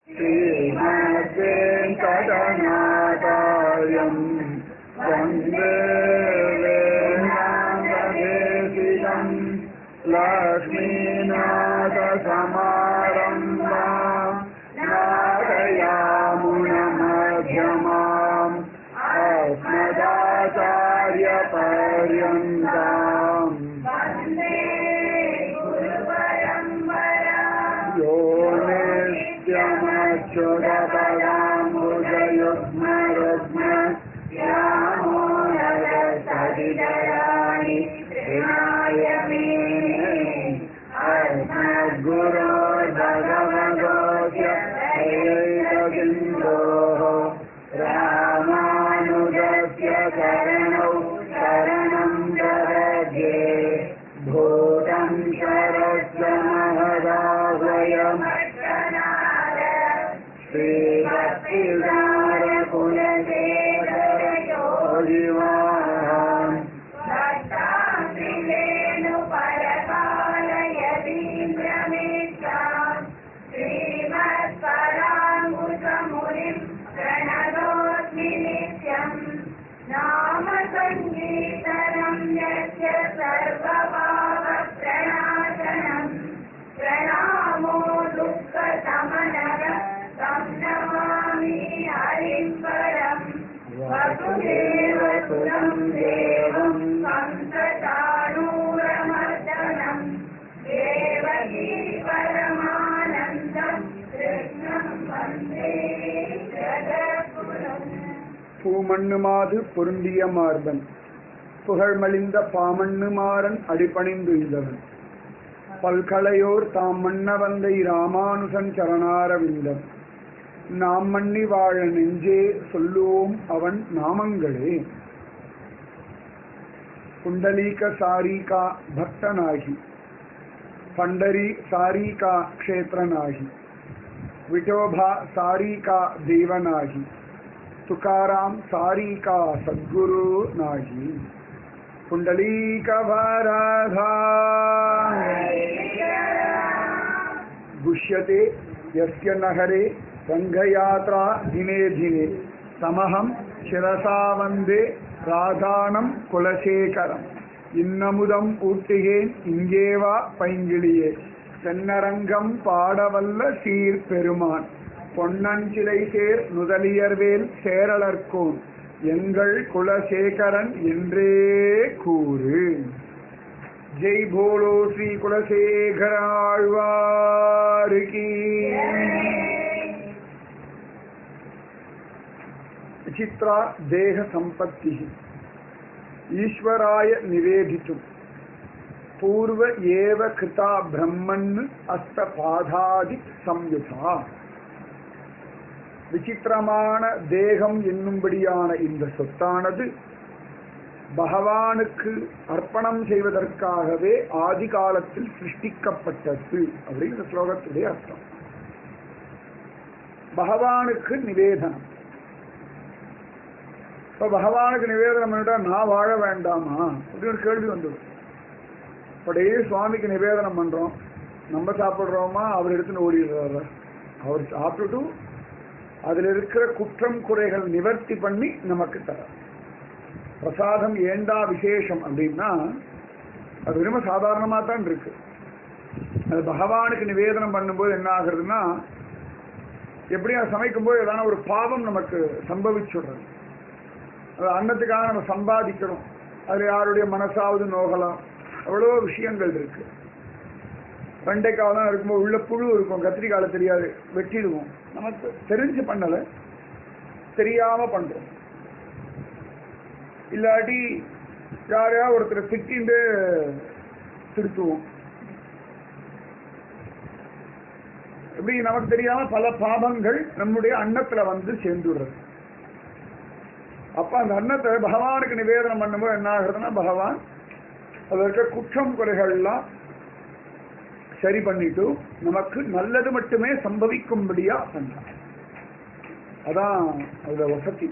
श्रीमद्वेङ्कटनाथायम् वन्दे वेदान्तदेशिकम् लक्ष्मीनाथसमारम्भा नादयामुनमध्यमाम् अस्मदाचार्यपर्यन्ताम् यो नित्यमच्युतपदाम्बुजयुग्मरुग्म यामोहरसरिदराणि विनाय मेने अस्मद्गुरोर्भगवतोऽस्य दैकसिन्धोः रामानुजस्य शरणौ शरणं प्रदध्ये भूतं शरस्य महदाह्वयम् श्रीभक्तिसारकुलशेखरयोगिवान् नाम सङ्गीतनं यस्य सर्वभावप्रणाशनम् प्रणामो दुःखशमनः तं नमामि हरिं परम् वसुदेवसुतं देवं कंसचाणूरमर्दनम् देवकी परमानन्दं कृष्णं वन्दे जगद्गुरुम् பூமண்ணுமாது பொருந்திய மார்பன் புகழ்மலிந்த பாமண்ணுமாறன் அடிபணிந்து இதவன் பல்கலையோர் தாம் மன்ன வந்தை ராமானுசன் சரணாரவிந்தம் நாம் மன்னி வாழ நெஞ்சே சொல்லுவோம் அவன் நாமங்களே புண்டலீக சாரிகா பக்தனாகி பண்டரி சாரிகா க்ஷேತ್ರನಾಗಿ ವಿಠೋಬಾ ಸಾರಿಕಾ ದೇವನಾಗಿ ತುಕಾರಾಮ್ ಸಾರಿಕಾ ಸದ್ಗುರು ನಾಗಿ ಪುಂಡಲೀಕ ವರಧಾ ಗುಷ್ಯತೆ ಯಸ್ಯ ನಗರೆ ರಂಗಯಾತ್ರಾ ದಿನೇ ದಿನೇ ಸಮಹಂ ಶಿರಸಾ ವಂದೇ ராதானம் குலசேகரம் இன்னமுதம் ஊட்டுகேன் இங்கேவா பைங்கிளியே தென்னரங்கம் பாடவல்ல சீர் பெருமான் பொன்னஞ்சிலை சேர் நுதலியர்வேல் சேரலர்கோன் எங்கள் குலசேகரன் என்றே கூறு ஜெய் போலோ ஸ்ரீ குலசேகர ஆழ்வாருக்கு चित्रा देह संपत्ति ईश्वराय निवेदितुं पूर्व एव कृता ब्रह्मन् அஸ்தபாதாதி சம்யுதா விசித்திரமான தேகம் என்னும்படியான இந்த சொத்தானது பகவானுக்கு அர்ப்பணம் செய்வதற்காகவே ஆதி காலத்தில் சிருஷ்டிக்கப்பட்டது அப்படிங்கிற ஸ்லோகத்துடைய அர்த்தம் பகவானுக்கு நிவேதனம் இப்ப பகவானுக்கு நிவேதனம் பண்ணிட்டா நான் வாழ வேண்டாமா அப்படின்னு ஒரு கேள்வி வந்துடும் இப்போ டெய்லி சுவாமிக்கு நிவேதனம் பண்றோம் நம்ம சாப்பிட்றோமா அவர் எடுத்துன்னு ஓடிடுறாரு அவர் சாப்பிட்டுட்டு அதுல இருக்கிற குற்றம் குறைகள் நிவர்த்தி பண்ணி நமக்கு தர பிரசாதம் ஏண்டா விசேஷம் அப்படின்னா அது ரொம்ப சாதாரணமாக தான் இருக்கு அது பகவானுக்கு நிவேதனம் பண்ணும்போது என்ன ஆகுறதுன்னா எப்படி அது சமைக்கும்போது ஏதான ஒரு பாவம் நமக்கு சம்பவிச்சுடுறது அது அன்னத்துக்காக நம்ம சம்பாதிக்கணும் அதில் யாருடைய மனசாவது நோகலாம் அவ்வளோ விஷயங்கள் இருக்கு வெண்டைக்காய் தான் இருக்கும்போது உள்ள புழு இருக்கும் கத்திரிக்காயில் தெரியாது வெட்டிடுவோம் நமக்கு தெரிஞ்சு பண்ணலை தெரியாம பண்றோம் இல்லாட்டி யாரையா ஒருத்தர் திட்டிண்டு திருத்துவோம் இப்படி நமக்கு தெரியாம பல பாபங்கள் நம்முடைய அன்னத்துல வந்து சேர்ந்துடுறது அப்ப அந்த அன்னத்தை பகவானுக்கு நிவேதனம் பண்ணும்போது என்ன ஆகுறதுன்னா பகவான் அதுல இருக்க குற்றம் குறைகள்லாம் சரி பண்ணிட்டு நமக்கு நல்லது மட்டுமே சம்பவிக்கும்படியா பண்றான் அதான் அதுல வசதி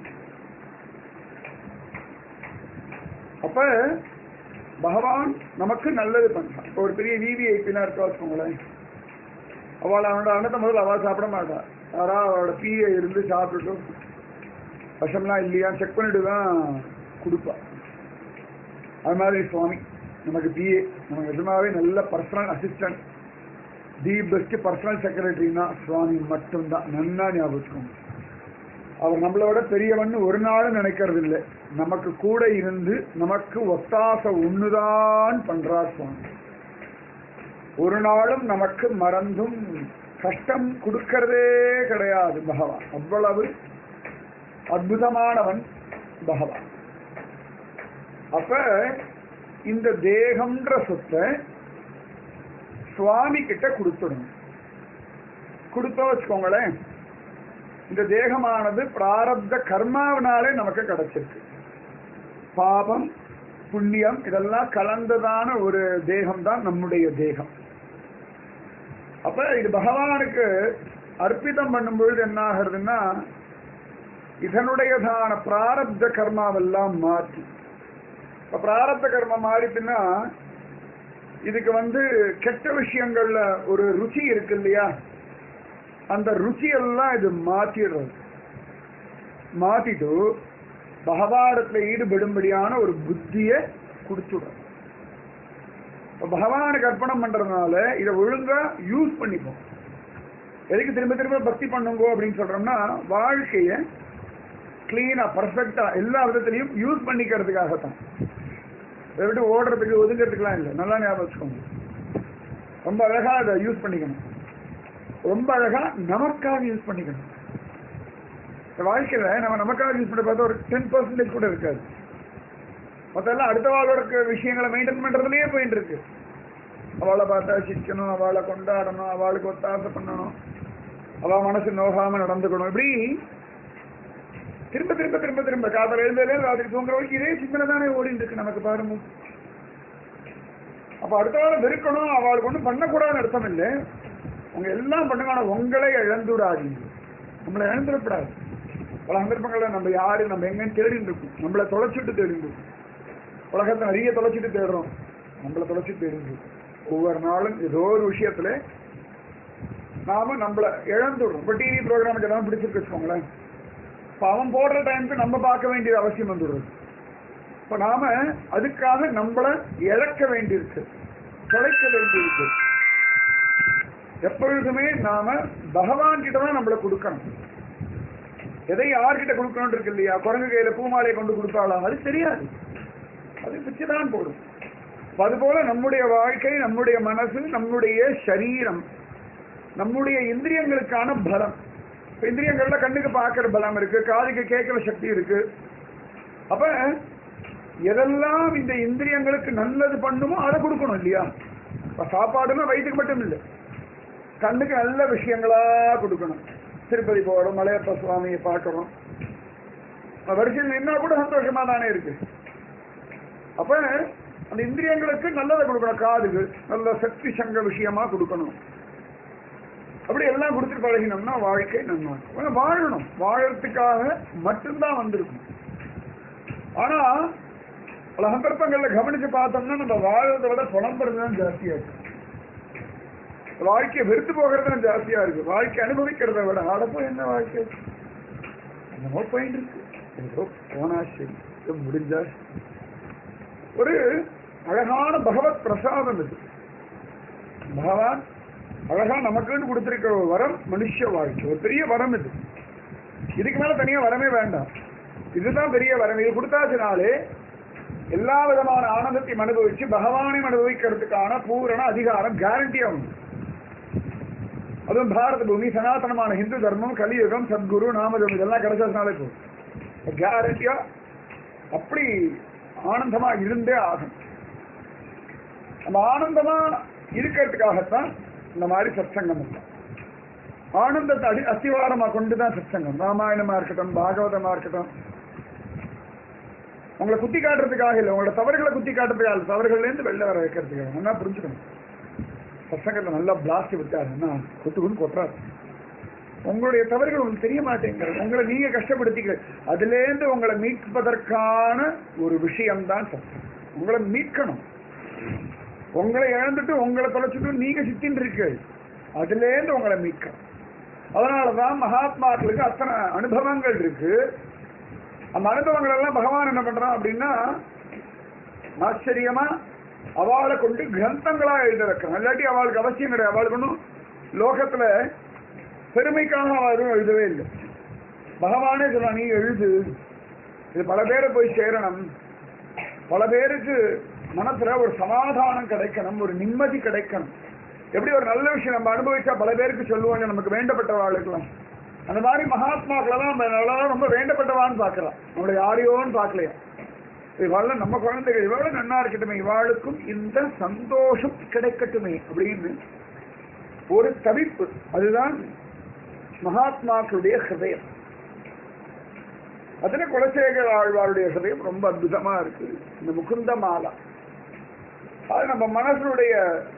அப்ப பகவான் நமக்கு நல்லது பண்றான் இப்போ ஒரு பெரிய விவிஐபினா இருக்கா வச்சுக்கோங்களேன் அவள் அவனோட அன்னத்தை முதல்ல அவள் சாப்பிட மாட்டா யாராவது அவரோட பிஏ இருந்து சாப்பிட்டுட்டு விஷம்லாம் இல்லையா செக் பண்ணிட்டு தான் கொடுப்பா அது மாதிரி சுவாமி நமக்கு பிஏ நமக்கு நிஜமாவே நல்ல personal assistant the best personal செக்ரட்டரினா சுவாமி மட்டும்தான் நன்னா ஞாபகம் வச்சுக்கோங்க. அவர் நம்மளோட பெரியவன்னு ஒரு நாளும் நினைக்கிறது இல்லை நமக்கு கூட இருந்து நமக்கு ஒத்தாச ஒண்ணுதான் பண்றார் சுவாமி ஒரு நாளும் நமக்கு மறந்தும் கஷ்டம் கொடுக்கறதே கிடையாது பகவான் அவ்வளவு அற்புதமானவன் பகவான் அப்ப இந்த தேகம்ன்ற சொத்தை சுவாமி கிட்ட கொடுத்துடணும் கொடுத்தோம் வச்சுக்கோங்களேன் இந்த தேகமானது பிராரப்த கர்மாவினாலே நமக்கு கிடைச்சிருக்கு பாபம் புண்ணியம் இதெல்லாம் கலந்ததான ஒரு தேகம் தான் நம்முடைய தேகம் அப்ப இது பகவானுக்கு அர்ப்பிதம் பண்ணும்பொழுது என்ன ஆகுறதுன்னா இதனுடையதான பிராரப்த கர்மாவெல்லாம் மாற்றி இப்ப பிராரப்த கர்மம் மாறிட்டுன்னா இதுக்கு வந்து கெட்ட விஷயங்கள்ல ஒரு ருச்சி இருக்கு இல்லையா அந்த ருச்சியெல்லாம் இது மாத்திடுறது மாத்திட்டு பகவானத்துல ஈடுபடும்படியான ஒரு புத்தியை கொடுத்துடும் இப்ப பகவானுக்கு அர்ப்பணம் பண்றதுனால இதை ஒழுங்கா யூஸ் பண்ணிப்போம் எதுக்கு திரும்ப திரும்ப பக்தி பண்ணுங்க அப்படின்னு சொல்றோம்னா வாழ்க்கைய கிளீனா பர்ஃபெக்டா எல்லா விதத்திலையும் யூஸ் பண்ணிக்கிறதுக்காகத்தான் இதை விட்டு ஓடுறதுக்கு ஒதுங்கிறதுக்குலாம் இல்லை நல்லா ஞாபகம் வச்சுக்கோங்க ரொம்ப அழகா அதை யூஸ் பண்ணிக்கணும் ரொம்ப அழகா நமக்காக யூஸ் பண்ணிக்கணும் இந்த வாழ்க்கையில நம்ம நமக்காக யூஸ் பண்ண பார்த்தா ஒரு டென் பர்சன்டேஜ் கூட இருக்காது மொத்தம் அடுத்த வாழோட இருக்க விஷயங்களை மெயின்டைன் பண்றதுலயே போயிட்டு இருக்கு அவளை பார்த்தா சிரிக்கணும் அவளை கொண்டாடணும் அவளுக்கு ஒத்தாசை பண்ணணும் அவ மனசு நோகாம நடந்துக்கணும் இப்படி திரும்ப திரும்ப திரும்ப திரும்ப காதல் எழுந்ததுல ராத்திரி தூங்குற வரைக்கும் இதே சிந்தனை தானே ஓடிட்டு இருக்கு நமக்கு பாருங்க அப்ப அடுத்த வாரம் வெறுக்கணும் அவளுக்கு ஒண்ணும் பண்ணக்கூடாதுன்னு அர்த்தம் இல்லை உங்க எல்லாம் பண்ணுங்க ஆனா உங்களை இழந்துடாதீங்க நம்மளை இழந்துடக்கூடாது பல சந்தர்ப்பங்கள்ல நம்ம யாரு நம்ம எங்கன்னு தேடிட்டு இருக்கோம் நம்மளை தொலைச்சிட்டு தேடிட்டு இருக்கோம் உலகத்தை நிறைய தொலைச்சிட்டு தேடுறோம் நம்மளை தொலைச்சிட்டு தேடிட்டு இருக்கோம் ஒவ்வொரு நாளும் ஏதோ ஒரு விஷயத்துல நாம நம்மளை இழந்துடுறோம் இப்போ டிவி ப்ரோக்ராமுக்கு எதாவது பிடிச்சிருக்கு வச்சுக்கோங்களேன் இப்போ அவன் போடுற டைமுக்கு நம்ம பார்க்க வேண்டியது அவசியம் வந்துடுறது இப்போ நாம அதுக்காக நம்மளை இழக்க வேண்டியிருக்கு தொலைக்க வேண்டியிருக்கு எப்பொழுதுமே நாம பகவான் கிட்ட தான் நம்மளை கொடுக்கணும் எதை யார்கிட்ட கொடுக்கணும் இருக்கு இல்லையா குரங்கு கையில பூமாலையை கொண்டு கொடுத்தாலாம் அது தெரியாது அது பிச்சுதான் போடும் அப்ப அதுபோல நம்முடைய வாழ்க்கை நம்முடைய மனசு நம்முடைய சரீரம் நம்முடைய இந்திரியங்களுக்கான பலம் இப்ப இந்திரியங்கள்ல கண்ணுக்கு பார்க்கிற பலம் இருக்கு காதுக்கு கேட்கிற சக்தி இருக்கு அப்ப எதெல்லாம் இந்த இந்திரியங்களுக்கு நல்லது பண்ணுமோ அதை கொடுக்கணும் இல்லையா இப்ப சாப்பாடுன்னா வயிற்றுக்கு மட்டும் இல்லை கண்ணுக்கு நல்ல விஷயங்களா கொடுக்கணும் திருப்பதி போறோம் மலையப்ப சுவாமியை பார்க்கிறோம் வரிசையில் நின்னா கூட சந்தோஷமா தானே இருக்கு அப்ப அந்த இந்திரியங்களுக்கு நல்லதை கொடுக்கணும் காதுக்கு நல்ல சக்தி சங்க விஷயமா கொடுக்கணும் அப்படி எல்லாம் கொடுத்துட்டு பழகினோம்னா வாழ்க்கை நன்மை வாழணும் வாழறதுக்காக மட்டும்தான் வந்திருக்கும் ஆனா பல சந்தர்ப்பங்கள்ல கவனிச்சு பார்த்தோம்னா நம்ம வாழறதை விட புலம்புறது தான் ஜாஸ்தியா இருக்கு வாழ்க்கையை வெறுத்து போகிறது தான் ஜாஸ்தியா இருக்கு வாழ்க்கை அனுபவிக்கிறத விட ஆடப்போ என்ன வாழ்க்கை என்னமோ போயிட்டு இருக்கு ஏதோ போனா சரி ஏதோ முடிஞ்சா சரி. ஒரு அழகான பகவத் பிரசாதம் இது பகவான் அழகா நமக்குன்னு கொடுத்திருக்கிற ஒரு வரம் மனுஷ வாழ்க்கை ஒரு பெரிய வரம் இது இதுக்கு மேல தனியா வரமே வேண்டாம் இதுதான் பெரிய வரம் இது கொடுத்தாச்சுனாலே எல்லா விதமான ஆனந்தத்தையும் அனுபவிச்சு பகவானையும் அனுபவிக்கிறதுக்கான பூரண அதிகாரம் கேரண்டியா உண்டு அதுவும் பாரத பூமி சனாதனமான ஹிந்து தர்மம் கலியுகம் சத்குரு நாமஜம் இதெல்லாம் கிடைச்சதுனாலே போதும் கேரண்டியா அப்படி ஆனந்தமா இருந்தே ஆகும் நம்ம ஆனந்தமா இருக்கிறதுக்காகத்தான் இந்த மாதிரி சத்சங்கம் இல்லை ஆனந்தத்தை அடி அஸ்திவாரமா கொண்டுதான் சத்சங்கம் ராமாயணமா இருக்கட்டும் பாகவதமா இருக்கட்டும் உங்களை குத்தி காட்டுறதுக்காக இல்லை உங்களோட தவறுகளை குத்தி காட்டுறதுக்காக இல்லை தவறுகள்ல இருந்து வெளில வர வைக்கிறதுக்காக நல்லா புரிஞ்சுக்கணும் சத்சங்கத்தை நல்லா பிளாஸ்ட் விட்டாருன்னா கொத்து கொண்டு கொட்டுறாரு உங்களுடைய தவறுகள் உங்களுக்கு தெரிய மாட்டேங்கிறது உங்களை நீங்க கஷ்டப்படுத்திக்கிற அதுல இருந்து உங்களை மீட்பதற்கான ஒரு விஷயம்தான் சத்தம் உங்களை மீட்கணும் உங்களை இழந்துட்டு உங்களை தொலைச்சிட்டு நீங்க சித்தின்னு இருக்கு அதுல இருந்து உங்களை மீட்கணும் அதனாலதான் மகாத்மாக்களுக்கு அத்தனை அனுபவங்கள் இருக்கு அந்த அனுபவங்கள் எல்லாம் பகவான் என்ன பண்றான் அப்படின்னா ஆச்சரியமா அவளை கொண்டு கிரந்தங்களா எழுத வைக்கிறான் இல்லாட்டி அவளுக்கு அவசியம் கிடையாது அவளுக்கு ஒன்றும் லோகத்துல பெருமைக்காக அவள் எதுவும் எழுதவே இல்லை பகவானே சொல்றான் நீ எழுது இது பல பேரை போய் சேரணும் பல பேருக்கு மனசுல ஒரு சமாதானம் கிடைக்கணும் ஒரு நிம்மதி கிடைக்கணும் எப்படி ஒரு நல்ல விஷயம் நம்ம அனுபவிச்சா பல பேருக்கு சொல்லுவாங்க நமக்கு வேண்டப்பட்ட வாழ்க்கலாம் அந்த மாதிரி மகாத்மாக்களெல்லாம் நம்ம நல்லா ரொம்ப வேண்டப்பட்டவான்னு பார்க்கலாம் நம்மளை யாரையோன்னு பார்க்கலையா இவாள நம்ம குழந்தைகள் இவாள நன்னா இருக்கட்டுமே இவாளுக்கும் இந்த சந்தோஷம் கிடைக்கட்டுமே அப்படின்னு ஒரு தவிப்பு அதுதான் மகாத்மாக்களுடைய ஹிருதயம் அதுல குலசேகர ஆழ்வாருடைய ஹிருதயம் ரொம்ப அற்புதமா இருக்கு இந்த முகுந்த மாலா அது நம்ம மனசுடைய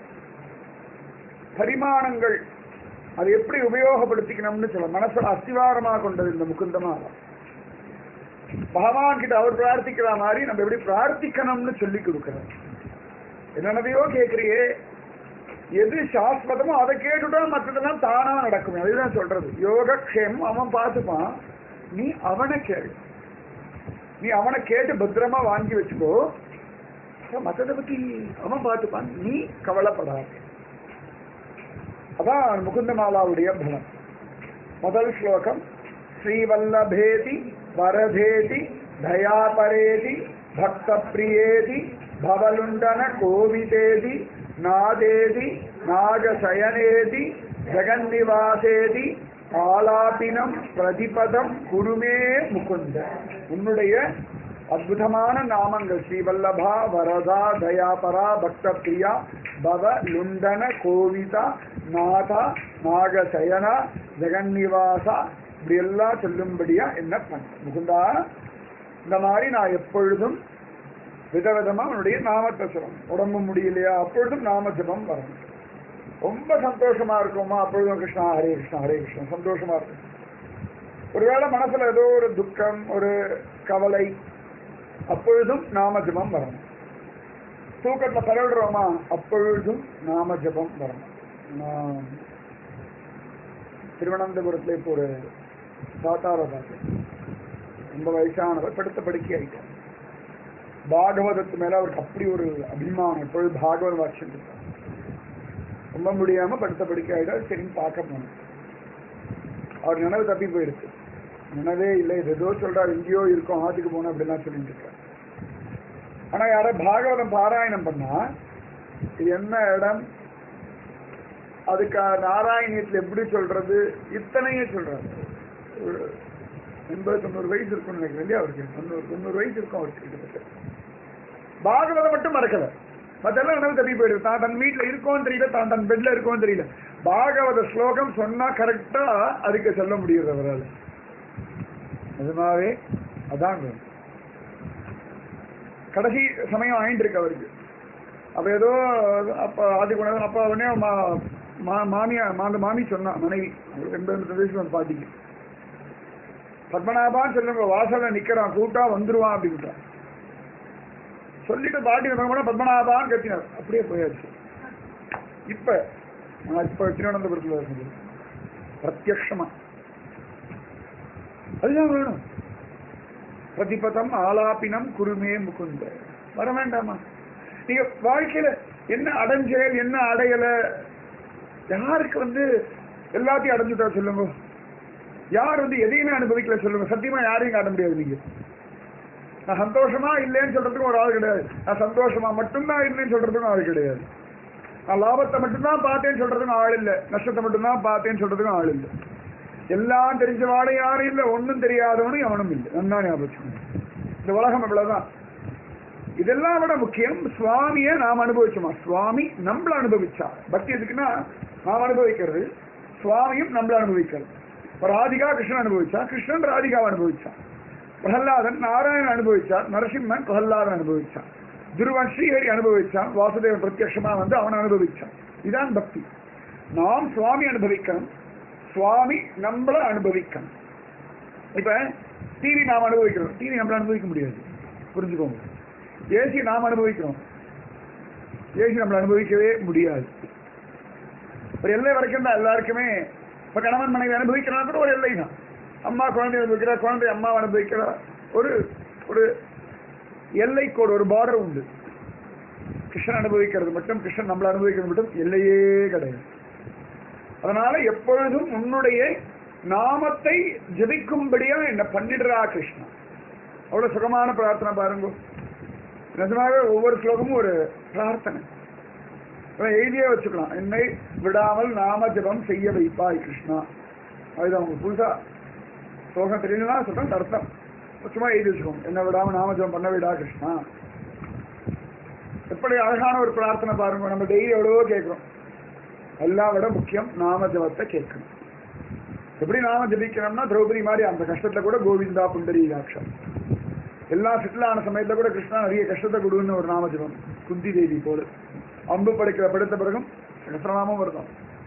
பரிமாணங்கள் அது எப்படி உபயோகப்படுத்திக்கணும்னு சொல்ல மனசுல அஸ்திவாரமா கொண்டது இந்த முகுந்த மாலா பகவான் கிட்ட அவர் பிரார்த்திக்கிற மாதிரி நம்ம எப்படி பிரார்த்திக்கணும்னு சொல்லி கொடுக்கிறார் என்னென்னதையோ கேட்கறியே எது சாஸ்வதமோ அதை கேட்டுட்டா மற்றதெல்லாம் தானா நடக்கும் அதுதான் சொல்றது யோகக்ஷேமம் அவன் பார்த்துப்பான் நீ அவனை கேளு நீ அவனை கேட்டு பத்திரமா வாங்கி வச்சுக்கோ அப்புறம் மற்றதை பத்தி அவன் பார்த்துப்பான் நீ கவலைப்படாத அதான் முகுந்தமாலாவுடைய பலம் முதல் ஸ்லோகம் ஸ்ரீவல்லபேதி வரதேதி தயாபரேதி பக்த பிரியேதி பவலுண்டன கோவிதேதி நாதேதி நாகசயனேதி ஜெகன்னிவாசேதி ஆலாபினம் பிரதிபதம் குருமே முகுந்த உன்னுடைய அற்புதமான நாமங்கள் ஸ்ரீவல்லபா வரதா தயாபரா பக்த பிரியா பவ லுண்டன கோவிதா நாதா நாகசயனா ஜெகன்னிவாசா இப்படி எல்லாம் சொல்லும்படியா என்ன பண்ண முகுந்தா இந்த மாதிரி நான் எப்பொழுதும் விதவிதமா அவனுடைய நாமத்தை சொல்லணும் உடம்பு முடியலையா அப்பொழுதும் நாம ஜபம் வரணும் ரொம்ப சந்தோஷமா இருக்குமா அப்பொழுதும் கிருஷ்ணா ஹரே கிருஷ்ணா ஹரே கிருஷ்ணா சந்தோஷமா இருக்கும் ஒருவேளை மனசுல ஏதோ ஒரு துக்கம் ஒரு கவலை அப்பொழுதும் நாம ஜபம் வரணும் தூக்கத்துல பரவிடுறோமா அப்பொழுதும் நாம ஜபம் வரணும் நான் திருவனந்தபுரத்துல இப்போ ஒரு தாத்தாவை பார்த்தேன் ரொம்ப வயசானவர் படுத்த படுக்கை ஆயிட்டார் பாகவதத்து மேல அவருக்கு அப்படி ஒரு அபிமானம் எப்பொழுது பாகவத வாட்சியம் இருக்கார் ரொம்ப முடியாம படுத்த படுக்கை ஆயிட்டார் சரின்னு பார்க்க போனோம் அவர் நினைவு தப்பி போயிருக்கு நினைவே இல்லை இது ஏதோ சொல்றாரு எங்கேயோ இருக்கும் ஆத்துக்கு போனோம் அப்படிலாம் சொல்லிட்டு இருக்காரு ஆனா யாரோ பாகவதம் பாராயணம் பண்ணா இது என்ன இடம் அதுக்கு நாராயணியத்துல எப்படி சொல்றது இத்தனையும் சொல்றாரு ஒரு எண்பது தொண்ணூறு வயசு இருக்கும்னு நினைக்கிறேன் இல்லையா அவருக்கு தொண்ணூறு தொண்ணூறு வயசு இருக்கும் அவருக்கு கிட்டத்தட்ட பாகவதம் மட்டும் மறக்கல மத்தெல்லாம் நினைவு தப்பி போயிடுது தான் தன் வீட்டுல இருக்கோன்னு தெரியல தான் தன் பெட்ல இருக்கோன்னு தெரியல பாகவத ஸ்லோகம் சொன்னா கரெக்டா அதுக்கு சொல்ல முடியுது அவரால் நிஜமாவே அதான் வேணும். கடைசி சமயம் ஆயிட்டு இருக்கு அவருக்கு அப்ப ஏதோ அப்ப ஆதி குணம் அப்ப உடனே மா- மா- மாமியா மா- அந்த மாமி சொன்னா மனைவி அவங்களுக்கு எண்பது எண்பது வயசு வந்து பாட்டிக்கு பத்மநாபான்னு சொல்லுங்க வாசல்ல நிக்கிறான் கூட்டா வந்துருவான் அப்படின்ட்டான் சொல்லிட்டு பாட்டி போனா பத்மநாபான்னு கத்தினார் அப்படியே போயாச்சு இப்ப நான் இப்ப திருவனந்தபுரத்துல இருக்குது பிரத்யக்ஷமா அதுதான் வேணும் பிரதிபதம் ஆலாபினம் குருமே முகுந்த வர வேண்டாமா நீங்க வாழ்க்கையில என்ன அடைஞ்சல் என்ன அடையல யாருக்கு வந்து எல்லாத்தையும் அடைஞ்சுட்டா சொல்லுங்க யார் வந்து எதையுமே அனுபவிக்கல சொல்லுங்க சத்தியமா யாரையும் காட்ட முடியாது நீங்க நான் சந்தோஷமா இல்லைன்னு சொல்றதுக்கும் ஒரு ஆள் கிடையாது நான் சந்தோஷமா மட்டும்தான் இல்லைன்னு சொல்றதுக்கும் ஆள் கிடையாது நான் லாபத்தை மட்டும்தான் பார்த்தேன்னு சொல்றதுக்கும் ஆள் இல்லை நஷ்டத்தை மட்டும்தான் பார்த்தேன்னு சொல்றதுக்கும் ஆள் இல்லை எல்லாம் தெரிஞ்சவாடும் யாரும் இல்லை ஒண்ணும் தெரியாதவனும் எவனும் இல்லை நன்னா ஞாபகம் வச்சுக்கணும். இந்த உலகம் இவ்வளவுதான் இதெல்லாம் விட முக்கியம் சுவாமியை நாம் அனுபவிச்சோமா சுவாமி நம்மள அனுபவிச்சா பக்தி எதுக்குன்னா நாம் அனுபவிக்கிறது சுவாமியும் நம்மள அனுபவிக்கிறது இப்ப ராதிகா கிருஷ்ணன் அனுபவிச்சா கிருஷ்ணன் ராதிகாவை அனுபவிச்சான் பிரகலாதன் நாராயணன் அனுபவிச்சார் நரசிம்மன் பிரகலாதன் அனுபவிச்சான் துருவன் ஸ்ரீஹரி அனுபவிச்சான் வாசுதேவன் பிரத்யட்சமா வந்து அவன் அனுபவிச்சான் இதான் பக்தி நாம் சுவாமி அனுபவிக்கணும் சுவாமி நம்மள அனுபவிக்கணும் இப்ப டிவி நாம் அனுபவிக்கிறோம் டிவி நம்மள அனுபவிக்க முடியாது புரிஞ்சுக்கோங்க ஏசி நாம் அனுபவிக்கிறோம் ஏசி நம்மள அனுபவிக்கவே முடியாது ஒரு எல்லை வரைக்கும் தான் எல்லாருக்குமே இப்ப கணவன் மனைவி அனுபவிக்கிறா கூட ஒரு எல்லை தான் அம்மா குழந்தை அனுபவிக்கிறா குழந்தை அம்மா அனுபவிக்கிறா ஒரு ஒரு எல்லை கோடு ஒரு பார்டர் உண்டு கிருஷ்ணன் அனுபவிக்கிறது மட்டும் கிருஷ்ணன் நம்மளை அனுபவிக்கிறது மட்டும் எல்லையே கிடையாது அதனால எப்பொழுதும் உன்னுடைய நாமத்தை ஜபிக்கும்படியா என்ன பண்ணிடுறா கிருஷ்ணா அவ்வளவு சுகமான பிரார்த்தனை பாருங்க நிஜமாவே ஒவ்வொரு ஸ்லோகமும் ஒரு பிரார்த்தனை அதான் எழுதியே வச்சுக்கலாம் என்னை விடாமல் நாம ஜபம் செய்ய வைப்பாய் கிருஷ்ணா அதுதான் உங்களுக்கு புதுசா ஸ்லோகம் தெரியலனா சொல்றேன் அர்த்தம் சும்மா எழுதி வச்சுக்கோங்க என்ன விடாம நாம ஜபம் பண்ண விடா கிருஷ்ணா எப்படி அழகான ஒரு பிரார்த்தனை பாருங்க நம்ம டெய்லி எவ்வளவோ கேட்கிறோம் எல்லாம் விட முக்கியம் நாம ஜபத்தை கேட்கணும் எப்படி நாம ஜபிக்கணும்னா திரௌபதி மாதிரி அந்த கஷ்டத்துல கூட கோவிந்தா புண்டரீகாட்சம் எல்லாம் செட்டில் ஆன சமயத்துல கூட கிருஷ்ணா நிறைய கஷ்டத்தை கொடுன்னு ஒரு நாம ஜபம் குந்தி தேவி போல அம்பு படைக்கிற படுத்த பிறகும் சகசிரநாமம் வருதான்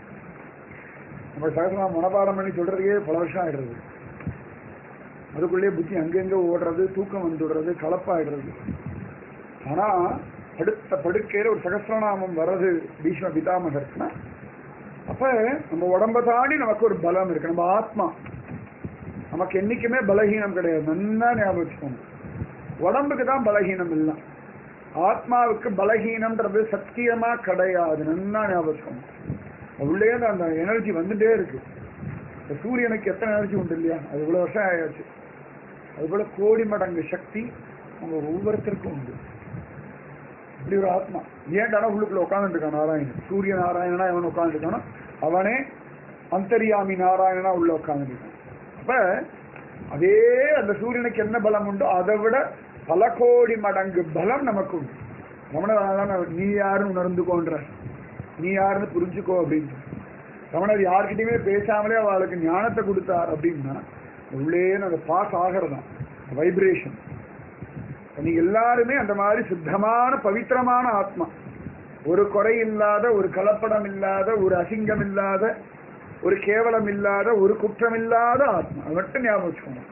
நம்ம சகசிரநாமம் மனப்பாடம் பண்ணி சொல்றதுக்கே பல வருஷம் ஆயிடுறது அதுக்குள்ளேயே புத்தி அங்கங்க ஓடுறது தூக்கம் வந்துடுறது கலப்பாயிடுறது ஆனா அடுத்த படுக்கையில ஒரு சகசிரநாமம் வர்றது பீஷ்ம பிதாமகர்னா அப்ப நம்ம உடம்ப தாண்டி நமக்கு ஒரு பலம் இருக்கு நம்ம ஆத்மா நமக்கு என்னைக்குமே பலகீனம் கிடையாது நல்லா ஞாபகம் வச்சுக்கோங்க உடம்புக்கு தான் பலகீனம் இல்லை ஆத்மாவுக்கு பலகீனம்ன்றது சத்தியமா கிடையாது நல்லா ஞாபகம் வச்சுக்கோங்க உள்ளே அந்த எனர்ஜி வந்துட்டே இருக்கு இந்த சூரியனுக்கு எத்தனை எனர்ஜி உண்டு இல்லையா அது இவ்வளவு வருஷம் ஆயாச்சு அது போல கோடி மடங்கு சக்தி உங்க ஒவ்வொருத்தருக்கும் உண்டு இப்படி ஒரு ஆத்மா ஏன்டானா உள்ளுக்குள்ள உட்கார்ந்துட்டு இருக்கான் நாராயணன் சூரிய நாராயணனா எவன் உட்கார்ந்துருக்கானோ அவனே அந்தரியாமி நாராயணனா உள்ள உட்கார்ந்துட்டு இருக்கான் அப்ப அதே அந்த சூரியனுக்கு என்ன பலம் உண்டோ அதை விட பல கோடி மடங்கு பலம் நமக்கு உண்டு ரமணர் நீ யாருன்னு உணர்ந்துக்கோன்ற நீ யாருன்னு புரிஞ்சுக்கோ அப்படின்னு ரமணர் யார்கிட்டயுமே பேசாமலே அவளுக்கு ஞானத்தை கொடுத்தார் அப்படின்னா உள்ளே அந்த பாஸ் ஆகிறதான் வைப்ரேஷன் நீங்க எல்லாருமே அந்த மாதிரி சுத்தமான பவித்திரமான ஆத்மா ஒரு குறை இல்லாத ஒரு கலப்படம் இல்லாத ஒரு அசிங்கம் இல்லாத ஒரு கேவலம் இல்லாத ஒரு குற்றம் இல்லாத ஆத்மா அது மட்டும் ஞாபகம் வச்சுக்கோங்க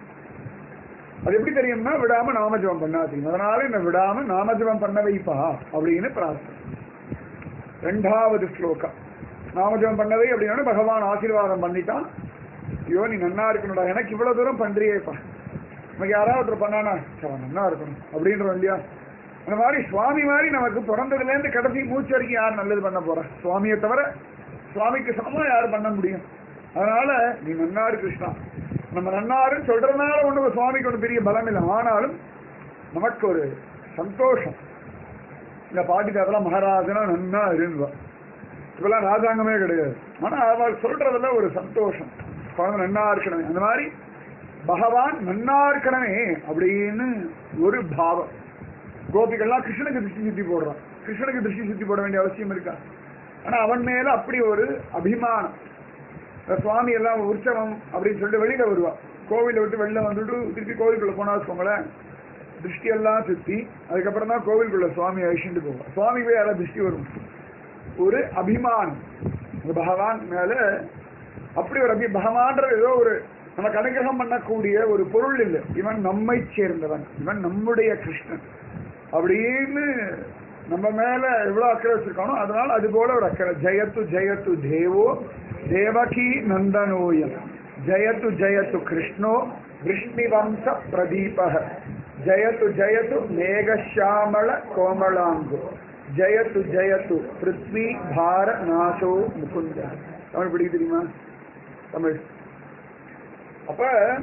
அது எப்படி தெரியும்னா விடாம நாமஜபம் பண்ணாதீங்க அதனால என்ன விடாம நாமஜபம் பண்ண வைப்பா அப்படின்னு பிரார்த்தனை ரெண்டாவது ஸ்லோகம் நாமஜபம் பண்ணவை அப்படின்னா பகவான் ஆசீர்வாதம் பண்ணிட்டான் ஐயோ நீ நன்னா இருக்கணும்டா எனக்கு இவ்வளவு தூரம் பண்றியேப்பா நமக்கு யாராவது ஒருத்தர் பண்ணானா சரி நன்னா இருக்கணும் அப்படின்றோம் இல்லையா அந்த மாதிரி சுவாமி மாதிரி நமக்கு பிறந்ததுல இருந்து கடைசி மூச்சு வரைக்கும் யார் நல்லது பண்ண போறா சுவாமியை தவிர சுவாமிக்கு சமமா யார் பண்ண முடியும் அதனால நீ நன்னாரு கிருஷ்ணா நம்ம நன்னாருன்னு சொல்றதுனால ஒண்ணு சுவாமிக்கு ஒண்ணு பெரிய பலம் இல்லை ஆனாலும் நமக்கு ஒரு சந்தோஷம் இந்த பாட்டி அதெல்லாம் மகாராஜனா நன்னா இருந்துவா இப்பெல்லாம் ராஜாங்கமே கிடையாது ஆனா அவள் சொல்றதுல ஒரு சந்தோஷம் குழந்தை நன்னா இருக்கணுமே அந்த மாதிரி பகவான் நன்னா இருக்கணுமே அப்படின்னு ஒரு பாவம் கோபிகள்லாம் கிருஷ்ணனுக்கு திருஷ்டி சுத்தி போடுறான் கிருஷ்ணனுக்கு திருஷ்டி சுத்தி போட வேண்டிய அவசியம் இருக்கா ஆனா அவன் மேல அப்படி ஒரு அபிமானம் இந்த சுவாமி எல்லாம் உற்சவம் அப்படின்னு சொல்லிட்டு வெளியில வருவா கோவிலை விட்டு வெளில வந்துட்டு திருப்பி கோவிலுக்குள்ள போனா வச்சுக்கோங்களேன் திருஷ்டி எல்லாம் சுத்தி அதுக்கப்புறம் தான் கோவிலுக்குள்ள சுவாமி அழிச்சுட்டு போவா சுவாமி போய் யாராவது திருஷ்டி வரும் ஒரு அபிமானம் இந்த பகவான் மேல அப்படி ஒரு அபி பகவான்ற ஏதோ ஒரு நமக்கு அனுகிரகம் பண்ணக்கூடிய ஒரு பொருள் இல்லை இவன் நம்மை சேர்ந்தவன் இவன் நம்முடைய கிருஷ்ணன் அப்படின்னு நம்ம மேல எவ்வளவு அக்கறை வச்சிருக்கானோ அதனால அது போல ஒரு அக்கறை ஜெயத்து ஜெயத்து தேவோ தேவகி நந்தனோயம் ஜெயத்து ஜெயத்து கிருஷ்ணோ விஷ்ணிவம்ச பிரதீபக ஜெயத்து ஜெயத்து மேகஷாமள கோமளாங்கு ஜெயத்து ஜெயத்து பிருத்வி பார நாசோ முகுந்த தமிழ் படிக்க தெரியுமா தமிழ் அப்ப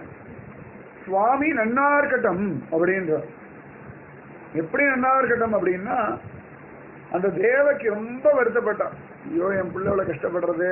சுவாமி நன்னா இருக்கட்டும் அப்படின்ற எப்படி நன்னா இருக்கட்டும் அப்படின்னா அந்த தேவக்கு ரொம்ப வருத்தப்பட்டான் ஐயோ என் பிள்ளைகளை கஷ்டப்படுறது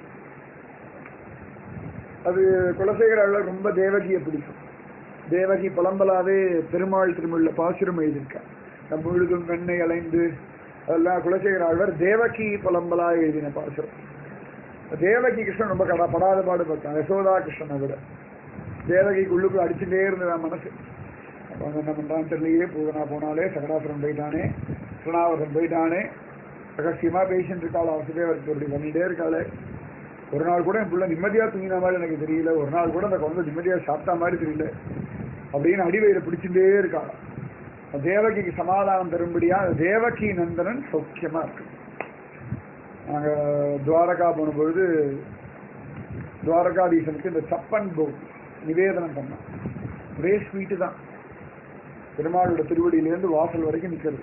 அது குலசேகர ரொம்ப தேவகியை பிடிக்கும் தேவகி புலம்பலாவே பெருமாள் திருமொழியில பாசுரம் எழுதியிருக்கா நம் முழுதும் வெண்ணை அலைந்து அதெல்லாம் குலசேகர ஆழ்வார் தேவகி புலம்பலா எழுதின பாசுரம் தேவகி கிருஷ்ணன் ரொம்ப கடா படாத பாடுபட்டான் யசோதா கிருஷ்ணனை விட தேவகிக்கு உள்ளுக்குள்ள அடிச்சுட்டே இருந்ததான் மனசு அப்ப அவன் என்ன பண்றான்னு தெரியலையே பூதனா போனாலே சகடாசுரம் போயிட்டானே கிருணாவசம் போயிட்டானே ரகசியமா பேசிட்டு இருக்காள் வசுதேவருக்கு இப்படி பண்ணிட்டே இருக்காளே ஒரு நாள் கூட என் பிள்ளை நிம்மதியா தூங்கின மாதிரி எனக்கு தெரியல ஒரு நாள் கூட அந்த குழந்தை நிம்மதியா சாப்பிட்டா மாதிரி தெரியல அப்படின்னு அடிவயிறு பிடிச்சுட்டே இருக்காள் தேவகிக்கு சமாதானம் தரும்படியா தேவகி நந்தனன் சௌக்கியமா இருக்கு நாங்க துவாரகா போன பொழுது துவாரகாதீசனுக்கு இந்த சப்பன் போக் நிவேதனம் பண்ணான் ஒரே ஸ்வீட்டு தான் பெருமாளோட திருவடியிலேருந்து வாசல் வரைக்கும் நிற்கிறது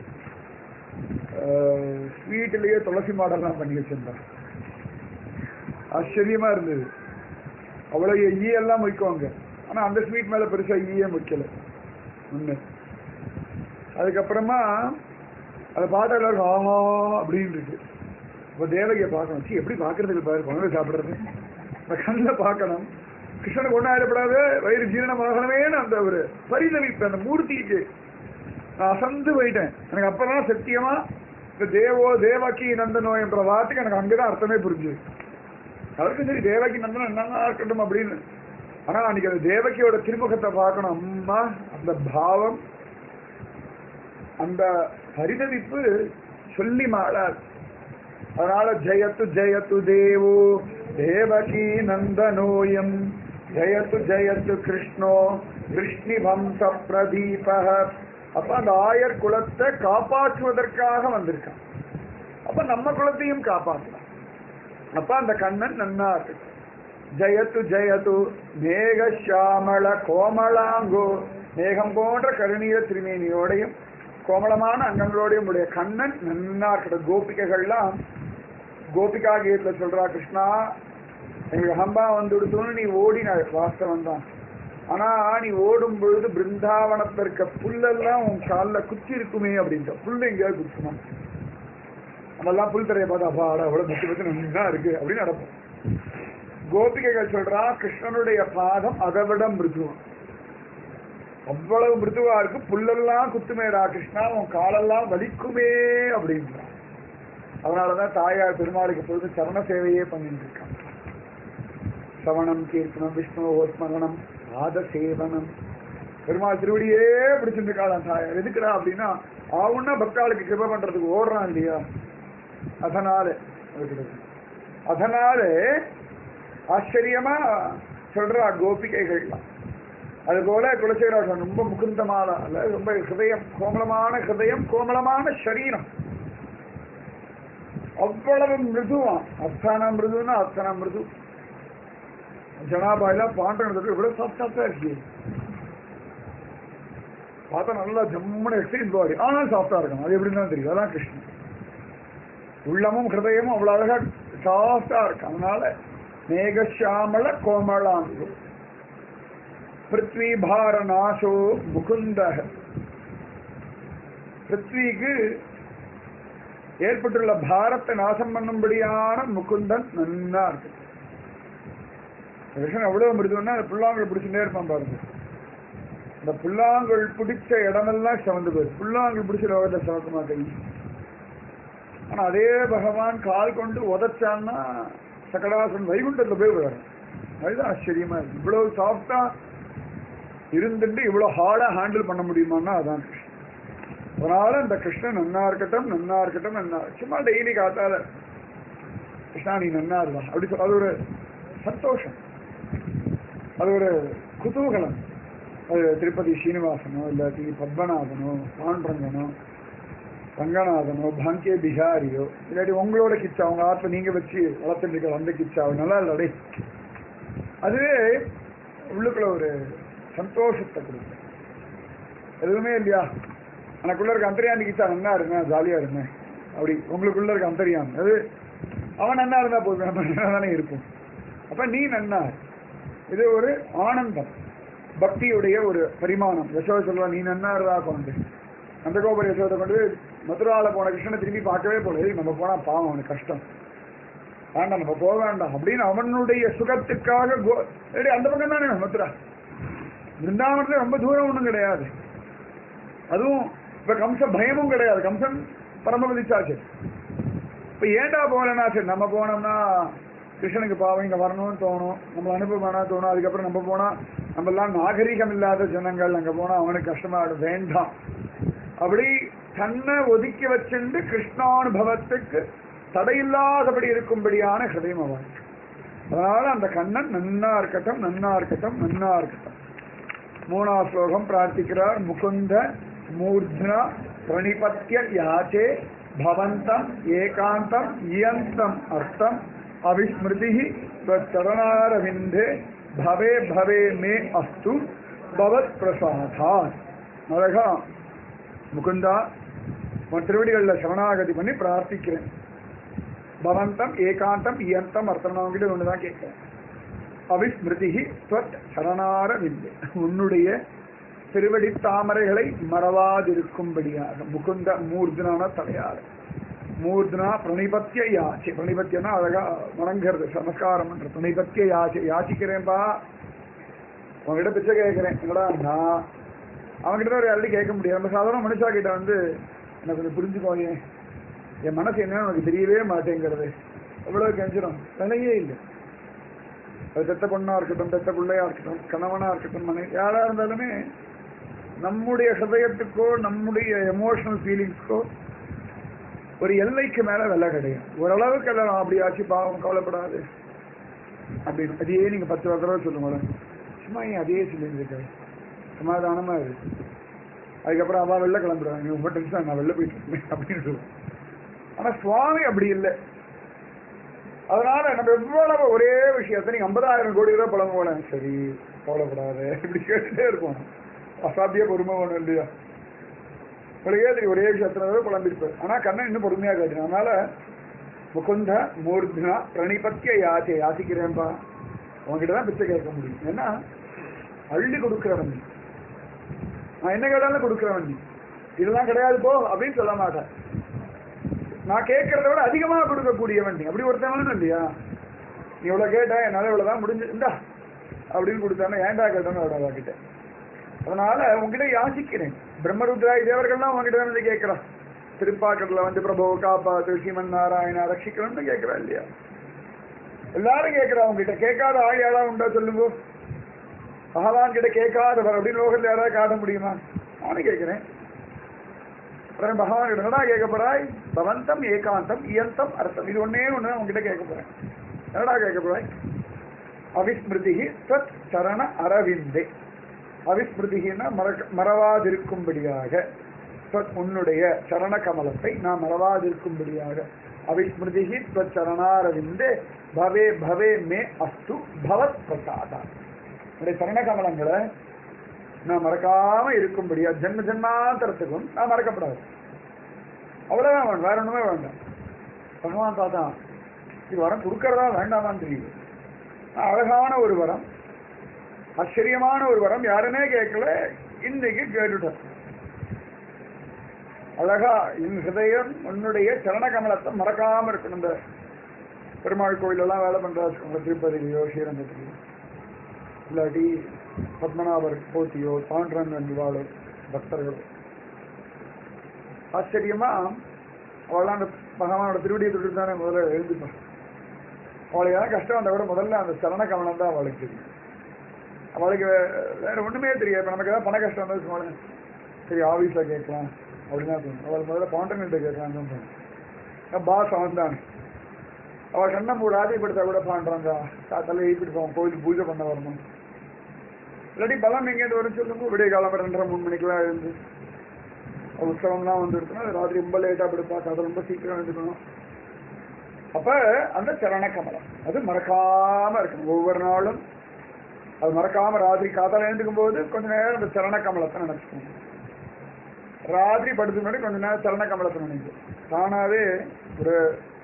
ஸ்வீட்லேயே துளசி மாடல்லாம் பண்ணி வச்சிருந்தான் ஆச்சரியமா இருந்தது அவ்வளவு ஈயெல்லாம் வைக்குவாங்க ஆனா அந்த ஸ்வீட் மேல பெருசா ஈயே வைக்கல ஒண்ணு அதுக்கப்புறமா அதை பார்த்தா எல்லாருக்கும் ஆஹா அப்படின்னு இருக்கு இப்போ தேவகியை பார்க்கணும் சி எப்படி பார்க்கறது பாரு குழந்தை சாப்பிடுறது இந்த கண்ணில் பார்க்கணும் கிருஷ்ணனுக்கு ஒன்றும் ஆயிடப்படாது வயிறு ஜீரணமாகணுமேனு அந்த ஒரு பரிதவிப்பு அந்த மூர்த்திக்கு நான் அசந்து போயிட்டேன் எனக்கு அப்பதான் சத்தியமா இந்த தேவோ தேவகி நந்தனோ என்ற வார்த்தைக்கு எனக்கு அங்கதான் அர்த்தமே புரிஞ்சுது அவருக்கு சரி தேவகி நந்தனம் என்னன்னா இருக்கட்டும் அப்படின்னு ஆனா அன்னைக்கு அந்த தேவகியோட திருமுகத்தை பார்க்கணும் அம்மா அந்த பாவம் அந்த பரிதவிப்பு சொல்லி மாளாது அதனால ஜெயத்து ஜெயத்து தேவோ தேவகி நந்தனோயம் ஜெயத்து ஜெயத்து கிருஷ்ணோ விஷ்ணி வம்ச பிரதீப அப்ப அந்த ஆயர் குலத்தை காப்பாற்றுவதற்காக வந்திருக்கான் அப்ப நம்ம குலத்தையும் காப்பாற்றலாம் அப்ப அந்த கண்ணன் நன்னா இருக்கு ஜெயத்து ஜெயத்து மேக சாமள கோமளாங்கோ மேகம் போன்ற கருணீர திருமேனியோடையும் கோமளமான அங்கங்களோடையும் உடைய கண்ணன் நன்னா இருக்கிற கோபிகைகள்லாம் கோபிகா கீதத்துல சொல்றா கிருஷ்ணா எங்களுக்கு ஹம்பா வந்து விடுத்தோன்னு நீ ஓடின வாஸ்தவம் தான் ஆனா நீ ஓடும் பொழுது பிருந்தாவனத்துல இருக்க புல்லெல்லாம் உன் காலில் குத்தி இருக்குமே அப்படின்ற புல்லு எங்கேயாவது குத்துமா நம்மெல்லாம் புல் தரையை பார்த்தா அப்பாடா அவ்வளவு பத்து பத்து நல்லா இருக்கு அப்படின்னு நடப்போம் கோபிகைகள் சொல்றா கிருஷ்ணனுடைய பாதம் அதை விட மிருதுவம் அவ்வளவு மிருதுவா இருக்கு புல்லெல்லாம் குத்துமேடா கிருஷ்ணா உன் காலெல்லாம் வலிக்குமே அப்படின்றான் அதனாலதான் தாயார் பெருமாளுக்கு பொழுது சரண சேவையே பண்ணிட்டு இருக்கான் சவணம் கீர்த்தனம் விஷ்ணு ஸ்மரணம் பாத சேவனம் பெருமாள் திருவடியே பிடிச்சிட்டு இருக்காளாம் தாயார் எதுக்குடா அப்படின்னா ஆவுன்னா பக்தாளுக்கு கிருப பண்றதுக்கு ஓடுறான் இல்லையா அதனால அதனால ஆச்சரியமா சொல்றா கோபிகைகள்லாம் அது போல குலசேகராசன் ரொம்ப முகுந்தமான அல்ல ரொம்ப ஹிருதயம் கோமளமான ஹிருதயம் கோமளமான சரீரம் அவ்வளவு மிருதுவான் அத்தனை மிருதுன்னா அத்தனை மிருது ஜனாபாயெல்லாம் பாண்டவனுக்கு இவ்வளவு சாஃப்டா இருக்கு பார்த்தா நல்லா ஜம்முன்னு எக்ஸ்ட்ரீம் பாடி ஆனால் சாஃப்டா இருக்கும் அது எப்படின்னு தான் தெரியும் அதான் கிருஷ்ணன் உள்ளமும் ஹிருதயமும் அவ்வளவு அழகா சாஃப்டா இருக்கு அதனால மேகஷாமள கோமளாங்கு பிருத்வி பார நாசோ முகுந்த பிருத்விக்கு ஏற்பட்டுள்ள பாரத்தை நாசம் பண்ணும்படியான முகுந்தன் நன்னா இருக்கு கிருஷ்ணன் எவ்வளவு மிருதுன்னா அந்த புல்லாங்குழல் பிடிச்சுட்டே இருப்பான் பாருங்க இந்த புல்லாங்குழல் பிடிச்ச இடமெல்லாம் சிவந்து போயிரு புல்லாங்குழல் பிடிச்ச லோகத்தை சிவக்க மாட்டேங்க ஆனா அதே பகவான் கால் கொண்டு உதச்சான்னா சகடாசன் வைகுண்டத்துல போய் விழுறான் அதுதான் ஆச்சரியமா இருக்கு இவ்வளவு சாஃப்டா இருந்துட்டு இவ்வளவு ஹார்டா ஹேண்டில் பண்ண முடியுமான்னா அதான் கிருஷ்ணன் அதனால இந்த கிருஷ்ணன் நன்னா இருக்கட்டும் நன்னா இருக்கட்டும் நன்னா சும்மா டெய்லி காத்தால கிருஷ்ணா நீ நன்னா இருந்தா அப்படி சொல் அது ஒரு சந்தோஷம் அது ஒரு குதூகலம் அது திருப்பதி ஸ்ரீனிவாசனோ இல்லாட்டி பத்மநாபனோ பாண்டரங்கனோ ரங்கநாதனோ பாங்கிய பிகாரியோ இல்லாட்டி உங்களோட கிச்சா உங்க ஆத்துல நீங்க வச்சு வளர்த்துட்டு இருக்க அந்த கிச்சா நல்லா இல்லடே அதுவே உள்ளுக்குள்ள ஒரு சந்தோஷத்தை கொடுக்கும் எதுவுமே இல்லையா எனக்குள்ள இருக்க அந்தரியாண்டி கிச்சா நல்லா இருங்க ஜாலியா இருங்க அப்படி உங்களுக்குள்ள இருக்க அந்தரியான் அது அவன் நன்னா இருந்தா போதும் நம்ம நல்லா தானே இருப்போம் அப்ப நீ நன்னா இரு. இது ஒரு ஆனந்தம் பக்தியுடைய ஒரு பரிமாணம் யசோத சொல்லுவா நீ நன்னா இருந்தா கொண்டு அந்த கோபுர யசோதை கொண்டு போய் மதுரால போன கிருஷ்ணனை திரும்பி பார்க்கவே போல ஏய், நம்ம போனா பாவம் அவனுக்கு கஷ்டம் வேண்டாம் நம்ம போக வேண்டாம் அப்படின்னு அவனுடைய சுகத்துக்காக கோ ஏடி, அந்த பக்கம் தானே மதுரா பிருந்தாவனத்துல ரொம்ப தூரம் ஒண்ணும் கிடையாது அதுவும் இப்ப கம்ச பயமும் கிடையாது கம்சன் பரமபதிச்சாச்சு இப்ப ஏன்டா போகலன்னா சரி நம்ம போனோம்னா கிருஷ்ணனுக்கு பாவம் இங்க வரணும்னு தோணும் நம்ம அனுப்ப வேணா தோணும் அதுக்கப்புறம் நம்ம போனா நம்ம எல்லாம் நாகரிகம் இல்லாத ஜனங்கள் அங்க போனா அவனுக்கு கஷ்டமாயிடும் வேண்டாம் அப்படி தன்னை ஒதுக்கி வச்சுண்டு கிருஷ்ணானுபவத்துக்கு தடையில்லாதபடி இருக்கும்படியான ஹிருதயம் அவன் அதனால அந்த கண்ணன் நன்னா இருக்கட்டும் நன்னா இருக்கட்டும் நன்னா இருக்கட்டும் மூணாவது ஸ்லோகம் பிரார்த்திக்கிறார் முகுந்த மூர்த்னா பிரணிபத்திய யாச்சே பவந்தம் ஏகாந்தம் இயந்தம் அர்த்தம் அவிஸ்மிருதி சரணாரவிந்தே பவே பவே மே அஸ்து பவத் பிரசாதாத் அழகா முகுந்தா உன் திருவடிகளில் சரணாகதி பண்ணி பிரார்த்திக்கிறேன் பவந்தம் ஏகாந்தம் இயந்தம் அர்த்தம் நான் உங்ககிட்ட ஒன்று தான் கேட்கிறேன் அவிஸ்மிருதி ஸ்வத் சரணார விந்து உன்னுடைய திருவடி தாமரைகளை மறவாதிருக்கும்படியாக முகுந்த மூர்தனான தலையாறு மூர்தனா பிரணிபத்திய யாச்சி பிரணிபத்தியனா அழகா வணங்குறது நமஸ்காரம் பண்ற பிரணிபத்திய யாச்சி யாச்சிக்கிறேன்பா உங்ககிட்ட பிச்சை கேட்கிறேன் என்னடா நான் அவன்கிட்ட ஒரு யார்ட்டையும் கேட்க முடியாது நம்ம சாதாரண மனுஷா கிட்ட வந்து எனக்கு கொஞ்சம் புரிஞ்சுக்கோங்க என் மனசு என்னன்னு உனக்கு தெரியவே மாட்டேங்கிறது எவ்வளவு கெஞ்சிடும் விலையே இல்லை அது பெத்த பொண்ணா இருக்கட்டும் பெத்த பிள்ளையா இருக்கட்டும் கணவனா இருக்கட்டும் மனை யாரா இருந்தாலுமே நம்முடைய ஹிருதயத்துக்கோ நம்முடைய எமோஷனல் ஃபீலிங்ஸ்க்கோ ஒரு எல்லைக்கு மேல விலை கிடையாது ஓரளவுக்கு எல்லாம் அப்படி ஆச்சு பாவம் கவலைப்படாது அப்படின்னு அதையே நீங்க பத்து தடவை சொல்லுங்களேன் சும்மா ஏன் அதையே சொல்லிட்டு இருக்க சமாதானமா இருக்கு அதுக்கப்புறம் அவ வெளில கிளம்புறாங்க நீ ரொம்ப டென்ஷன் நான் வெளில போயிட்டு இருக்கேன் அப்படின்னு சொல்லுவேன் ஆனா சுவாமி அப்படி இல்லை அதனால நம்ம எவ்வளவு ஒரே விஷயத்தை நீங்க ஐம்பதாயிரம் கோடி ரூபாய் பழம் போல சரி கவலைப்படாத இப்படி கேட்டுட்டே இருப்போம் அசாத்திய பொறுமை வேணும் இல்லையா உங்களுக்கே தெரியும் ஒரே விஷயத்துல தான் புலம்பிருப்பார் ஆனா கண்ணன் இன்னும் பொறுமையா கேட்டுனா அதனால முகுந்த மூர்த்தினா பிரணிபத்திய யாச்சை யாசிக்கிறேன்பா உங்ககிட்ட தான் பிச்சை கேட்க முடியும் ஏன்னா அள்ளி கொடுக்கிறவன் நீ. நான் என்ன கேட்டாலும் கொடுக்கிறவன் நீ இதெல்லாம் கிடையாது போ அப்படின்னு சொல்ல மாட்டேன் நான் கேட்கறத விட அதிகமாக கொடுக்கக்கூடியவன் நீ அப்படி ஒருத்தன் வேணும் இல்லையா நீ இவ்வளவு கேட்ட என்னால இவ்வளவுதான் முடிஞ்சு இந்தா அப்படின்னு கொடுத்தானே ஏன்டா கேட்டோன்னு அவ்வளோ கிட்ட அதனால உங்ககிட்ட யாசிக்கிறேன் பிரம்மருத்ராய் தேவர்கள்லாம் உங்ககிட்ட வந்து கேட்கிறான் திருப்பாக்கடல வந்து பிரபு காப்பாத்து ஸ்ரீமன் நாராயணா ரட்சிக்கணும்னு கேட்கிறா இல்லையா எல்லாரும் கேட்கிறா உங்ககிட்ட கேட்காத ஆள் யாரா உண்டா சொல்லுங்க பகவான் கிட்ட கேட்காதவர் அப்படின்னு லோகத்தில் யாராவது காட்ட முடியுமா நானும் கேட்கிறேன் அப்புறம் பகவான் கிட்ட என்னடா கேட்க போறாய் பவந்தம் ஏகாந்தம் இயந்தம் அர்த்தம் இது ஒன்னே ஒண்ணு உங்ககிட்ட கேட்க போறேன் என்னடா கேட்க போறாய் அவிஸ்மிருதி ஸ்வத் சரண அரவிந்தே அவிஸ்மிருதினா மறக்க மறவாதிருக்கும்படியாக ஸ்வத் உன்னுடைய சரண கமலத்தை நான் மறவாதிருக்கும்படியாக அவிஸ்மிருதி ஸ்வத் சரணாரவிந்தே பவே பவே மே அஸ்து பவத் பிரசாதா உன்னுடைய சரண கமலங்களை நான் மறக்காம இருக்கும்படியா ஜென்ம ஜென்மாந்தரத்துக்கும் நான் மறக்கப்படாது அவ்வளவுதான் வேணும் வேற ஒண்ணுமே வேண்டாம் பகவான் பார்த்தா இது வரம் கொடுக்கறதா வேண்டாமான்னு தெரியுது அழகான ஒரு வரம் ஆச்சரியமான ஒரு வரம் யாருமே கேட்கல இன்னைக்கு கேட்டுட்டோம் அழகா என் ஹிருதயம் உன்னுடைய சரண கமலத்தை மறக்காம இருக்கணும் இந்த பெருமாள் கோயிலெல்லாம் வேலை பண்றா வச்சுக்கோங்க திருப்பதிலையோ ஸ்ரீரங்கத்திலையோ இல்லாட்டி பத்மநாபர் போத்தியோ பாண்டரன் என்பவாளோ பக்தர்களோ ஆச்சரியமா அவள்லாம் அந்த பகவானோட திருவடியை தொட்டு தானே முதல்ல எழுந்துப்பான் அவளுக்கு ஏதாவது கஷ்டம் வந்தா கூட முதல்ல அந்த சரண கமலம் தான் அவளுக்கு தெரியும் அவளுக்கு வே- வேற ஒண்ணுமே தெரியாது இப்ப நமக்கு ஏதாவது பண கஷ்டம் வந்து வச்சுக்கோங்களேன் சரி ஆபீஸ்ல கேட்கலாம் அப்படின்னு தான் தோணும் அவளுக்கு முதல்ல பாண்டர்கிட்ட கேட்கலாம் தான் தோணும் பாஸ் அவன் தான் அவள் கண்ணம் ஒரு ஆதிப்படுத்தா கூட பாண்டாங்க தலை எழுப்பிட்டு போவோம் கோயிலுக்கு பூஜை பண்ண வரணும் இல்லாட்டி பலம் எங்கேயிருந்து வரும் சொல்லுங்க விடிய காலம் ரெண்டரை மூணு மணிக்கெல்லாம் எழுந்து உற்சவம்லாம் வந்து இருக்குன்னா அது ராத்திரி ரொம்ப லேட்டா படுப்பா அதை ரொம்ப சீக்கிரம் எழுந்துக்கணும் அப்ப அந்த சரண கமலம் அது மறக்காம இருக்கணும் ஒவ்வொரு நாளும் அது மறக்காம ராத்திரி காத்தால எழுந்துக்கும் போது கொஞ்ச நேரம் அந்த சரண கமலத்தை நினைச்சுக்கணும் ராத்திரி படுத்து முன்னாடி கொஞ்ச நேரம் சரண கமலத்தை நினைக்கும் தானாவே ஒரு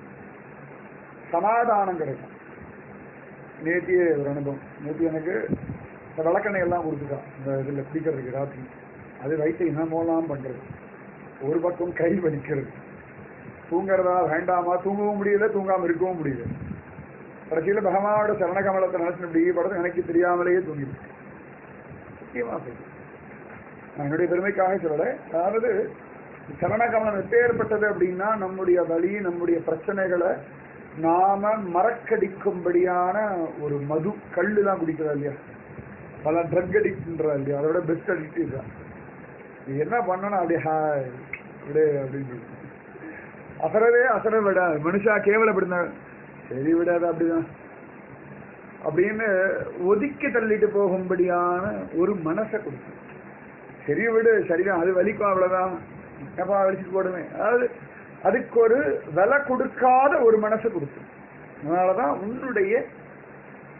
சமாதானம் கிடைக்கும் நேத்தியே ஒரு அனுபவம் நேத்தி எனக்கு இந்த விளக்கெண்ணெய் எல்லாம் கொடுத்துட்டான் இந்த இதுல பிடிக்கிறதுக்கு ராத்திரி அது வயிற்று இனமோலாம் பண்றது ஒரு பக்கம் கை வலிக்கிறது தூங்குறதா வேண்டாமா தூங்கவும் முடியல தூங்காம இருக்கவும் முடியல கடைசியில பகவானோட சரண கமலத்தை நினைச்சு இப்படி படத்தை எனக்கு தெரியாமலேயே தூங்கிடுச்சு சத்தியமா சொல்லு நான் என்னுடைய பெருமைக்காக சொல்லல அதாவது சரண கமலம் எப்பேற்பட்டது அப்படின்னா நம்முடைய வலி நம்முடைய பிரச்சனைகளை நாம மறக்கடிக்கும்படியான ஒரு மது கல்லு தான் குடிக்கிறா இல்லையா பல ட்ரக் அடிக்ட்ன்றா இல்லையா அதோட பெஸ்ட் அடிக்ட் இதுதான் இது என்ன பண்ணணும் அப்படியே ஹாய் விடு அப்படின்னு சொல்லி. அசரவே அசர விட மனுஷா கேவலப்படுத்த சரி விடாது அப்படிதான் அப்படின்னு ஒதுக்கி தள்ளிட்டு போகும்படியான ஒரு மனசை கொடுக்கும் சரி விடு சரிதான் அது வலிக்கும் அவ்வளவுதான் எப்பா வலிச்சுட்டு போடுமே அதாவது அதுக்கு ஒரு விலை கொடுக்காத ஒரு மனசை கொடுக்கும் அதனாலதான் உன்னுடைய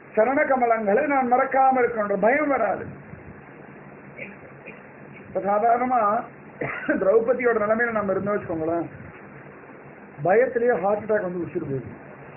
சரண கமலங்களை நான் மறக்காம இருக்கணுன்ற பயம் வராது இப்ப சாதாரணமா திரௌபதியோட நிலைமையில நம்ம இருந்தோம் வச்சுக்கோங்களேன் பயத்திலேயே ஹார்ட் அட்டாக் வந்து உச்சிட்டு போயிடும்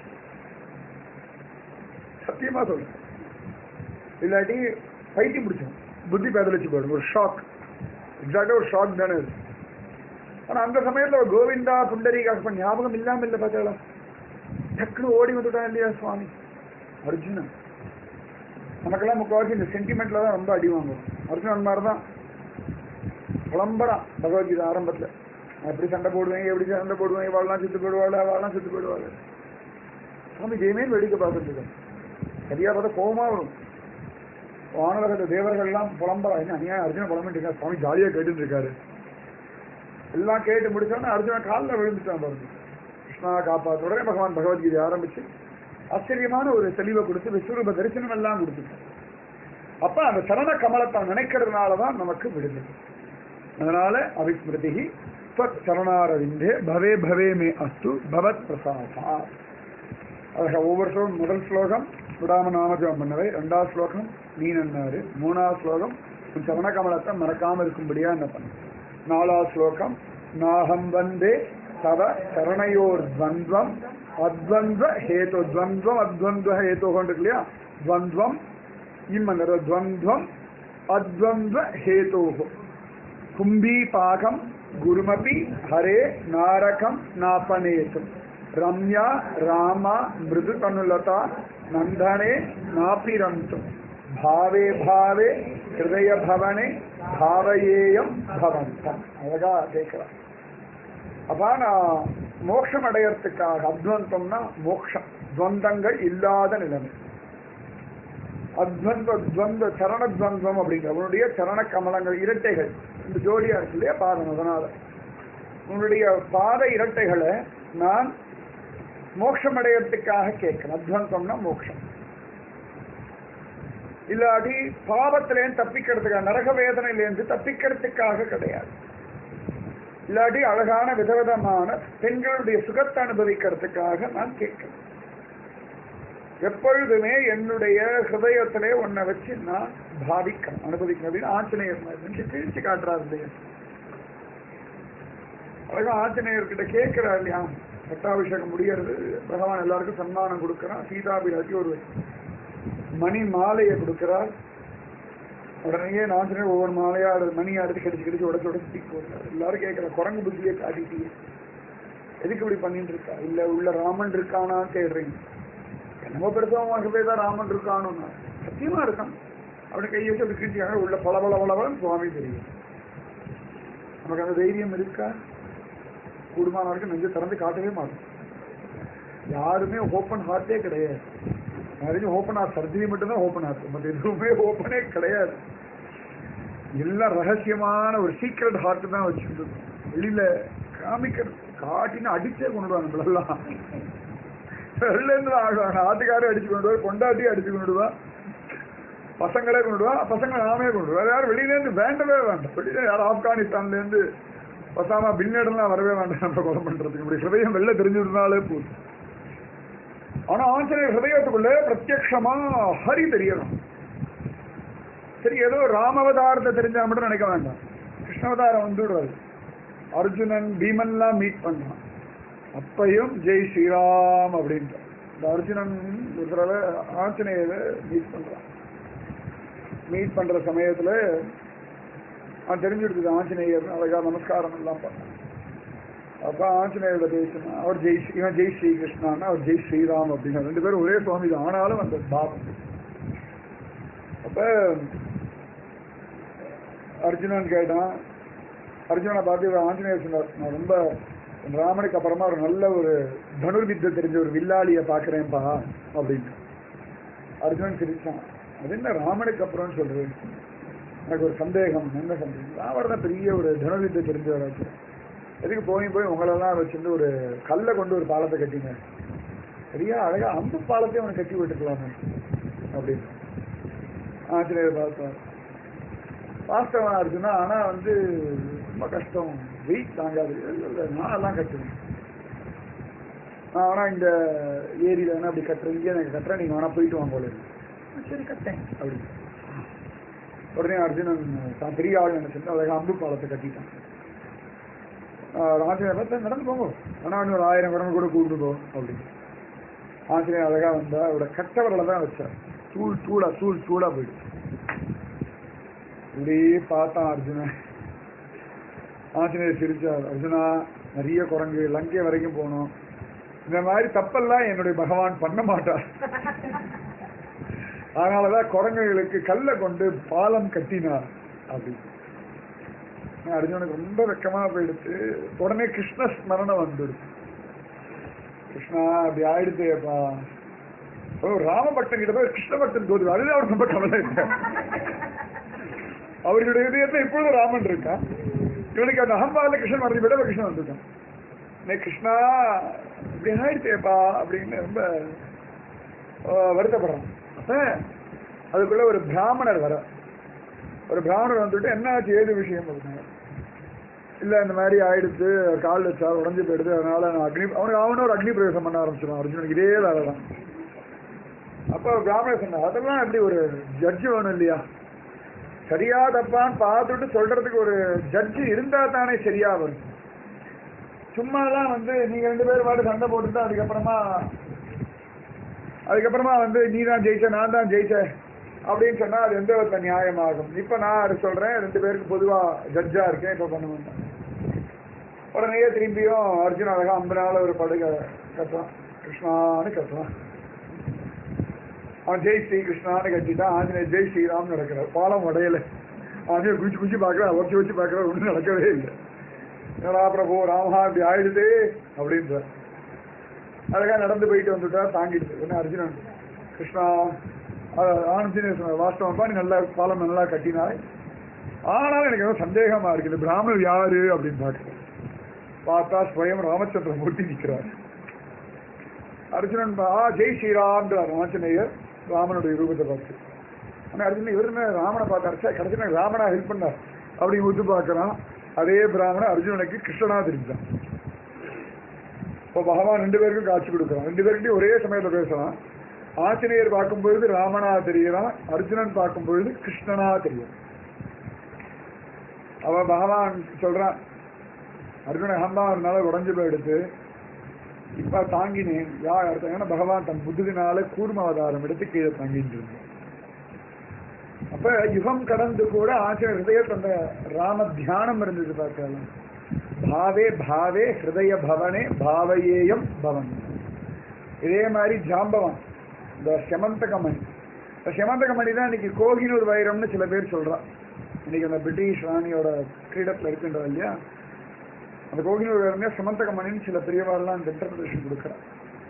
சத்தியமா சொல்றேன் இல்லாட்டி பைத்தியம் பிடிச்சோம் புத்தி பேதலிச்சு போயிடும் ஒரு ஷாக் எக்ஸாக்டா ஒரு ஷாக் தானே அது ஆனா அந்த சமயத்துல ஒரு கோவிந்தா புண்டரீகாசம் ஞாபகம் இல்லாம இல்ல பார்த்தாளா டக்குனு ஓடி வந்துட்டான் இல்லையா சுவாமி அர்ஜுனன் நமக்கெல்லாம் முக்கால்வாசி இந்த சென்டிமெண்ட்ல தான் ரொம்ப அடி வாங்குவோம் அர்ஜுனன் மாதிரி தான் புலம்பறான் பகவத்கீதை ஆரம்பத்துல நான் எப்படி சண்டை போடுவேன் எப்படி சண்டை போடுவேன் இவாள்லாம் செத்து போயிடுவாள் அவள்லாம் செத்து போயிடுவாள் சுவாமி ஜெயமே வேடிக்கை பார்த்துட்டு இருக்கேன் சரியா பார்த்தா கோபமா வரும் வானவரத தேவர்கள்லாம் புலம்பரா என்ன அநியாயம் அர்ஜுன புலம்பிட்டு இருக்காரு சுவாமி ஜாலியா கேட்டுட்டு இருக்காரு எல்லாம் கேட்டு முடிச்சோன்னா அர்ஜுன காலில் விழுந்துட்டான் பாருங்க கிருஷ்ணா காப்பாற்ற உடனே பகவான் பகவத்கீதை ஆரம்பிச்சு ஆச்சரியமான ஒரு தெளிவை கொடுத்து விஸ்வரூப தரிசனம் எல்லாம் கொடுத்துட்டான் அப்ப அந்த சரண கமலத்தை நினைக்கிறதுனால தான் நமக்கு விடுதலை அதனால அவிஸ்மிருதி ஸ்வத் சரணாரவிந்தே பவே பவே மே அஸ்து பவத் பிரசாதா அழகா ஒவ்வொரு ஸ்லோகம் முதல் ஸ்லோகம் விடாம நாமஜபம் பண்ணவை ரெண்டாவது ஸ்லோகம் நீ நன்னாரு மூணாவது ஸ்லோகம் உன் சரண கமலத்தை மறக்காம இருக்கும்படியா என்ன பண்ண நாலாவது ஸ்லோகம் நாகம் வந்தே தவ சரணையோர் துவந்த்வம் அத்வந்த்வ ஹேது துவந்த்வம் அத்வந்த்வ ஹேது இருக்கு இல்லையா துவந்த்வம் இம்மன்னர் துவந்த்வம் அத்வந்த்வ ஹேதோஹோ கும்பீபாகம் குருமபி ஹரே நாரகம் நாபனேசம் ரம்யா ராமா மிருது தனுலதா நந்தனே நாபிரந்தும் பாவே பாவே ஹிருதய பவனே பாவயேயம் பவந்தம் அழகா கேட்கிறான் அப்ப நான் மோட்சம் அடையறதுக்காக அத்வந்தம்னா மோட்சம் துவந்தங்கள் இல்லாத நிலைமை அத்வந்த துவந்த சரண துவந்தம் அப்படிங்கிற அவனுடைய சரண கமலங்கள் இரட்டைகள் இந்த ஜோடியா இருக்கு இல்லையா பாதம் அதனால உன்னுடைய பாத இரட்டைகளை நான் மோட்சம் அடையறதுக்காக கேட்கிறேன் அத்வந்தம்னா மோட்சம் இல்லாட்டி பாவத்திலேருந்து தப்பிக்கிறதுக்காக நரக வேதனையிலேருந்து தப்பிக்கிறதுக்காக கிடையாது இல்லாட்டி அழகான விதவிதமான பெண்களுடைய சுகத்தை அனுபவிக்கிறதுக்காக நான் கேட்கிறேன் எப்பொழுதுமே என்னுடைய ஹிருதயத்திலே உன்னை வச்சு நான் பாவிக்கணும் அனுபவிக்கணும் அப்படின்னு ஆஞ்சநேயர் மாதிரி கிழிச்சு காட்டுறாரு இல்லையா அழகா ஆஞ்சநேயர்கிட்ட கேட்கிறார் இல்லையா பட்டாபிஷேகம் முடியறது பகவான் எல்லாருக்கும் சன்மானம் கொடுக்கறான் சீதாபிராஜி ஒரு மணி மாலையை கொடுக்கிறார் உடனே ஆஞ்சநேயர் ஒவ்வொரு மாலையா அது மணியா எடுத்து கடிச்சு கடிச்சு உடச்சு உடச்சு தூக்கி போடுறாரு எல்லாரும் கேட்கிற குரங்கு புத்தியை காட்டிட்டீங்க எதுக்கு இப்படி பண்ணிட்டு இருக்கா இல்ல உள்ள ராமன் இருக்கானான்னு தேடுறீங்க என்னமோ பெருசாக தான் ராமன் இருக்கானுன்னா சத்தியமா இருக்கான் அப்படி கையை வச்சு அப்படி கிழிச்சாங்க உள்ள பல பல பலவன் சுவாமி தெரியும் நமக்கு அந்த தைரியம் இருக்கா கூடுமான வரைக்கும் நெஞ்சு திறந்து காட்டவே மாட்டோம் யாருமே ஓப்பன் ஹார்ட்டே கிடையாது நிறைய ஓப்பன் ஹார்ட் சர்ஜரி மட்டும்தான் ஓப்பன் ஹார்ட் மற்ற எதுவுமே ஓப்பனே கிடையாது எல்லாம் ரகசியமான ஒரு சீக்ரெட் ஹார்ட் தான் வச்சுட்டு வெளியில காமிக்கிறது காட்டின்னு அடிச்சே கொண்டு வா நம்மளெல்லாம் வெளில இருந்து ஆடுவாங்க ஆட்டுக்காரே அடிச்சு கொண்டு வா கொண்டாட்டி அடிச்சு கொண்டு வா பசங்களே கொண்டு வா பசங்க நாமே கொண்டு வா வேற யாரும் வெளியில இருந்து வேண்டவே வேண்டாம் வெளியில யாரும் ஆப்கானிஸ்தான்ல இருந்து பசாமா பின்னடெல்லாம் வரவே வேண்டாம் நம்ம கொலை பண்றதுக்கு இப்படி ஹிருதயம் வெளில தெரிஞ்சுருந்தாலே போதும் ஆனா ஆஞ்சநேயர் ஹிருதயத்துக்குள்ள பிரத்யக்ஷமா ஹரி தெரியணும் சரி ஏதோ ராமவதாரத்தை தெரிஞ்சா மட்டும் நினைக்க வேண்டாம் கிருஷ்ணவதாரம் வந்துடுறாரு அர்ஜுனன் பீமன்லாம் மீட் பண்ணான் அப்பையும் ஜெய் ஸ்ரீராம் அப்படின்ற இந்த அர்ஜுனன் ஒரு தடவை ஆஞ்சநேயரை மீட் பண்றான் மீட் பண்ற சமயத்துல அவன் தெரிஞ்சுடுது ஆஞ்சநேயர் அழகா நமஸ்காரம் எல்லாம் பண்ணான் அப்ப ஆஞ்சநேயரோட பேசினா அவர் ஜெய் ஸ்ரீ- இவன் ஜெய் ஸ்ரீ கிருஷ்ணான்னா அவர் ஜெய் ஸ்ரீராம் அப்படின்னா ரெண்டு பேரும் ஒரே சுவாமி தான் ஆனாலும் அந்த பாவம் அப்ப அர்ஜுனன் கேட்டான் அர்ஜுனனை பார்த்து இவர் ஆஞ்சநேயர் சொன்னார் நான் ரொம்ப ராமனுக்கு அப்புறமா ஒரு நல்ல ஒரு தனுர்வித்தை தெரிஞ்ச ஒரு வில்லாளியை பார்க்கறேன்ப்பா அப்படின்னு அர்ஜுனன் சிரிச்சான் அது என்ன ராமனுக்கு அப்புறம்னு சொல்றேன் எனக்கு ஒரு சந்தேகம் என்ன சந்தேகம் ராமர் தான் பெரிய ஒரு தனுர்வித்தை தெரிஞ்சவராச்சு எதுக்கு போய் போய் உங்களெல்லாம் வச்சிருந்து ஒரு கல்லை கொண்டு ஒரு பாலத்தை கட்டிங்க சரியா அழகா அம்பு பாலத்தையும் அவனை கட்டி விட்டுக்கலாமே அப்படின்னு ஆஞ்சநேயர் பார்த்தார் வாஸ்தவனா இருக்குன்னா ஆனா வந்து ரொம்ப கஷ்டம் வெயிட் தாங்காது இல்ல, இல்ல, நான் எல்லாம் கட்டுவேன் நான் வேணா இந்த ஏரியில வேணா அப்படி கட்டுறேன் இங்கே எனக்கு கட்டுறேன் நீங்க வேணா போயிட்டு வாங்க போல இருக்கு. சரி கட்டேன் அப்படி உடனே அர்ஜுனன் தான் பெரிய ஆள் நினைச்சிட்டு அழகா அம்பு பாலத்தை கட்டிட்டான் ஆஹ் ஆஞ்சநேயர் பார்த்தா நடந்து போங்க ஆனா இன்னும் ஒரு ஆயிரம் குரங்கு கூட கூப்பிட்டு போ அப்படின்னு ஆஞ்சநேயர் அழகா வந்தா அவரோட கட்டவரில் தான் வச்சார் தூள் தூளா தூள் தூளா போயிடுச்சு இப்படியே பார்த்தான் அர்ஜுனன் ஆஞ்சநேயர் சிரிச்சார் அர்ஜுனா நிறைய குரங்கு லங்கை வரைக்கும் போனோம் இந்த மாதிரி தப்பெல்லாம் என்னுடைய பகவான் பண்ண மாட்டார் அதனாலதான் குரங்குகளுக்கு கல்லை கொண்டு பாலம் கட்டினார் அப்படி அர்ஜுனுக்கு ரொம்ப வெக்கமா போயிடுச்சு உடனே கிருஷ்ண ஸ்மரணம் வந்துடுச்சு கிருஷ்ணா அப்படி ஆயிடுச்சேப்பா ஓ ராமபக்தன் கிட்ட போய் கிருஷ்ண பக்தன் தோது அதுதான் அவர் ரொம்ப கவலை இல்லை அவர்களுடைய இதயத்துல இப்பொழுது ராமன் இருக்கா இவனுக்கு அந்த அகம்பாவில கிருஷ்ணன் மறந்து விட கிருஷ்ணன் வந்துட்டான் நே கிருஷ்ணா இப்படி ஆயிடுச்சேப்பா அப்படின்னு ரொம்ப ஆஹ், வருத்தப்படுறான் அப்ப அதுக்குள்ள ஒரு பிராமணர் வர ஒரு பிராமணர் வந்துட்டு என்ன ஆச்சு ஏது விஷயம் அப்படின்னாங்க இல்ல இந்த மாதிரி ஆயிடுச்சு கால் வச்சா உடஞ்சு போயிடுது அதனால நான் அக்னி அவனுக்கு அவனும் ஒரு அக்னி பிரவேசம் பண்ண ஆரம்பிச்சிடும் அர்ஜுனுக்கு இதே வேலை தான் அப்போ பிராமணர் சொன்னார் அதெல்லாம் எப்படி ஒரு ஜட்ஜு வேணும் இல்லையா சரியா தப்பான்னு பார்த்துட்டு சொல்றதுக்கு ஒரு ஜட்ஜு இருந்தா தானே சரியா வரும் சும்மாதான் வந்து நீங்க ரெண்டு பேரும் பாட்டு சண்டை போட்டுட்டு அதுக்கப்புறமா அதுக்கப்புறமா வந்து நீ தான் ஜெயிச்ச நான் தான் ஜெயிச்சேன் அப்படின்னு சொன்னா அது எந்த விதத்துல நியாயமாகும் இப்ப நான் அது சொல்றேன் ரெண்டு பேருக்கு பொதுவா ஜட்ஜா இருக்கேன் இப்ப பண்ண மாட்டேன் உடனே திரும்பியும் அர்ஜுன் அழகா அம்பனால ஒரு படுகை கட்டுறான் கிருஷ்ணான்னு கட்டுறான் அவன் ஜெய் ஸ்ரீ கிருஷ்ணான்னு கட்டிட்டான் ஆஞ்சநேயர் ஜெய் ஸ்ரீராம் நடக்கிறார் பாலம் உடையல ஆஞ்சநேயர் குச்சி குச்சி பார்க்கறான் வச்சு வச்சு பார்க்கறான் ஒன்றும் நடக்கவே இல்லை என்னடா பிரபு ராமஹா இப்படி ஆயிடுது அப்படின்ற அழகா நடந்து போயிட்டு வந்துட்டா தாங்கிடுது உடனே அர்ஜுனன் கிருஷ்ணா அஹ் ஆஞ்சநேயர் சொன்னார் வாஸ்தவப்பா நீ நல்லா பாலம் நல்லா கட்டினாய் ஆனாலும் எனக்கு ஏதோ சந்தேகமா இருக்கு இந்த பிராமணர் யாரு அப்படின்னு பார்க்கிறேன் பார்த்தா ஸ்வயம் ராமச்சந்திரமூர்த்தி நிற்கிறார் அர்ஜுனன் பா- ஆ ஜெய் ஸ்ரீராம்ன்றார் ஆஞ்சநேயர் ராமனுடைய ரூபத்தை பார்த்து ஆனா அர்ஜுனன் இவர் என்ன ராமனை பார்த்தாரு கடைசியில் எனக்கு ராமனா ஹெல்ப் பண்ணார் அப்படி உத்து பார்க்கறான் அதே பிராமணன் அர்ஜுனனுக்கு கிருஷ்ணனா தெரிஞ்சான் இப்போ பகவான் ரெண்டு பேருக்கும் காட்சி கொடுக்குறான் ரெண்டு பேருக்கிட்டையும் ஒரே சமயத்துல பேசலாம் ஆஞ்சநேயர் பார்க்கும் பொழுது ராமனா தெரியறான் அர்ஜுனன் பார்க்கும் பொழுது கிருஷ்ணனா தெரியும் அவன் பகவான் சொல்றான் அர்ஜுன அகம்பாவனால உடஞ்சு போயிடுத்து இப்ப தாங்கினேன் யார் அர்த்தம் ஏன்னா பகவான் தன் புதுவினால கூர்ம அவதாரம் எடுத்து கீழே தாங்கிட்டு இருந்தான் அப்ப யுகம் கடந்து கூட ஆச்சரிய ஹிருதயத்தில் அந்த ராம தியானம் இருந்தது பார்க்கலாம் பாவே பாவே ஹிருதய பவனே பாவையேயம் பவன் இதே மாதிரி ஜாம்பவான் இந்த செமந்தகமணி இந்த செமந்தகமணி தான் இன்னைக்கு கோகினூர் வைரம்னு சில பேர் சொல்றான் இன்னைக்கு அந்த பிரிட்டிஷ் ராணியோட கிரீடத்துல இருக்கின்றா இல்லையா அந்த கோகினூர் வைரமே செமந்தகமணின்னு சில பெரியவாள்லாம் அந்த இன்டர்பிரேஷன் கொடுக்குறான்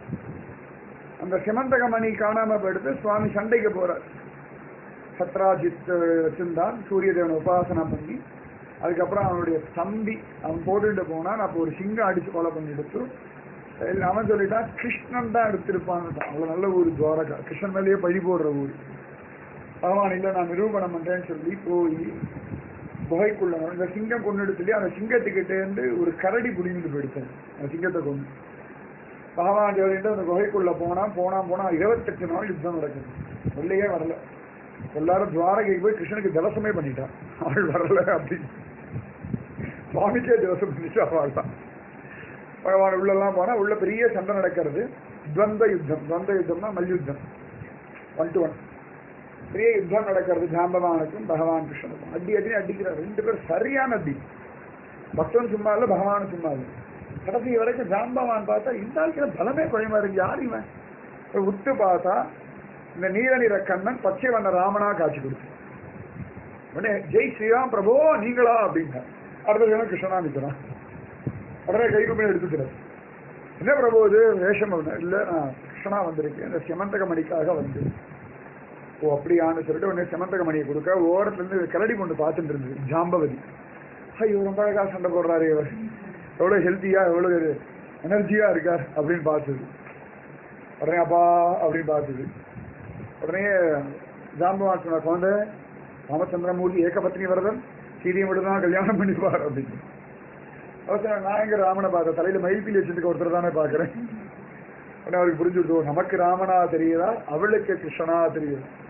அந்த செமந்தகமணி காணாம போயிடுத்து சுவாமி சண்டைக்கு போறார் சத்ராஜித் வச்சிருந்தான் சூரிய தேவனை உபாசனா பண்ணி அதுக்கப்புறம் அவனுடைய தம்பி அவன் போட்டுட்டு போனான் அப்போ ஒரு சிங்கம் அடிச்சு கொலை பண்ணி எடுத்து இல்ல, அவன் சொல்லிட்டான் கிருஷ்ணன் தான் எடுத்திருப்பான்னு அவ்வளவு நல்ல ஊர் துவாரகா கிருஷ்ணன் மேலேயே பழி போடுற ஊர் பகவான் இல்லை நான் நிரூபணம் பண்றேன்னு சொல்லி போய் குகைக்குள்ள இந்த சிங்கம் கொண்டு சொல்லி அந்த சிங்கத்துக்கிட்டே இருந்து ஒரு கரடி புடிங்கிட்டு போயிடுச்சேன் அந்த சிங்கத்தை கொண்டு பகவான் சொல்லிட்டு அந்த குகைக்குள்ள போனா போனா போனா இருபத்தெட்டு நாள் யுத்தம் நடக்குது உள்ளேயே வரல எல்லாரும் துவாரகைக்கு போய் கிருஷ்ணனுக்கு தவசமே பண்ணிட்டான் ஆள் வரல அப்படின்னு சுவாமிக்கே தவசம் பண்ணிட்டு அவள் தான் பகவான் உள்ளெல்லாம் போனா உள்ள பெரிய சண்டை நடக்கிறது துவந்த யுத்தம் துவந்த யுத்தம்னா மல்யுத்தம் ஒன் டு ஒன் பெரிய யுத்தம் நடக்கிறது ஜாம்பவானுக்கும் பகவான் கிருஷ்ணனுக்கும் அடி அடி அடிக்கிறார் ரெண்டு பேரும் சரியான அடி பக்தன் சும்மா இல்ல பகவானும் சும்மா இல்லை கடைசி வரைக்கும் ஜாம்பவான் பார்த்தா இந்த ஆளுக்கு பலமே குறைமா இருக்கு யார் இவன் போய் உத்து பார்த்தா இந்த நீல நிற கண்ணன் பச்சை வண்ண ராமனா காட்சி கொடுத்து உடனே ஜெய் ஸ்ரீராம் பிரபோ நீங்களா அப்படின்னா அடுத்த ஜனம் கிருஷ்ணனா நிற்கிறான் உடனே கைகுமே எடுத்துக்கிறார் என்ன பிரபு இது வேஷம் அப்படின்னா இல்ல நான் கிருஷ்ணனா வந்திருக்கேன் இந்த செமந்தக மணிக்காக வந்து ஓ அப்படியான்னு சொல்லிட்டு உடனே செமந்தக மணியை கொடுக்க ஓரத்துல இருந்து கிளடி கொண்டு பார்த்துட்டு இருந்தது ஜாம்பவதி ஐயோ ரொம்ப அழகா சண்டை போடுறாரு இவர் எவ்வளவு ஹெல்த்தியா எவ்வளவு எனர்ஜியா இருக்கார் அப்படின்னு பார்த்தது உடனே அப்பா அப்படின்னு பார்த்தது உடனே ஜாம்பவான் சொன்னார் குழந்தை ராமச்சந்திரமூர்த்தி ஏகபத்னி வரதன் சீதையை மட்டும் தான் கல்யாணம் பண்ணிப்பார் அப்படின்னு அவர் சொன்னார், நான் எங்க ராமனை பார்த்தேன் தலையில மயில்பீலி வச்சிருக்க ஒருத்தர் தானே பாக்குறேன் உடனே அவருக்கு புரிஞ்சு விட்டு நமக்கு ராமனா தெரியுதா அவளுக்கு கிருஷ்ணனா தெரியுது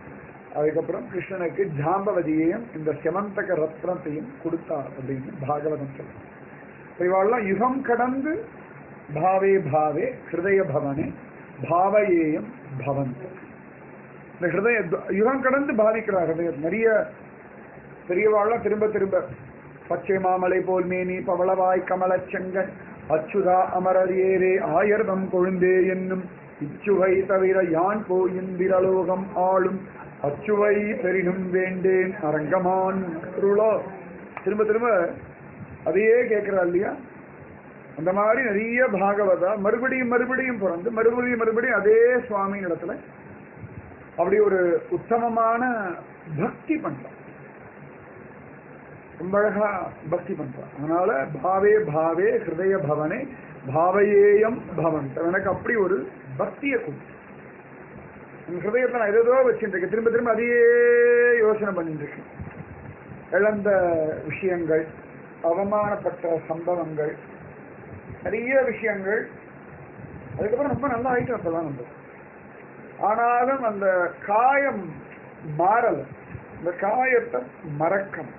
அதுக்கப்புறம் கிருஷ்ணனுக்கு ஜாம்பவதியையும் இந்த செமந்தக ரத்னத்தையும் கொடுத்தார் அப்படின்னு பாகவதம் சொல்றார் இவாள்லாம் யுகம் கடந்து பாவே பாவே ஹிருதய பவனே பாவயேயம் பவன் இந்த ஹிருதய யுகம் கடந்து பாதிக்கிறார் ஹிருதயம் நிறைய பெரியவாள்லாம் திரும்ப திரும்ப பச்சை மாமலை போல் மேனி பவளவாய் கமலச் செங்கன் அச்சுதா அமரர் ஏரே ஆயர்தம் கொழுந்தே என்னும் இச்சுவை தவிர யான் போயிந்திரலோகம் ஆளும் அச்சுவை பெரினும் வேண்டேன் அரங்கமான் அருளோ திரும்ப திரும்ப அதையே கேட்கிறா இல்லையா அந்த மாதிரி நிறைய பாகவதா மறுபடியும் மறுபடியும் பிறந்து மறுபடியும் மறுபடியும் அதே சுவாமி இடத்துல அப்படி ஒரு உத்தமமான பக்தி பண்றான் ரொம்ப அழகா பக்தி பண்றான் அதனால பாவே பாவே ஹிருதய பவனே பாவையேயம் பவன் எனக்கு அப்படி ஒரு பக்தியை கொடு என் ஹிருதயத்தை நான் ஏதோ வச்சுட்டு இருக்கேன் திரும்ப திரும்ப அதையே யோசனை பண்ணிட்டு இருக்கேன் இழந்த விஷயங்கள் அவமானப்பட்ட சம்பவங்கள் நிறைய விஷயங்கள் அதுக்கப்புறம் ரொம்ப நல்லா ஆயிட்டு அப்பதான் நம்ம ஆனாலும் அந்த காயம் மாறல இந்த காயத்தை மறக்கணும்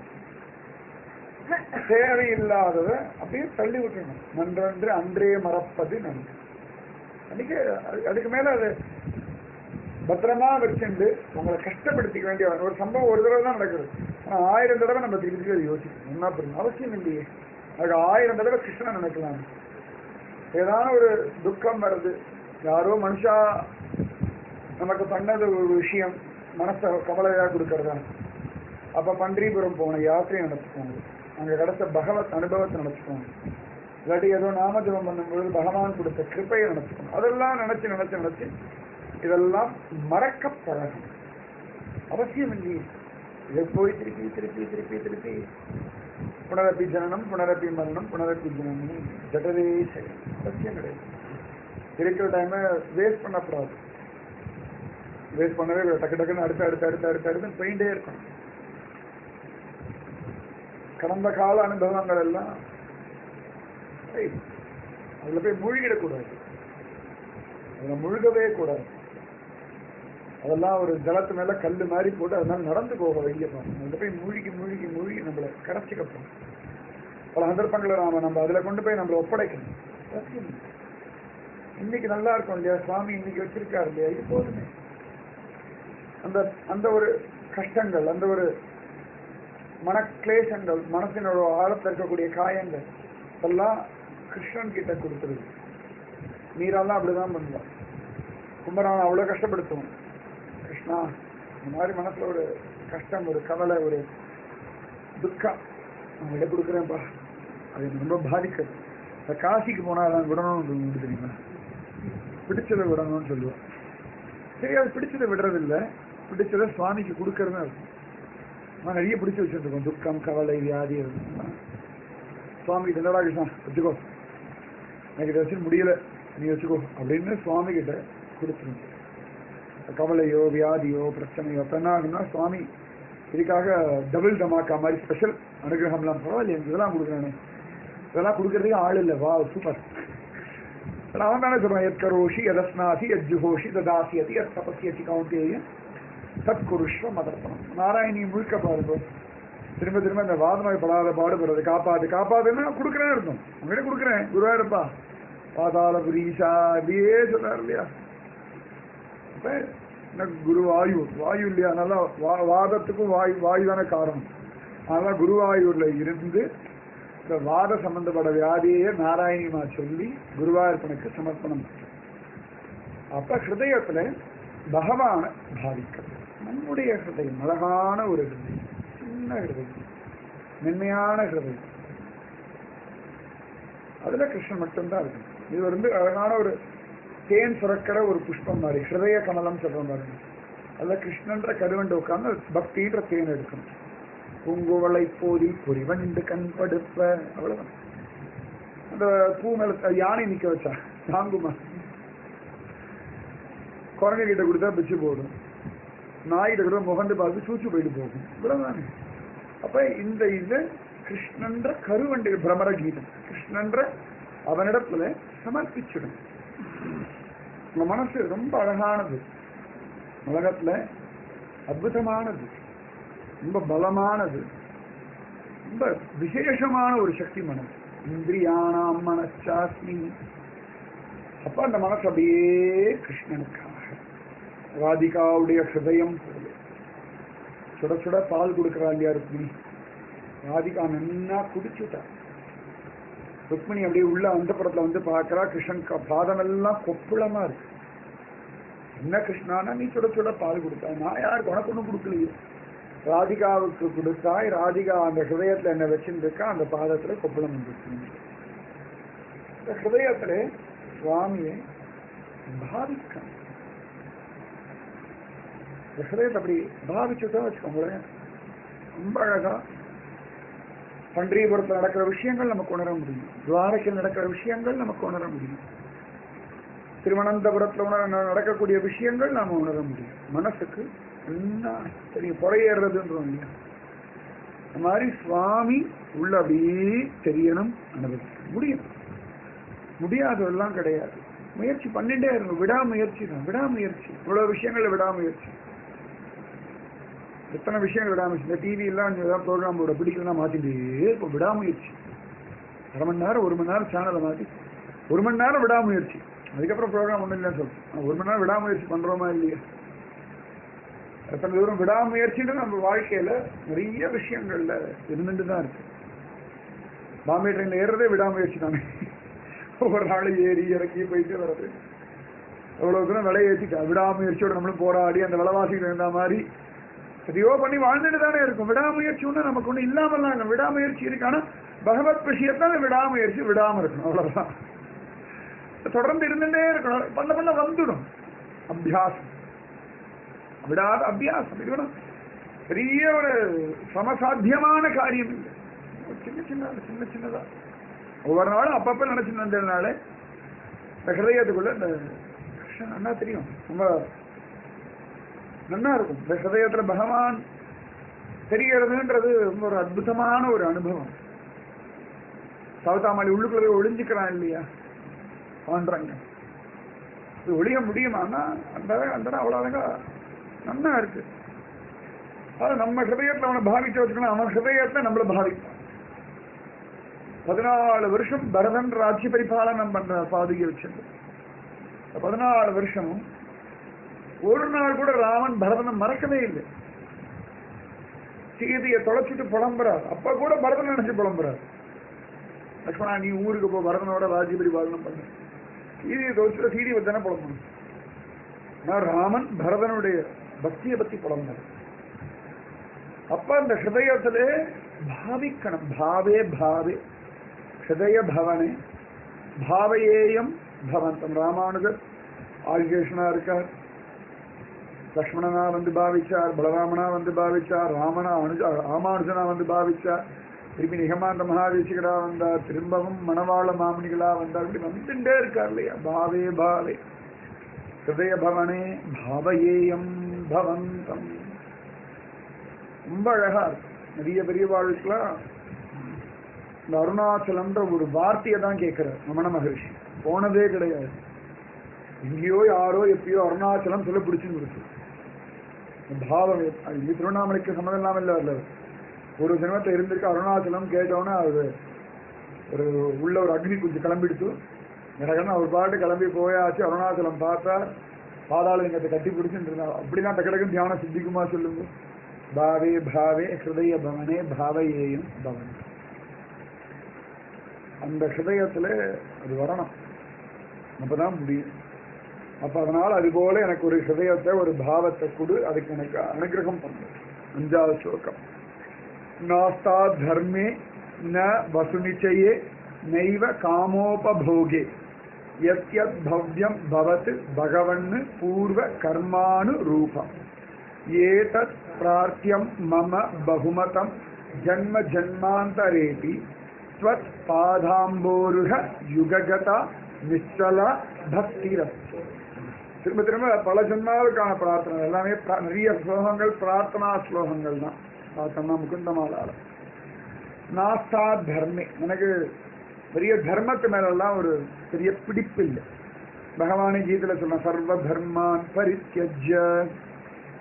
தேவையில்லாததை அப்படியே தள்ளி விட்டுணும் நன்றன்று அன்றே மறப்பது நன்று அன்னைக்கு அது- அதுக்கு மேல அது பத்திரமா வச்சுண்டு உங்களை கஷ்டப்படுத்திக்க வேண்டிய ஒரு சம்பவம் ஒரு தடவை தான் நடக்குது ஆனா ஆயிரம் தடவை நம்ம திருப்பி திருப்பி அதை யோசிக்கணும் என்ன பண்ணணும் அவசியம் இல்லையே அதுக்கு ஆயிரம் தடவை கிருஷ்ணன் நினைக்கலாம் ஏதான ஒரு துக்கம் வருது யாரோ மனுஷா நமக்கு பண்ணது ஒரு விஷயம் மனசை கவலையா கொடுக்கறதா அப்ப பண்டீபுரம் போன யாத்திரையை நடத்துக்கோங்க அங்க கிடைச்ச பகவத் அனுபவத்தை நடத்துக்கோங்க இல்லாட்டி ஏதோ நாமஜபம் பண்ணும்போது பகவான் கொடுத்த கிருப்பையை நடத்துக்கணும் அதெல்லாம் நினைச்சு நினைச்சு நினைச்சு இதெல்லாம் மறக்க பழகும் அவசியம் இல்லையே இதை போய் திருப்பி திருப்பி திருப்பி திருப்பி புனரப்பி ஜனனம் புனரப்பி மரணம் புனரப்பி ஜனனி ஜடரே சரி அவசியம் கிடையாது இருக்கிற டைமை வேஸ்ட் பண்ணக்கூடாது வேஸ்ட் பண்ணவே கூடாது. டக்கு டக்குன்னு அடுத்து அடுத்து அடுத்து அடுத்து அடுத்து போயிட்டே இருக்கணும் கடந்த கால அனுபவங்கள் எல்லாம் ஏய், அதுல போய் மூழ்கிடக்கூடாது அதுல முழுகவே கூடாது அதெல்லாம் ஒரு ஜலத்து மேல கல்லு மாதிரி போட்டு அதனால நடந்து போக வைக்க பாருங்க அதுல போய் மூழ்கி மூழ்கி மூழ்கி நம்மளை கரைச்சிக்க போறோம் பல சந்தர்ப்பங்களை நாம நம்ம அதுல கொண்டு போய் நம்மளை ஒப்படைக்கணும் அவசியம் இல்லை. இன்னைக்கு நல்லா இருக்கும் இல்லையா சுவாமி இன்னைக்கு வச்சிருக்காரு இல்லையா இது போதுமே அந்த அந்த ஒரு கஷ்டங்கள் அந்த ஒரு மனக்லேசங்கள் மனசினோட ஆழத்தில் இருக்கக்கூடிய காயங்கள் எல்லாம் கிருஷ்ணன் கிட்ட கொடுத்துருது மீரெல்லாம் அப்படிதான் பண்ணுவான் கும்பரான் அவ்வளவு கஷ்டப்படுத்துவோம் கிருஷ்ணா இந்த மாதிரி மனசுல ஒரு கஷ்டம் ஒரு கவலை ஒரு துக்கம் நான் விட கொடுக்குறேன்ப்பா அது எனக்கு ரொம்ப பாதிக்குது இந்த காசிக்கு போனா அதான் விடணும்னு உண்டு தெரியுமா பிடிச்சதை விடணும்னு சொல்லுவான் சரி அது பிடிச்சதை விடுறது இல்ல பிடிச்சதை சுவாமிக்கு கொடுக்கறது இருக்கும் நான் நிறைய பிடிச்சு வச்சிருக்கோம் துக்கம் கவலை வியாதி அதெல்லாம். சுவாமி கிட்ட என்னடா கிருஷ்ணா வச்சுக்கோ எனக்கு இதை வச்சு முடியல நீ வச்சுக்கோ அப்படின்னு சுவாமி கிட்ட கொடுத்துருங்க கவலையோ வியாதியோ பிரச்சனையோ அப்ப என்ன ஆகும்னா சுவாமி இதுக்காக டபுள் தமாக்கா மாதிரி ஸ்பெஷல் அனுகிரகம்லாம் பரவாயில்ல எனக்கு இதெல்லாம் கொடுக்குறானே இதெல்லாம் கொடுக்கறதுக்கு ஆள் இல்லை வா சூப்பர் அவன் தானே சொல்றான் எத் கரோஷி எதஸ்னாசி எத் ஜுஹோஷி ததாசியதி எத் தபசியதி கவுண்டேய தத் குருஷ்வ மதர்ப்பணம் நாராயணி முழுக்க பாருங்க திரும்ப திரும்ப இந்த வாதமாய் படாத பாடுபடுறது காப்பாது காப்பாதுன்னா கொடுக்குறேன்னு இருக்கும் உங்ககிட்ட கொடுக்குறேன் குருவா இருப்பா பாதாள புரீஷா அப்படியே சொல்றாரு இல்லையா அப்ப என்ன குரு வாயு வாயு இல்லையா நல்லா வா- வாதத்துக்கும் வாயு வாயு தானே காரணம் அதனால குருவாயூர்ல இருந்து இந்த வாத சம்பந்தப்பட்ட வியாதியே நாராயணிமா சொல்லி குருவாயூர்ப்பனுக்கு சமர்ப்பணம் அப்ப ஹிருதயத்துல பகவான பாவிக்கிறது நம்முடைய ஹிருதயம் அழகான ஒரு ஹிருதயம் சின்ன ஹிருதயம் மென்மையான ஹிருதயம் அதுல கிருஷ்ணன் மட்டும்தான் இருக்கு இது வந்து அழகான ஒரு தேன் சுரக்கிற ஒரு புஷ்பம் மாதிரி ஹிருதய கமலம் சொல்ற மாதிரி அதுல கிருஷ்ணன்ற கருவண்டு உட்கார்ந்து பக்தின்ற தேன் எடுக்கணும் பூங்குவளை போதி பொறிவண்டு கண் படுப்ப அவ்வளவுதான் அந்த பூ மேல த- யானை நிக்க வச்சா தாங்குமா குரங்கு கிட்ட கொடுத்தா பிச்சு போடும் நாய்கிட்ட கூட முகந்து பார்த்து சூச்சு போயிட்டு போகும் இவ்வளவுதானே அப்ப இந்த இது கிருஷ்ணன்ற கருவண்டு பிரமர கீதம் கிருஷ்ணன்ற அவனிடத்துல சமர்ப்பிச்சிடும் உங்க மனசு ரொம்ப அழகானது உலகத்துல அற்புதமானது ரொம்ப பலமானது ரொம்ப விசேஷமான ஒரு சக்தி மனம் இந்திரியானாம் மனச்சாஸ்மி அப்ப அந்த மனசு அப்படியே கிருஷ்ணனுக்காக ராதிகாவுடைய ஹிருதயம் போல சுட சுட பால் கொடுக்குறா இல்லையா ருக்மிணி ராதிகா நன்னா குடிச்சுட்டா ருக்மிணி அப்படியே உள்ள அந்த படத்துல வந்து பார்க்கறா கிருஷ்ணன் க- பாதமெல்லாம் கொப்புளமா இருக்கு என்ன கிருஷ்ணானா நீ சுட சுட பால் கொடுத்தா நான் யாருக்கு உனக்கு ஒன்றும் கொடுக்கலையே ராதிகாவுக்கு கொடுத்தாய் ராதிகா அந்த ஹிருதயத்துல என்ன வச்சுருக்கா அந்த பாதத்துல கொப்புளம் வந்துருக்கு இந்த ஹிருதயத்துல சுவாமியை பாவிக்கணும் இந்த ஹிருதயத்தை அப்படி பாவிச்சுட்டா வச்சுக்கோங்களேன் ரொம்ப அழகா பண்டீபுரத்தில் நடக்கிற விஷயங்கள் நமக்கு உணர முடியும் துவாரகையில் நடக்கிற விஷயங்கள் நமக்கு உணர முடியும் திருவனந்தபுரத்தில் உணர நடக்கக்கூடிய விஷயங்கள் நாம உணர முடியும் மனசுக்கு என்ன தெரியும் புறையேறதுன்றோம் இல்லையா அந்த மாதிரி சுவாமி உள்ள அப்படியே தெரியணும் அனுபவிக்க முடியும் முடியாததெல்லாம் கிடையாது முயற்சி பண்ணிட்டே இருக்கணும் விடாமுயற்சி தான் விடாமுயற்சி இவ்வளவு விஷயங்கள்ல விடாமுயற்சி எத்தனை விஷயங்கள் விடாமுயற்சி இந்த டிவி எல்லாம் ஏதாவது ப்ரோக்ராம் போட பிடிக்கலாம் மாத்திட்டே இப்போ விடாமுயற்சி அரை மணி நேரம் ஒரு மணி நேரம் சேனலை மாத்தி ஒரு மணி நேரம் விடாமுயற்சி அதுக்கப்புறம் ப்ரோக்ராம் ஒன்றும் இல்லைன்னு சொல்றேன் ஆனா ஒரு மணி நேரம் விடாமுயற்சி பண்றோமா இல்லையா எத்தனை தூரம் விடாமுயற்சின்றது நம்ம வாழ்க்கையில நிறைய விஷயங்கள்ல இருந்துட்டு தான் இருக்கு பாம்பே ட்ரெயின்ல ஏறுறதே விடாமுயற்சி தானே ஒவ்வொரு நாளும் ஏறி இறக்கி போயிட்டு வர்றது எவ்வளவு தூரம் விலை ஏற்றிட்டா விடாமுயற்சியோட நம்மளும் போராடி அந்த விலைவாசிக்கு இருந்த மாதிரி எதையோ பண்ணி வாழ்ந்துட்டு தானே இருக்கும் விடாமுயற்சி ஒண்ணு நமக்கு ஒண்ணு இல்லாமலாம் இல்லை விடாமுயற்சி இருக்கு ஆனா பகவத் விஷயத்தால விடாமுயற்சி விடாம இருக்கணும் அவ்வளவுதான் தொடர்ந்து இருந்துட்டே இருக்கணும் பண்ண பண்ண வந்துடும் அபியாசம் விடாத அபியாசம் இது வேணும் பெரிய ஒரு சமசாத்தியமான காரியம் இல்லை ஒரு சின்ன சின்ன சின்ன சின்னதா ஒவ்வொரு நாளும் அப்பப்ப நினைச்சு வந்ததுனால இந்த ஹிருதயத்துக்குள்ள இந்த கிருஷ்ணன் நல்லா தெரியும் ரொம்ப நல்லா இருக்கும் இந்த ஹிருதயத்துல பகவான் தெரியறதுன்றது ரொம்ப ஒரு அற்புதமான ஒரு அனுபவம் சவுதாமலி உள்ளுக்குள்ள போய் ஒளிஞ்சுக்கிறான் இல்லையா பாண்டுறாங்க இது ஒழிய முடியுமான்னா அந்த அந்த அவ்வளோ அழகா நல்லா இருக்கு அது நம்ம ஹிருதயத்துல அவனை பாவிச்சு வச்சுக்கணும் அவன் ஹிருதயத்துல நம்மள பாவிப்பான் பதினாலு வருஷம் பரதன் ராஜ்ய பரிபாலனம் பண்ற பாதுகை வச்சிருந்து இந்த பதினாலு வருஷமும் ஒரு நாள் கூட ராமன் பரதனை மறக்கவே இல்லை சீதையை தொலைச்சிட்டு புலம்புறார் அப்ப கூட பரதன் நினைச்சு புலம்புறார் லக்ஷ்மணா நீ ஊருக்கு போ பரதனோட ராஜ்ய பரிபாலனம் பண்ணு சீதையை தொலைச்சிட்டு சீதையை பத்தி தானே புலம்பணும் நான் ராமன் பரதனுடைய பக்தியை பத்தி புலம்புறார் அப்ப அந்த ஹிருதயத்திலே பாவிக்கணும் பாவே பாவே ஹிருதய பவனே பாவையேயம் பவந்தம் ராமானுஜர் ஆதிகேஷனா இருக்கார் லக்ஷ்மணனா வந்து பாவிச்சார் பலராமனா வந்து பாவிச்சார் ராமனா அனுஜ ராமானுஜனா வந்து பாவிச்சார் திருப்பி நிகமாந்த மகாதேசிகரா வந்தார் திரும்பவும் மணவாள மாமனிகளா வந்தார் இப்படி வந்துட்டே இருக்கார் இல்லையா பாவே பாவே ஹிருதய பவனே பாவையேயம் பவந்தம் ரொம்ப அழகா இருக்கு நிறைய பெரியவாளுக்கெல்லாம் இந்த அருணாச்சலம்ன்ற ஒரு வார்த்தையை தான் கேட்கிறார் ரமண மகரிஷி போனதே கிடையாது எங்கேயோ யாரோ எப்பயோ அருணாச்சலம் சொல்ல பிடிச்சுன்னு இருக்கு இந்த பாவம் அது இங்க திருவண்ணாமலைக்கு சம்மதம் இல்லாம இல்ல வரல ஒரு சினிமத்தை இருந்திருக்கு அருணாச்சலம் கேட்டோன்னே அது ஒரு உள்ள ஒரு அக்னி கொஞ்சம் கிளம்பிடுச்சு எனக்குன்னு அவர் பாட்டு கிளம்பி போயாச்சு அருணாச்சலம் பார்த்தா பாதாளலிங்கத்தை கட்டி பிடிச்சுட்டு இருந்தா அப்படிதான் டக்கு தியானம் சித்திக்குமா சொல்லுங்க பாவே பாவே ஹிருதய பவனே பாவையேயும் பவன் அந்த ஹிருதயத்துல அது வரணும் அப்பதான் முடியும் அப்ப அதனால அது போல எனக்கு ஒரு ஹிருதயத்தை ஒரு பாவத்தை கொடு அதுக்கு எனக்கு அனுகிரகம் பண்ணு அஞ்சாவது ஸ்லோகம் நாஸ்தா தர்மே ந வசுநிச்சயே நைவ காமோபபோகே யத்யத் பவ்யம் பவத் பகவன்னு பூர்வ கர்மானு ரூபம் ஏதத் பிரார்த்தியம் மம பகுமதம் ஜன்ம ஜன்மாந்தரேபி ஸ்வத் பாதாம்போருக யுககதா நிச்சல பக்திரஸ்து திரும்ப திரும்ப பல ஜென்மாவுக்கான பிரார்த்தனை எல்லாமே பிரா- நிறைய ஸ்லோகங்கள் பிரார்த்தனா ஸ்லோகங்கள் தான் பார்த்தோம்னா முகுந்தமாலால நாஸ்தா தர்மே எனக்கு பெரிய தர்மத்து மேலெல்லாம் ஒரு பெரிய பிடிப்பு இல்லை பகவானே கீதையில சொன்ன சர்வ தர்மான் பரித்யஜ்ய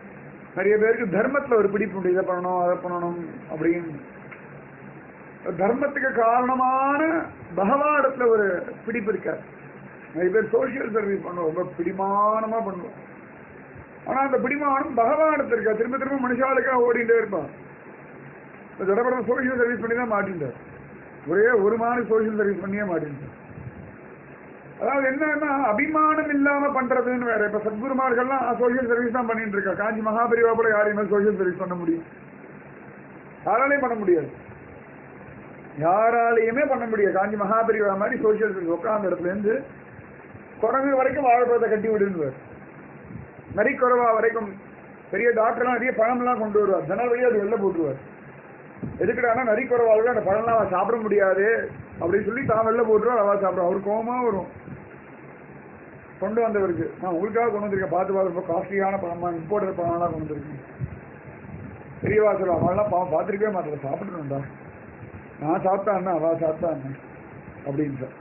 நிறைய பேருக்கு தர்மத்துல ஒரு பிடிப்பு உண்டு இதை பண்ணணும் அதை பண்ணணும் அப்படின்னு தர்மத்துக்கு காரணமான பகவானிடத்துல ஒரு பிடிப்பு இருக்காது நிறைய பேர் சோசியல் சர்வீஸ் பண்ணுவோம் ரொம்ப பிடிமானமா பண்ணுவோம் ஆனா அந்த பிடிமானம் பகவானிடத்துல இருக்கா திரும்ப திரும்ப மனுஷாளுக்காக ஓடிட்டே இருப்பான் இந்த ஜடபடம் சோசியல் சர்வீஸ் பண்ணி தான் மாட்டின்றார் ஒரே ஒரு மாதிரி சோசியல் சர்வீஸ் பண்ணியே மாட்டின்றார் அதாவது என்னன்னா அபிமானம் இல்லாம பண்றதுன்னு வேற இப்ப சத்குருமார்கள்லாம் சோசியல் சர்வீஸ் தான் பண்ணிட்டு இருக்கா காஞ்சி மகாபரிவா கூட யாரையுமே சோசியல் சர்வீஸ் பண்ண முடியும் யாராலையும் பண்ண முடியாது யாராலையுமே பண்ண முடியாது காஞ்சி மகாபரிவா மாதிரி சோசியல் சர்வீஸ் உட்கார்ந்த இடத்துல இருந்து குரங்கு வரைக்கும் வாழைப்பழத்தை கட்டி விடுவார் நரிக்குறவா வரைக்கும் பெரிய டாக்டர்லாம் நிறைய பழம்லாம் கொண்டு வருவார் ஜன்னல் வழியா அது வெளில போட்டுருவார் எதுக்குடானா நரிக்குறவாளுக்கு அந்த பழம்லாம் அவ சாப்பிட முடியாது அப்படின்னு சொல்லி தான் வெளில போட்டுருவார் அவ சாப்பிடுவா அவர் கோவமா வரும் கொண்டு வந்தவருக்கு நான் உங்களுக்காக கொண்டு வந்திருக்கேன் பார்த்து பார்த்து ரொம்ப காஸ்ட்லியான பழமா இம்போர்ட்டட் பழம்லாம் கொண்டு வந்திருக்கேன் பெரியவா சொல்லுவா அவள்லாம் பாவம் பார்த்துருக்கவே மாட்டேன் சாப்பிட்டுருந்தா நான் சாப்பிட்டா அண்ணா அவ சாப்பிட்டா அண்ணா அப்படின்னு சார்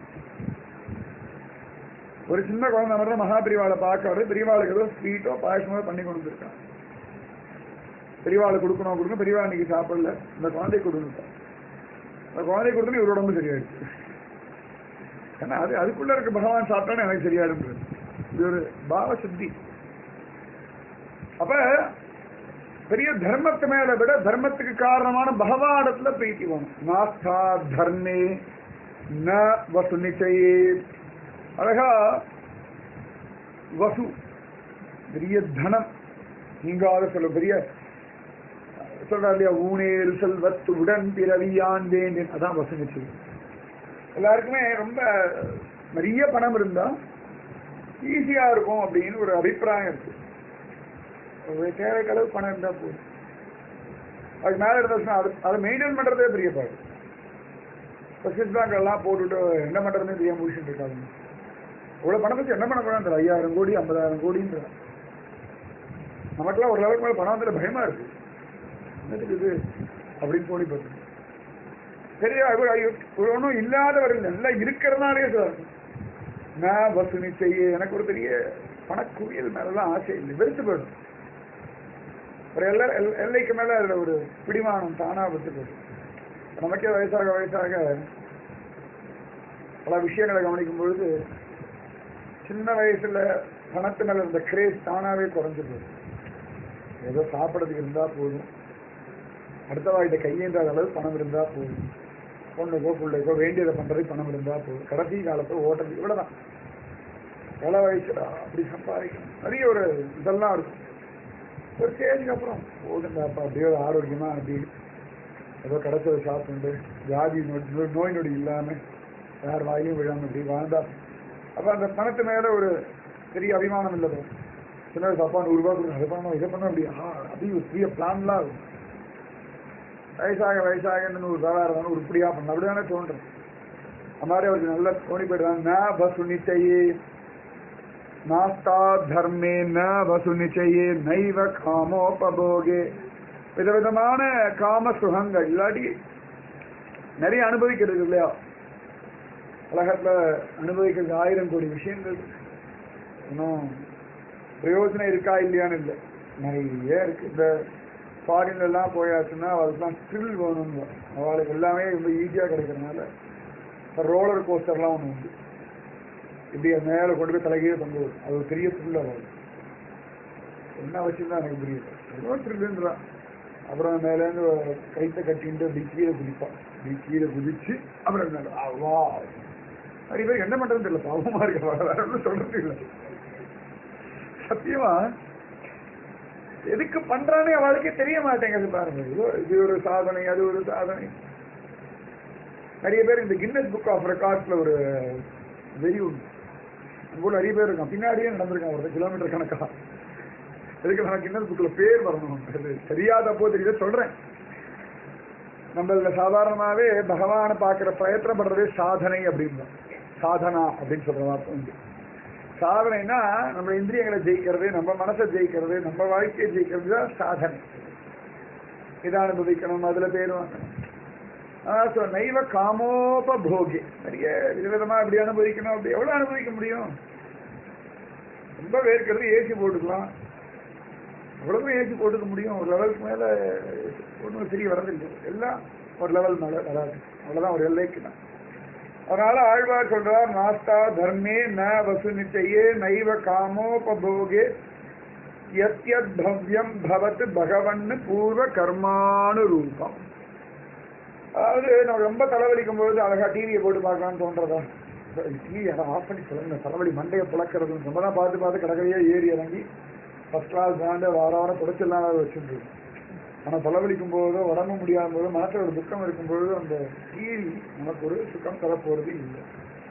ஒரு சின்ன குழந்தை மட்டும் மகாபிரிவாளை பார்க்க வர பெரியவாளுக்கு ஏதோ ஸ்வீட்டோ பாயசமோ பண்ணி கொண்டு வந்திருக்கான் பெரியவாளுக்கு கொடுக்கணும் கொடுக்கணும் பெரியவா இன்னைக்கு சாப்பிடல இந்த குழந்தை கொடுங்க அந்த குழந்தை கொடுத்து இவரோட உடம்பு சரியாயிடுச்சு ஏன்னா அது அதுக்குள்ள இருக்க பகவான் சாப்பிட்டானே எனக்கு சரியாயிடும் இது ஒரு பாவ சுத்தி அப்ப பெரிய தர்மத்து மேல விட தர்மத்துக்கு காரணமான பகவானத்துல பிரீத்தி வேணும் நாஸ்தா தர்மே ந வசு நிச்சயே அழகா வசு பெரிய தனம் நீங்காத சொல்ல பெரிய சொல்றா இல்லையா ஊனேறு செல்வத்து உடன் பிறவியான் வேண்டேன் அதான் வசு நிச்சயம் எல்லாருக்குமே ரொம்ப நிறைய பணம் இருந்தா ஈஸியா இருக்கும் அப்படின்னு ஒரு அபிப்பிராயம் இருக்கு ஒரு தேவைக்கு அளவு பணம் இருந்தா போதும் அதுக்கு மேல இருந்துச்சுன்னா அது அதை மெயின்டைன் பண்றதே பெரிய பாடு இப்போ ஸ்விஸ் பேங்க் எல்லாம் போட்டுட்டு என்ன பண்றதுன்னு தெரியாம முடிச்சுட்டு இருக்காங்க இவ்வளவு பணம் வச்சு என்ன பண்ண போறாங்க ஐயாயிரம் கோடி ஐம்பதாயிரம் கோடின்ற நமக்கெல்லாம் ஒரு லெவலுக்கு மேல பணம் வந்துட்டு பயமா இருக்கு என்னத்துக்கு இது அப்படின்னு தோணி போகுது பெரிய ஒன்றும் இல்லாதவர்கள் நல்லா இருக்கிறதுனாலே சார் நான் வசூலி செய்ய எனக்கு ஒரு பெரிய பணக்குவியல் மேலலாம் ஆசை இல்லை வெறுத்து போயிடும் ஒரு எல்லை எல்- எல்லைக்கு மேல அதுல ஒரு பிடிமானம் தானா விட்டு போயிடும் நமக்கே வயசாக வயசாக பல விஷயங்களை கவனிக்கும் பொழுது சின்ன வயசுல பணத்து மேல இருந்த கிரேஸ் தானாவே குறைஞ்சு போகுது ஏதோ சாப்பிடறதுக்கு இருந்தா போதும் அடுத்த வாய்ட்ட கையேந்தாத அளவு பணம் இருந்தா போதும் பொண்ணுக்கோ பிள்ளைக்கோ வேண்டியதை பண்றதுக்கு பணம் இருந்தா போதும் கடைசி காலத்துல ஓட்டுறது இவ்வளவுதான் பல வயசுல அப்படி சம்பாதிக்கணும் நிறைய ஒரு இதெல்லாம் இருக்கும் ஒரு ஸ்டேஜுக்கு அப்புறம் போதுண்டாப்பா அப்படியே ஒரு ஆரோக்கியமா அப்படி ஏதோ கிடைச்சதை சாப்பிட்டு வியாதி நொடி நோய் நொடி இல்லாம யார் வாயிலும் விழாம இப்படி வாழ்ந்தா அப்ப அந்த பணத்து மேல ஒரு பெரிய அபிமானம் இல்லை பாரு. சின்ன வயசு அப்பா நூறு ரூபாய் கொடுங்க அதை பண்ணணும் இதை பண்ணணும் அப்படி ஆ, அப்படி ஒரு பெரிய பிளான்லாம் இருக்கும் வயசாக வயசாக இந்த நூறு ரூபாய் வேறு உருப்படியா பண்ணணும் அப்படிதானே தோன்றும் அந்த மாதிரி அவருக்கு நல்லா தோணி போயிடுறாங்க ந வசு நிச்சயே நாஸ்தா தர்மே ந வசு நிச்சயே நைவ காமோபபோகே விதவிதமான காம சுகங்கள் இல்லாட்டி நிறைய அனுபவிக்கிறது இல்லையா உலகத்துல அனுபவிக்கிறது ஆயிரம் கோடி விஷயங்கள் இன்னும் பிரயோஜனம் இருக்கா இல்லையான்னு இல்லை நிறைய இருக்கு இந்த ஃபாரின்ல எல்லாம் போயாச்சுன்னா அவளுக்குலாம் த்ரில் வேணும்னு அவளுக்கு எல்லாமே ரொம்ப ஈஸியா கிடைக்கிறதுனால ரோலர் கோஸ்டர்லாம் ஒன்று உண்டு இப்படி அது மேலே கொண்டு போய் தலைகீழ கொண்டு வரும் அது ஒரு பெரிய த்ரில் அவளுக்கு என்ன அவசியம் தான் எனக்கு புரியல ஏதோ த்ரில்லுன்றான் அப்புறம் மேலேருந்து கைத்தை கட்டிட்டு அப்படி கீழே குதிப்பான் அப்படி கீழே குதிச்சு அப்புறம் மேல, வா நிறைய பேர் என்ன பண்றதுன்னு தெரியல பாவமா இருக்க வேற ஒன்றும் சொல்றது இல்லை சத்தியமா எதுக்கு பண்றானே அவளுக்கே தெரிய மாட்டேங்குது பாருங்க இதோ இது ஒரு சாதனை அது ஒரு சாதனை நிறைய பேர் இந்த கின்னஸ் புக் ஆஃப் ரெக்கார்ட்ஸ்ல ஒரு வெறி உண்டு அங்க கூட நிறைய பேர் இருக்கான் பின்னாடியே நடந்திருக்கான் ஒரு கிலோமீட்டர் கணக்கா எதுக்கு நான் கின்னஸ் புக்ல பேர் வரணும் அது தெரியாதப்போ தெரியல சொல்றேன் நம்மள சாதாரணமாவே பகவானை பார்க்கிற பிரயத்தனப்படுறதே சாதனை அப்படின்னு சாதனா அப்படின்னு சொல்ற வார்த்தை உண்டு சாதனைனா நம்ம இந்திரியங்களை ஜெயிக்கிறது நம்ம மனசை ஜெயிக்கிறது நம்ம வாழ்க்கையை ஜெயிக்கிறது தான் சாதனை இதை அனுபவிக்கணும் அதுல பேர் வாங்கணும் அதான் சொல் நைவ காமோபோகி நிறைய விதவிதமா இப்படி அனுபவிக்கணும் அப்படி எவ்வளவு அனுபவிக்க முடியும் ரொம்ப வேர்க்கிறது ஏசி போட்டுக்கலாம் அவ்வளவு ஏசி போட்டுக்க முடியும் ஒரு லெவலுக்கு மேல ஒன்றும் சரி வரதில்லை எல்லாம் ஒரு லெவல் மேல வராது அவ்வளவுதான் ஒரு எல்லைக்கு தான் அதனால ஆழ்வார் சொல்றார் நாஸ்தா தர்மே ந வசுனிச்சையே நைவ காமோபோகே யத்யத் பவ்யம் பவத் பகவன்னு பூர்வ கர்மானு ரூபம் அதாவது நம்ம ரொம்ப தலைவலிக்கும் பொழுது அழகா டிவியை போட்டு பார்க்கலாம்னு தோன்றதா டிவி யாரும் ஆஃப் பண்ணி சொல்லுங்க தலைவலி மண்டையை புழக்கிறது ரொம்ப தான் பார்த்து பார்த்து கடற்கரையே ஏறி இறங்கி ஃபர்ஸ்ட் கிளாஸ் பிராண்டு வார வாரம் தொடச்செல்லாம் வேற வச்சுட்டு ஆனால் தலைவலிக்கும் போதோ உடம்பு முடியாத போதோ மனசில் ஒரு துக்கம் இருக்கும் பொழுது அந்த டிவி நமக்கு ஒரு சுக்கம் தரப்போறது இல்லை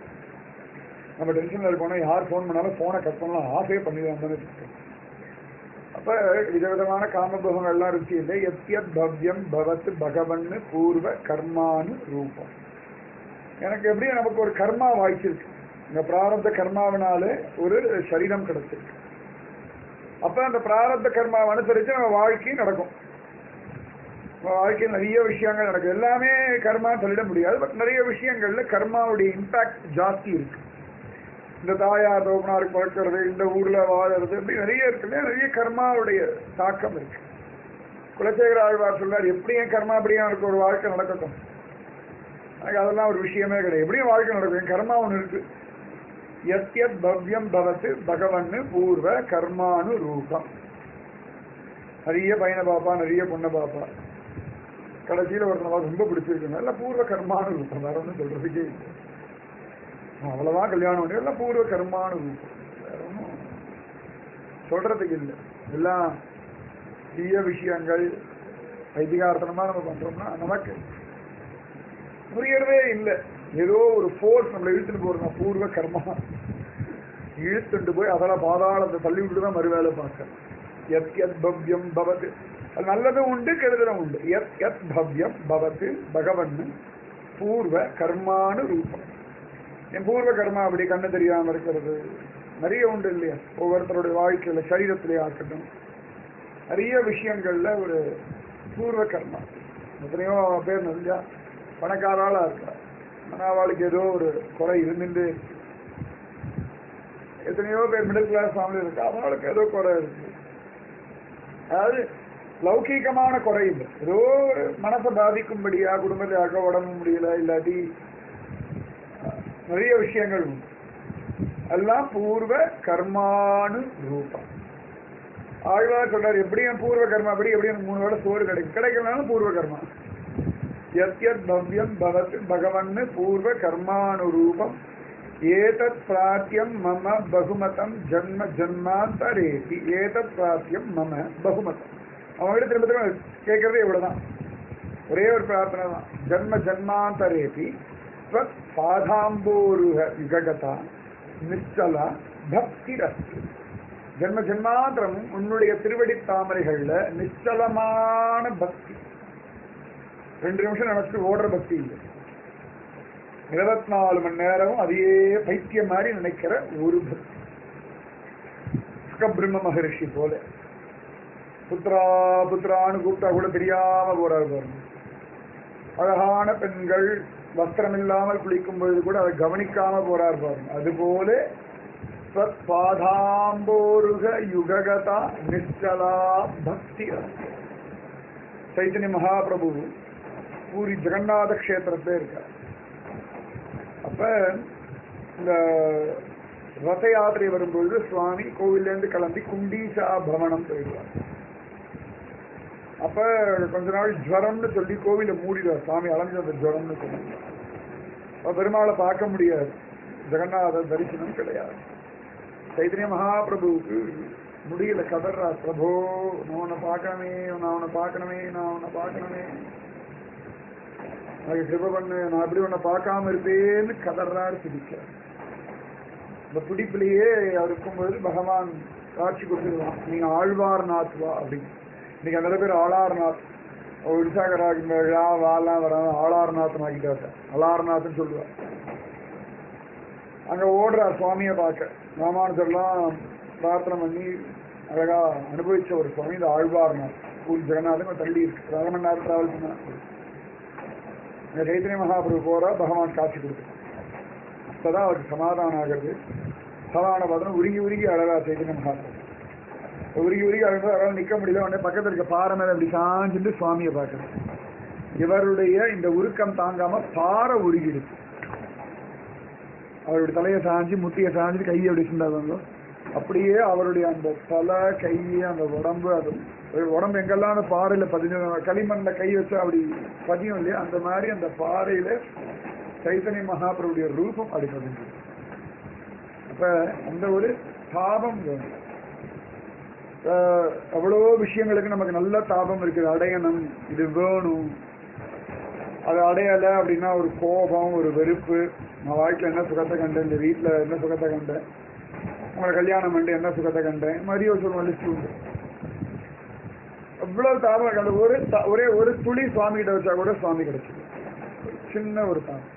நம்ம டென்ஷனில் இருக்கோம்னா யார் ஃபோன் பண்ணாலும் ஃபோனை கட் பண்ணலாம் ஆஃபே பண்ணிடுவாங்க தானே இருக்கோம் அப்ப விதவிதமான காமபோகங்கள் எல்லாம் ருச்சி இல்லை எத்தியத் பவ்யம் பவத் பகவன்னு பூர்வ கர்மானு ரூபம் எனக்கு எப்படி நமக்கு ஒரு கர்மா வாய்ச்சிருக்கு இந்த பிராரப்த கர்மாவினாலே ஒரு சரீரம் கிடைச்சிருக்கு அப்ப அந்த பிராரப்த கர்மாவை அனுசரிச்சு நம்ம வாழ்க்கையும் நடக்கும் நம்ம வாழ்க்கையில் நிறைய விஷயங்கள் நடக்கும் எல்லாமே கர்மா சொல்லிட முடியாது பட் நிறைய விஷயங்கள்ல கர்மாவுடைய இம்பாக்ட் ஜாஸ்தி இருக்கு இந்த தாயார் தோப்பனாருக்கு பிறக்கிறது இந்த ஊர்ல வாழறது இப்படி நிறைய இருக்கு இல்லையா? நிறைய கர்மாவுடைய தாக்கம் இருக்கு குலசேகர ஆழ்வார் சொல்றார் எப்படி என் கர்மா அப்படியே எனக்கு ஒரு வாழ்க்கை நடக்கட்டும் எனக்கு அதெல்லாம் ஒரு விஷயமே கிடையாது எப்படியும் வாழ்க்கை நடக்கும் என் கர்மா ஒன்று இருக்கு எத்யத் பவ்யம் பவத்து பகவன்னு பூர்வ கர்மானு ரூபம் நிறைய பையனை பாப்பா நிறைய பொண்ணை பாப்பா கடைசியில ஒருத்தனை பார்த்து ரொம்ப பிடிச்சிருக்கு நல்ல பூர்வ கர்மானு ரூபம் வேற ஒன்றும் சொல்றதுக்கே இல்லை அவ்வளவுதான் கல்யாணம் பண்ணி எல்லாம் பூர்வ கர்மானு ரூபம் வேற ஒன்றும் சொல்றதுக்கு இல்லை எல்லாம் தீய விஷயங்கள் ஐதிகார்த்தனமா நம்ம பண்றோம்னா நமக்கு புரியறதே இல்லை ஏதோ ஒரு ஃபோர்ஸ் நம்மளை இழுத்துட்டு போறோம் பூர்வ கர்மா இழுத்துட்டு போய் அதெல்லாம் பாதாளத்தை தள்ளி விட்டு தான் மறுவேலை பார்க்கணும் எத் எத் பவ்யம் பவத் அது நல்லதும் உண்டு கெடுதலும் உண்டு எத் எத் பவ்யம் பவத் பகவன் பூர்வ கர்மானு ரூபம் என் பூர்வ கர்மா அப்படி கண்ணு தெரியாம இருக்கிறது நிறைய உண்டு இல்லையா ஒவ்வொருத்தருடைய வாழ்க்கையில சரீரத்திலே ஆக்கட்டும் நிறைய விஷயங்கள்ல ஒரு பூர்வ கர்மா எத்தனையோ பேர் நிறையா பணக்காராளா இருக்கா ஆனா அவளுக்கு ஏதோ ஒரு குறை இருந்துட்டு இருக்கு. எத்தனையோ பேர் மிடில் கிளாஸ் ஃபேமிலி இருக்கா அவங்களுக்கு ஏதோ குறை இருக்கு அதாவது லௌகீகமான குறை இல்லை ஏதோ ஒரு மனசை பாதிக்கும்படியா குடும்பத்தை ஆக்க உடம்பு முடியல இல்லாட்டி அஹ், நிறைய விஷயங்கள் உண்டு எல்லாம் பூர்வ கர்மானு ரூபம் ஆழ்வார் சொல்றார் எப்படியும் பூர்வ கர்மா அப்படி எப்படியும் மூணு வேளை சோறு கிடைக்கும் கிடைக்கலனாலும் பூர்வ கர்மா यत् भव्यं भवत् भगवन् पूर्व कर्मानुरूपम् एतत् प्राप्यं मम बहुमतं ஜன்ம ஜன்மாந்தரேபி ஏதத் பிராப்தியம் மம பகுமதம் அவங்ககிட்ட திரும்ப திரும்ப கேட்கறதே இவ்வளவுதான் ஒரே ஒரு பிரார்த்தனை தான் ஜன்ம ஜன்மாந்தரேபி ஸ்வத் பாதாம்போருக யுககதா நிச்சலா பக்தி ரஸ்து ஜென்ம ஜென்மாந்திரமும் உன்னுடைய திருவடி தாமரைகள்ல நிச்சலமான பக்தி ரெண்டு நிமிஷம் நினைச்சிட்டு ஓடுற பக்தி இல்லை இருபத்தி நாலு மணி நேரமும் அதையே பைத்தியம் மாதிரி நினைக்கிற ஒரு பக்தி சுகபிரம்ம மகரிஷி போல புத்ரா புத்ரான்னு கூப்பிட்டா கூட தெரியாம போறாரு பாருங்க அழகான பெண்கள் வஸ்திரம் இல்லாமல் குளிக்கும் பொழுது கூட அதை கவனிக்காம போறார் பாருங்க அதுபோல ஸ்வத் பாதாம்போருக யுககதா நிச்சலா பக்தி அஸ்து. சைத்தன்ய மகாபிரபு பூரி ஜெகநாத கஷேத்திரத்துல இருக்கார் அப்ப இந்த ரத யாத்திரை வரும்பொழுது சுவாமி கோவிலேருந்து கிளம்பி குண்டீசா பவனம் போயிடுவார் அப்ப கொஞ்ச நாள் ஜுவரம்னு சொல்லி கோவில மூடிடுவார் சுவாமி அலைஞ்ச அந்த ஜுவரம்னு சொல்லி அப்ப பெருமாளை பார்க்க முடியாது ஜெகநாத தரிசனம் கிடையாது சைத்தன்ய மகாபிரபுவுக்கு முடியல கதர்றா பிரபோ நான் உன்னை பார்க்கணுமே நான் உன்னை பார்க்கணுமே நான் உன்னை பார்க்கணுமே எனக்கு கிருப பண்ணு நான் எப்படி உன்னை பார்க்காம இருப்பேன்னு கதர்றாரு பிடிக்கிறார் இந்த பிடிப்பிலேயே அவர் இருக்கும்போது பகவான் காட்சி கொடுத்துருவான் நீங்க ஆழ்வார்நாத் வா அப்படின்னு இன்னைக்கு நிறைய பேர் ஆளார்நாத் விசாகரா இந்த விழா வாலாம் வராம ஆளார்நாத் ஆக்கிட்டார் அலார்நாத்னு சொல்லுவார் அங்க ஓடுறார் சுவாமியை பார்க்க ராமானுஜர்லாம் பிரார்த்தனை பண்ணி அழகா அனுபவிச்ச ஒரு சுவாமி இந்த ஆழ்வார்நாத் ஸ்கூல் ஜெகநாதன் தள்ளி இருக்கு அரை மணி நேரம் டிராவல் பண்ணா இந்த சைத்தன்ய மகாபிரபு போறா பகவான் காட்சி கொடுத்து அப்பதான் அவருக்கு சமாதானம் ஆகிறது சமாதான பார்த்தோம் உருகி உருகி அழகா சைத்தன்ய மகாபிரபு உருகி உருகி அழுது அவரால் நிக்க முடியல உடனே பக்கத்துல இருக்க பாறை மேல அப்படி சாஞ்சிட்டு சுவாமியை பார்க்கறேன் இவருடைய இந்த உருக்கம் தாங்காம பாறை உருகிடுச்சு அவருடைய தலையை சாஞ்சி முட்டியை சாஞ்சி கையை அப்படி சிந்தாங்க அப்படியே அவருடைய அந்த தலை கை அந்த உடம்பு அது உடம்பு எங்கெல்லாம் அந்த பாறையில பதிஞ்சு களிமண்ல கை வச்சா அப்படி பதியும் இல்லையா அந்த மாதிரி அந்த பாறையில சைத்தன்ய மகாபுருடைய ரூபம் அப்படி பதிஞ்சு அப்ப அந்த ஒரு தாபம் வேணும் அஹ் எவ்வளவோ விஷயங்களுக்கு நமக்கு நல்ல தாபம் இருக்குது அடையணும் இது வேணும் அது அடையல அப்படின்னா ஒரு கோபம் ஒரு வெறுப்பு நான் வாழ்க்கையில் என்ன சுகத்தை கண்டேன் இந்த வீட்டில் என்ன சுகத்தை கண்டேன் உங்களை கல்யாணம் பண்ணி என்ன சுகத்தை கண்டேன் இந்த மாதிரி ஒரு சொல்லுவோம் லிஸ்ட் உண்டு எவ்வளவு தாபம் கண்ட ஒரு த- ஒரே ஒரு துளி சுவாமி கிட்ட வச்சா கூட சுவாமி கிடைச்சது சின்ன ஒரு தாபம்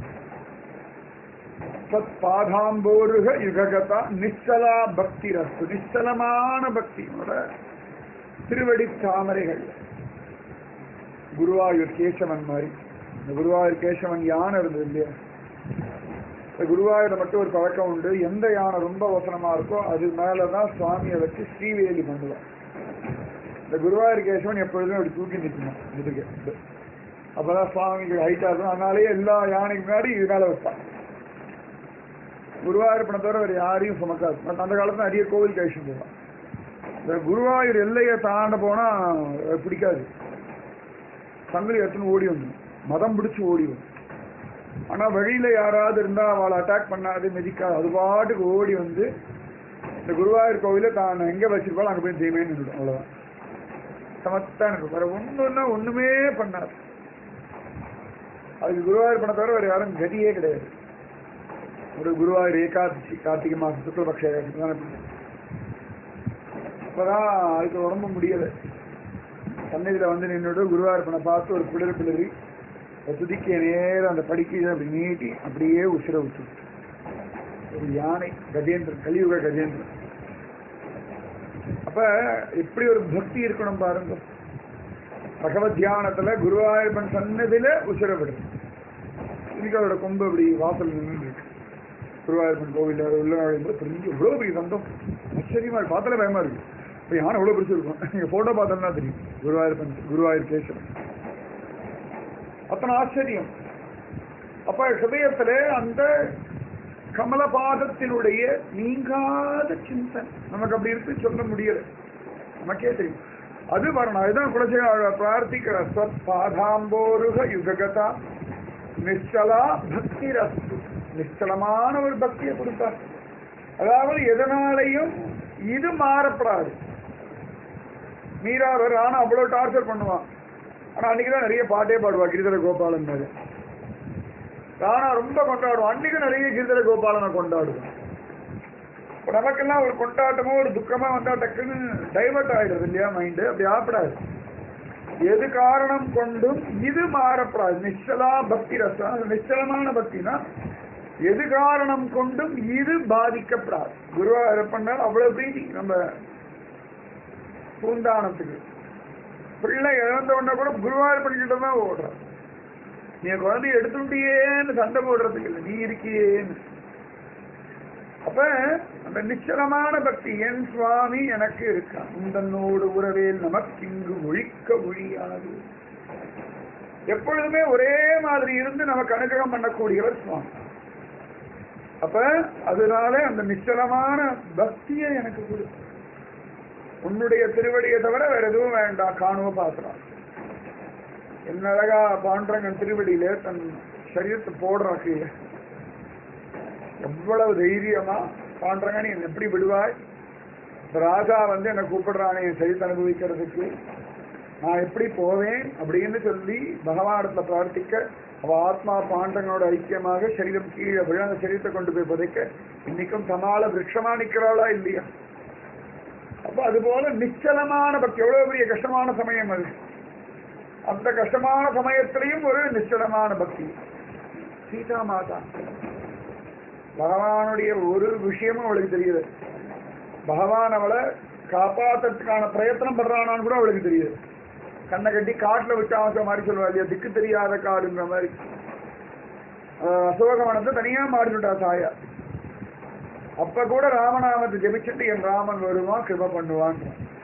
சத் பாதாம்போருக யுககதா நிச்சலா பக்தி ரஸ்து நிச்சலமான பக்தி உன்னோட திருவடி தாமரைகள் குருவாயூர் கேசவன் மாதிரி இந்த குருவாயூர் கேசவன் யானை இருந்தது இல்லையா இந்த குருவாயூர் மட்டும் ஒரு பழக்கம் உண்டு எந்த யானை ரொம்ப வசனமா இருக்கோ அது மேலதான் சுவாமியை வச்சு ஸ்ரீவேலி பண்ணுவான் இந்த குருவாயூர் கேசவன் எப்பொழுதும் அப்படி தூக்கி நிற்கணும் இதுக்கு இது. அப்பதான் சுவாமிக்கு ஹைட்டா இருக்கும் அதனாலேயே எல்லா யானைக்கு முன்னாடி இது மேல வைப்பான் குருவாயூர் பணம் தவிர வேறு யாரையும் சுமக்காது பட் அந்த காலத்துல நிறைய கோவில் கழிச்சு போவான் இந்த குருவாயூர் எல்லையை தாண்ட போனா அது பிடிக்காது சங்கிலி எடுத்துன்னு ஓடி வந்துடும் மதம் பிடிச்சு ஓடி வரும் ஆனா வழியில யாராவது இருந்தா அவளை அட்டாக் பண்ணாது மிதிக்காது அது பாட்டுக்கு ஓடி வந்து இந்த குருவாயூர் கோவில தான் எங்க வச்சிருப்பாலும் அங்க போய் ஜெயமே நின்றுடும் அவ்வளவுதான் சமத்தா இருக்கும் வேற ஒண்ணுன்னா ஒண்ணுமே பண்ணாது அதுக்கு குருவாயூர் பண்ண தவிர வேற யாரும் கதியே கிடையாது ஒரு குருவாயூர் ஏகாதசி கார்த்திகை மாசம் சுக்லபக்ஷ ஏகாதசி தானே பண்ணு. அப்பதான் அதுக்கு உடம்பு முடியல சன்னதியில வந்து நின்றுட்டு குருவாயூரப்பனை பார்த்து ஒரு பிளறு பிளறி துதிக்க நேரம் அந்த படிக்கையை அப்படி நீட்டி அப்படியே உசிர விட்டு ஒரு யானை கஜேந்திரன் கலியுக கஜேந்திரன் அப்ப எப்படி ஒரு பக்தி இருக்கணும் பாருங்க பகவத் தியானத்துல குருவாயூரப்பன் சன்னதியில உசிர விடும் இன்னைக்கு அவரோட கொம்பு அப்படி வாசல் நின்று இருக்கு குருவாயூரப்பன் கோவில் உள்ள நுழையும்போது பெரிய இவ்வளவு பெரிய சந்தம் ஆச்சரியமா இருக்கு பார்த்தாலே பயமா இருக்கு இப்போ யானை எவ்வளவு பெருசு இருக்கும் நீங்க போட்டோ பார்த்தோம்னா தெரியும் குருவாயூரப்பன் குருவாயூர் கேசவன் அத்தனை ஆச்சரியம் அப்ப ஹிருதயத்துல அந்த கமலபாதத்தினுடைய நீங்காத சிந்தன் நமக்கு அப்படி இருக்கு சொல்ல முடியல நமக்கே தெரியும் அது வரணும் அதுதான் குலசேகர பிரார்த்திக்கிற ஸ்வத் பாதாம்போருக யுககதா நிச்சலா பக்தி ரஸ்து நிச்சலமான ஒரு பக்தியை கொடுத்தார் அதாவது எதனாலையும் இது மாறப்படாது மீராவர் ஆனா அவ்வளவு டார்ச்சர் பண்ணுவான் ஆனா அன்னைக்குதான் நிறைய பாட்டே பாடுவா கிரிதர கோபாலன் மேல ராணா ரொம்ப கொண்டாடுவோம் அன்னைக்கு நிறைய கிரிதர கோபாலனை கொண்டாடுவோம் இப்ப நமக்கெல்லாம் ஒரு கொண்டாட்டமோ ஒரு துக்கமா வந்தா டக்குன்னு டைவர்ட் ஆயிடுது இல்லையா மைண்டு அப்படி ஆப்படாது எது காரணம் கொண்டும் இது மாறப்படாது நிச்சலா பக்தி ரசம் அது நிச்சலமான பக்தினா எது காரணம் கொண்டும் இது பாதிக்கப்படாது குருவாயூரப்பனால் அவ்வளவு பிரீதி நம்ம பூந்தானத்துக்கு பிள்ளை இழந்த உடனே கூட குருவாயூரப்பன் கிட்ட தான் ஓடுறான் நீ என் குழந்தைய எடுத்துட்டியேன்னு சண்டை போடுறதுக்கு இல்லை நீ இருக்கியேன்னு அப்ப அந்த நிச்சலமான பக்தி என் சுவாமி எனக்கு இருக்கான் உந்தன்னோடு உறவேல் நமக்கு இங்கு ஒழிக்க ஒழியாது எப்பொழுதுமே ஒரே மாதிரி இருந்து நமக்கு அனுகிரகம் பண்ணக்கூடியவர் சுவாமி அப்ப அதனால அந்த நிச்சலமான பக்தியை எனக்கு கொடு உன்னுடைய திருவடியை தவிர வேற எதுவும் வேண்டாம் காணுவ பாத்திரம் என்ன அழகா பாண்டரங்கன் திருவடியில தன் சரீரத்தை போடுறான் கீழே எவ்வளவு தைரியமா பாண்டரங்க நீ என்னை எப்படி விடுவாய் இந்த ராஜா வந்து என்னை கூப்பிடுறானே என் சரீரத்தை அனுபவிக்கிறதுக்கு நான் எப்படி போவேன் அப்படின்னு சொல்லி பகவானிடத்துல பிரார்த்திக்க அவ ஆத்மா பாண்டங்களோட ஐக்கியமாக சரீரம் கீழே விழ அந்த சரீரத்தை கொண்டு போய் புதைக்க இன்னைக்கும் சமாள விரக்ஷமா நிக்கிறாளா இல்லையா அப்ப அது போல நிச்சலமான பக்தி எவ்வளவு பெரிய கஷ்டமான சமயம் அது அந்த கஷ்டமான சமயத்திலையும் ஒரு நிச்சலமான பக்தி சீதா மாதா பகவானுடைய ஒரு விஷயமும் அவளுக்கு தெரியுது பகவான் அவளை காப்பாத்துறதுக்கான பிரயத்தனம் பண்றானான்னு கூட அவளுக்கு தெரியுது கண்ணை கட்டி காட்டுல விட்டு ஆசை மாதிரி சொல்லுவா இல்லையா திக்கு தெரியாத காடுங்கிற மாதிரி ஆஹ் அசோகவனத்தை தனியா மாறிவிட்டா தாயா அப்ப கூட ராமநாமத்தை ஜெபிச்சுட்டு என் ராமன் வருவான் கிருப பண்ணுவான்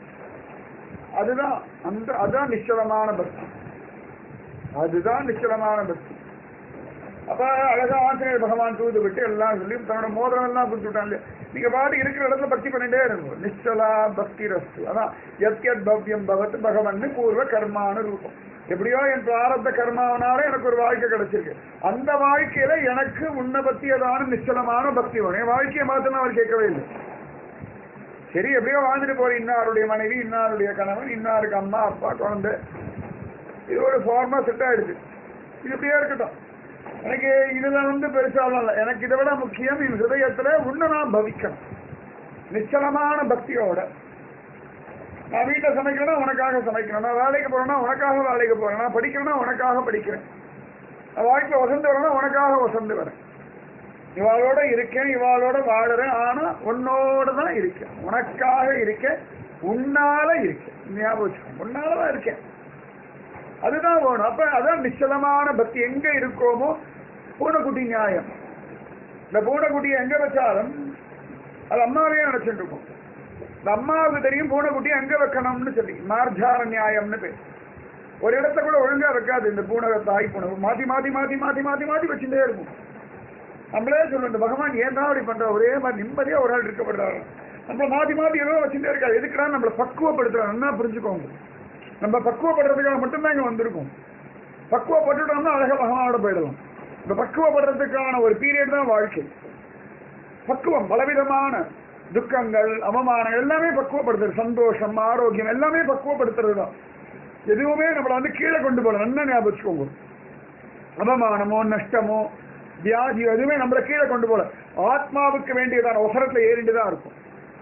அதுதான் அந்த அதுதான் நிச்சலமான பக்தி அதுதான் நிச்சலமான பக்தி அப்ப அழகா ஆஞ்சநேயர் பகவான் தூது விட்டு எல்லாம் சொல்லி தன்னோட மோதிரம் எல்லாம் கொடுத்து விட்டான் இல்லையா நீங்க பாட்டு இருக்கிற இடத்துல பக்தி பண்ணிட்டே இருக்கும் நிச்சலா பக்தி ரஸ்து அதான் எத் எத் பவ்யம் பவத் பகவன் பூர்வ கர்மான ரூபம் எப்படியோ என் பிராரப்த கர்மாவனால எனக்கு ஒரு வாழ்க்கை கிடைச்சிருக்கு அந்த வாழ்க்கையில எனக்கு உன்னை பத்தியதான நிச்சலமான பக்தி வரும் என் வாழ்க்கையை மாத்தணும் அவர் கேட்கவே இல்லை சரி எப்படியோ வாழ்ந்துட்டு போற இன்னாருடைய மனைவி இன்னாருடைய கணவன் இன்னாருக்கு அம்மா அப்பா குழந்தை இது ஒரு ஃபார்மா செட் ஆயிடுச்சு இது இப்படியே இருக்கட்டும் எனக்கு இதுல வந்து பெருசாலாம் இல்லை எனக்கு இதை விட முக்கியம் என் ஹிருதயத்துல உன்னை நான் பவிக்கணும் நிச்சலமான பக்தியோட நான் வீட்டை சமைக்கிறேன்னா உனக்காக சமைக்கணும் நான் வேலைக்கு போறேன்னா உனக்காக வேலைக்கு போறேன் நான் படிக்கிறேன்னா உனக்காக படிக்கிறேன் நான் வாழ்க்கை வசந்து வரேன்னா உனக்காக வசந்து வரேன் இவாளோட இருக்கேன் இவாளோட வாழறேன் ஆனா உன்னோட தான் இருக்கேன் உனக்காக இருக்கேன் உன்னால இருக்கேன் ஞாபகம் வச்சுக்கோ உன்னாலதான் இருக்கேன் அதுதான் வேணும் அப்ப அதான் நிச்சலமான பக்தி எங்க இருக்கோமோ பூனைக்குட்டி நியாயம் இந்த பூனைக்குட்டியை எங்க வச்சாலும் அது அம்மாவே நினைச்சிட்டு இருக்கும் இந்த அம்மாவுக்கு தெரியும் பூனைக்குட்டியை எங்க வைக்கணும்னு சொல்லி மார்ஜார நியாயம்னு பேர் ஒரு இடத்த கூட ஒழுங்கா வைக்காது இந்த பூனை தாய் பூனை மாத்தி மாத்தி மாத்தி மாத்தி மாத்தி மாத்தி வச்சுட்டே இருக்கும் நம்மளே சொல்லுவோம் இந்த பகவான் ஏன் தான் அப்படி பண்ற ஒரே மாதிரி நிம்மதியா ஒரு ஆள் இருக்கப்படுறாரு நம்மள மாத்தி மாத்தி ஏதோ வச்சுட்டே இருக்காரு எதுக்குடா நம்மளை பக்குவப்படுத்துறாரு என்ன புரிஞ்சுக்கோங்க நம்ம பக்குவப்படுறதுக்காக மட்டும்தான் இங்க வந்திருக்கோம் பக்குவப்பட்டுட்டோம்னா அழகா பகவானோட போயிடலாம் இந்த பக்குவப்படுறதுக்கான ஒரு பீரியட் தான் வாழ்க்கை பக்குவம் பலவிதமான துக்கங்கள் அவமானங்கள் எல்லாமே பக்குவப்படுத்துறது சந்தோஷம் ஆரோக்கியம் எல்லாமே பக்குவப்படுத்துறது தான் எதுவுமே நம்மளை வந்து கீழே கொண்டு போகல நல்லா ஞாபகம் வச்சுக்கோங்க அவமானமோ நஷ்டமோ வியாதி எதுவுமே நம்மளை கீழே கொண்டு போல ஆத்மாவுக்கு வேண்டியதான ஒசரத்துல ஏறிண்டு தான் இருக்கும்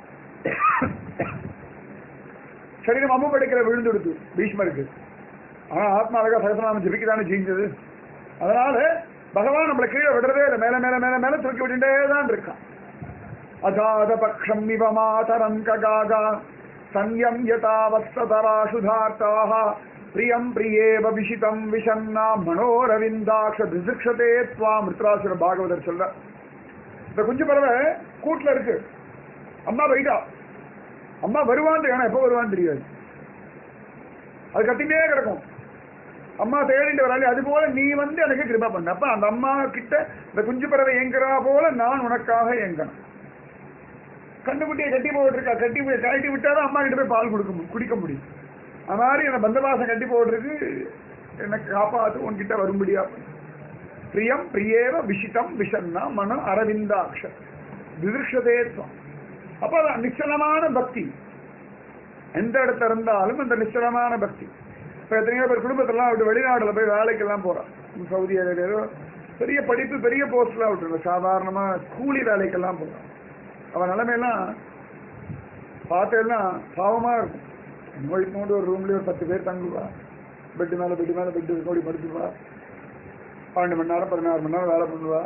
சரீரம் அம்பு படைக்கிற விழுந்து கொடுத்து பீஷ்மருக்கு ஆனா ஆத்மா அழகா சகசநாமம் ஜபிக்கதானே ஜெயிஞ்சது அதனால பகவான் நம்மளை கீழே விடுறதே இல்லை மேல மேல மேல மேல தூக்கி விட்டுட்டே தான் இருக்கான் அஜாத பக்ஷம் இவ மாதரம் ககாகா சன்யம் யதா வத்சதராசுதார்த்தாக பிரியம் பிரியேவ விஷிதம் விஷன்னா மனோரவிந்தாட்ச திசிக்ஷதே துவா மிருத்ராசுர பாகவதர் சொல்ற இந்த குஞ்சு பறவை கூட்டுல இருக்கு அம்மா போயிட்டா அம்மா வருவான்னு ஏன்னா எப்போ வருவான்னு தெரியாது அது கத்திட்டே கிடக்கும் அம்மா தேடிட்டு வராளே அது போல நீ வந்து எனக்கு கிருபா பண்ண அப்ப அந்த அம்மா கிட்ட இந்த குஞ்சு பறவை ஏங்குறா போல நான் உனக்காக ஏங்கணும் கண்ணுக்குட்டியை கட்டி போட்டுருக்கா கட்டி போய் கட்டி விட்டாதான் அம்மா கிட்ட போய் பால் கொடுக்க முடியும் குடிக்க முடியும் அது மாதிரி என்ன பந்தவாசம் கட்டி போடுறதுக்கு எனக்கு காப்பாத்து உன்கிட்ட வரும்படியா பண்ணு. பிரியம் பிரியேவ விஷிதம் விஷன்னா மனம் அரவிந்தாட்ச விதிருஷதேத்வம் அப்ப அதான் நிச்சலமான பக்தி எந்த இடத்துல இருந்தாலும் அந்த நிச்சலமான பக்தி இப்ப எத்தனையோ பேர் குடும்பத்தெல்லாம் விட்டு வெளிநாடுல போய் வேலைக்கெல்லாம் போறான் சவுதி அரேபியாலோ பெரிய படிப்பு பெரிய போஸ்ட்லாம் விட்டுருங்க சாதாரணமா கூலி வேலைக்கெல்லாம் போறான் அவன் நிலைமையெல்லாம் பார்த்தேன்னா பாவமா இருக்கும் நம்ம இப்போ ஒரு ரூம்லயே ஒரு பத்து பேர் தங்குவா பெட்டு மேல பெட்டு மேல பெட்டு ஓடி படுத்துவா பன்னெண்டு மணி நேரம் பதினாறு மணி நேரம் வேலை பண்ணுவா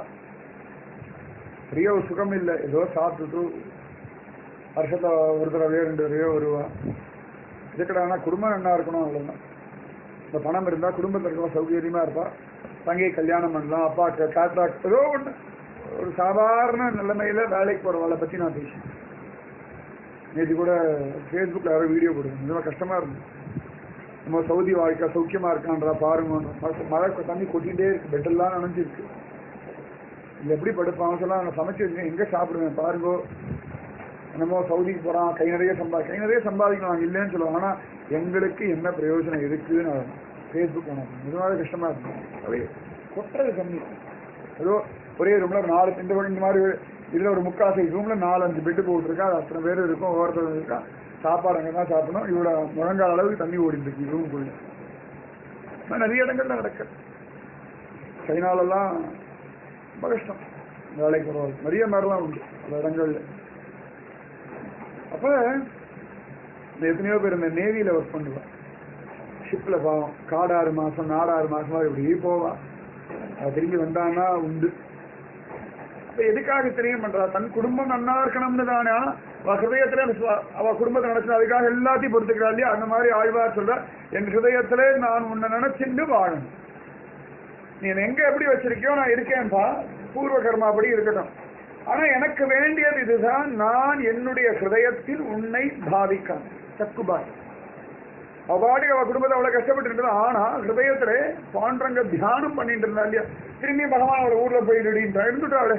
பெரிய ஒரு சுகம் இல்லை ஏதோ சாப்பிட்டுட்டு வருஷத்துல ஒரு தடவையோ ரெண்டு தடவையோ வருவா இதுக்கடானா குடும்பம் நல்லா இருக்கணும் அவ்வளவுதான் இந்த பணம் இருந்தா குடும்பத்தில் இருக்கலாம் சௌகரியமா இருப்பா தங்கையை கல்யாணம் பண்ணலாம் அப்பா காட்ராக்ட் ஏதோ ஒண்ணு ஒரு சாதாரண நிலைமையில வேலைக்கு போறவளை பத்தி நான் பேசினேன் நேற்று கூட ஃபேஸ்புக்கில் யாரோ வீடியோ போடுவேன் ரொம்ப கஷ்டமா இருந்தது நம்ம சவுதி வாழ்க்கை சௌக்கியமா இருக்கான்றா பாருங்க மழை- மழை தண்ணி கொட்டிகிட்டே இருக்கு பெட்டெல்லாம் நனைஞ்சிருக்கு இது எப்படி படுப்பான் சொல்லலாம் நான் சமைச்சு வச்சுக்கேன் எங்க சாப்பிடுவேன் பாருங்கோ என்னமோ சவுதிக்கு போறான் கை நிறைய சம்பாதி கை நிறைய சம்பாதிக்கலாம் இல்லைன்னு சொல்லுவாங்க ஆனா எங்களுக்கு என்ன பிரயோஜனம் இருக்குன்னு ஃபேஸ்புக் நிஜமாவே கஷ்டமா இருக்கும் அப்படியே கொட்டுறது கம்மி ஏதோ ஒரே ரூம்ல நாலு இந்த இந்த மாதிரி இதுல ஒரு முக்காசை ரூம்ல நாலு அஞ்சு பெட்டு போட்டுருக்கா அது அத்தனை பேர் இருக்கும் ஒவ்வொருத்தர் இருக்கா சாப்பாடு அங்கே தான் சாப்பிடணும் இவ்வளோ முழங்கால அளவுக்கு தண்ணி ஓடிட்டு இருக்கு ரூம்குள்ள ஆனா நிறைய இடங்கள்ல நடக்கு சைனாலெல்லாம் ரொம்ப கஷ்டம் வேலைக்கு போகிறவங்க நிறைய மாதிரிலாம் உண்டு பல இடங்கள்ல அப்ப இந்த எத்தனையோ பேர் இந்த நேவியில ஒர்க் பண்ணுவா ஷிப்ல பாவம் காடாறு மாசம் நாடாறு மாசமா இப்படி போவா அவ திரும்பி வந்தான்னா உண்டு அப்ப எதுக்காக தெரியும் பண்றா தன் குடும்பம் நன்னா இருக்கணும்னு தானே அவ ஹிருதயத்துல விசுவா- அவ குடும்பத்தை நினைச்சு அதுக்காக எல்லாத்தையும் பொறுத்துக்கிறா இல்லையா அந்த மாதிரி ஆழ்வார் சொல்ற என் ஹிருதயத்திலே நான் உன்னை நினைச்சிண்டு வாழணும் நீ என்னை எங்க எப்படி வச்சிருக்கியோ நான் இருக்கேன்பா பூர்வ கர்மாப்படி இருக்கட்டும் ஆனா எனக்கு வேண்டியது இதுதான் நான் என்னுடைய ஹிருதயத்தில் உன்னை பாவிக்கான் சக்குபாய் அவாடி அவ குடும்பத்தை அவ்வளவு கஷ்டப்பட்டு இருந்தது ஆனா ஹிருதயத்துல பாண்டரங்க தியானம் பண்ணிட்டு இருந்தா இல்லையா திரும்பி பகவான் அவளை ஊர்ல போய் இருந்துட்டா இருந்துட்டாளே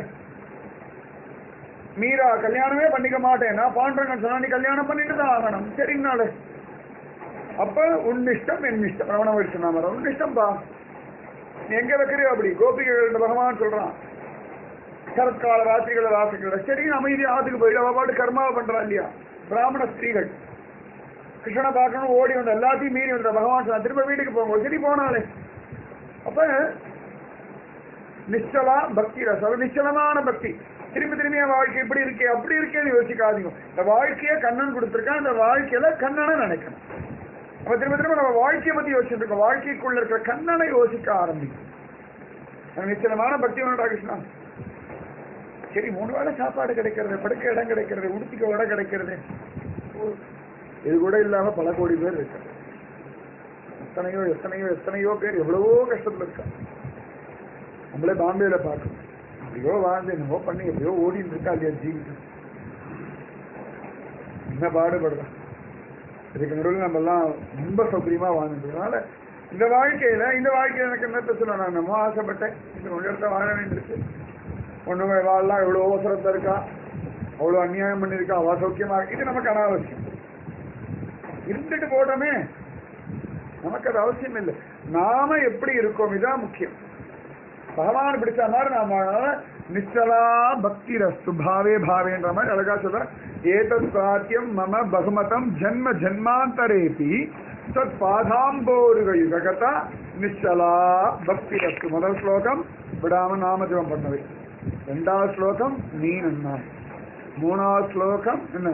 மீரா கல்யாணமே பண்ணிக்க மாட்டேன்னா பாண்டரங்கன் சொன்னா நீ கல்யாணம் பண்ணிட்டு தான் ஆகணும் சரிங்கனாலே அப்ப உன் இஷ்டம் என் இஷ்டம் ரமண வைஷ்ணவ உன் இஷ்டம்பா நீ எங்க வைக்கிறியோ அப்படி கோபிகைகள் பகவான் சொல்றான் சரத்கால ராத்திரிகள ராசிகள சரி அமைதி ஆத்துக்கு போயிடு அவ பாட்டு கர்மாவை பண்றா இல்லையா பிராமண ஸ்திரீகள் கிருஷ்ணனை பார்க்கணும் ஓடி வந்த எல்லாத்தையும் மீறி வந்த பகவான் சொன்னா, திரும்ப வீட்டுக்கு போங்க சரி போனாலே அப்ப நிச்சலா பக்தி ரசம் நிச்சலமான பக்தி திரும்பி திரும்பி என் வாழ்க்கை இப்படி இருக்கே அப்படி இருக்கேன்னு யோசிக்காதீங்க இந்த வாழ்க்கையை கண்ணன் கொடுத்துருக்கான் இந்த வாழ்க்கையில கண்ணனை நினைக்கணும் அப்ப திரும்ப திரும்ப நம்ம வாழ்க்கையை பத்தி யோசிச்சுட்டு இருக்கோம் வாழ்க்கைக்குள்ள இருக்கிற கண்ணனை யோசிக்க ஆரம்பிக்கும் எனக்கு நிச்சயமான பக்தி வேணும்டா கிருஷ்ணா சரி மூணு வேளை சாப்பாடு கிடைக்கிறது படுக்க இடம் கிடைக்கிறது உடுத்திக்க இடம் கிடைக்கிறது இது கூட இல்லாம பல கோடி பேர் இருக்காங்க எத்தனையோ எத்தனையோ எத்தனையோ பேர் எவ்வளவோ கஷ்டத்துல இருக்காங்க நம்மளே பாம்பேல பார்க்கணும் எப்படியோ வாழ்ந்து என்னவோ பண்ணி எப்படியோ ஓடிட்டு இருக்கா இல்லையா ஜீவிతం என்ன பாடுபடுறோம் இதுக்கு நடுவில் நம்ம எல்லாம் ரொம்ப சௌகரியமா வாழ்ந்துட்டதுனால இந்த வாழ்க்கையில இந்த வாழ்க்கையில எனக்கு என்னத்த சொல்ல நான் நம்ம ஆசைப்பட்டேன் இது கொஞ்ச இடத்த வாழ வேண்டியிருக்கு ஒண்ணுமே வாழலாம் எவ்வளவு அவசரத்துல இருக்கா அவ்வளவு அநியாயம் பண்ணிருக்கா அவ சௌக்கியமா இருக்கு. இது நமக்கு அனாவசியம் இருந்துட்டு போட்டோமே நமக்கு அது அவசியம் இல்லை நாம எப்படி இருக்கோம் இதான் முக்கியம் பகவான் பிடிச்ச மாதிரி நாம நிச்சலா பக்தி ரஸ்து பாவே பாவேன்ற மாதிரி அழகா சொல்ற ஏதத் சாத்தியம் மம பகுமதம் ஜன்ம ஜன்மாந்தரேபி தத் பாதாம்போருக யுககதா நிச்சலா பக்தி ரஸ்து முதல் ஸ்லோகம் விடாம நாமஜபம் பண்ணவை ரெண்டாவது ஸ்லோகம் நீ நன்னா மூணாவது ஸ்லோகம் என்ன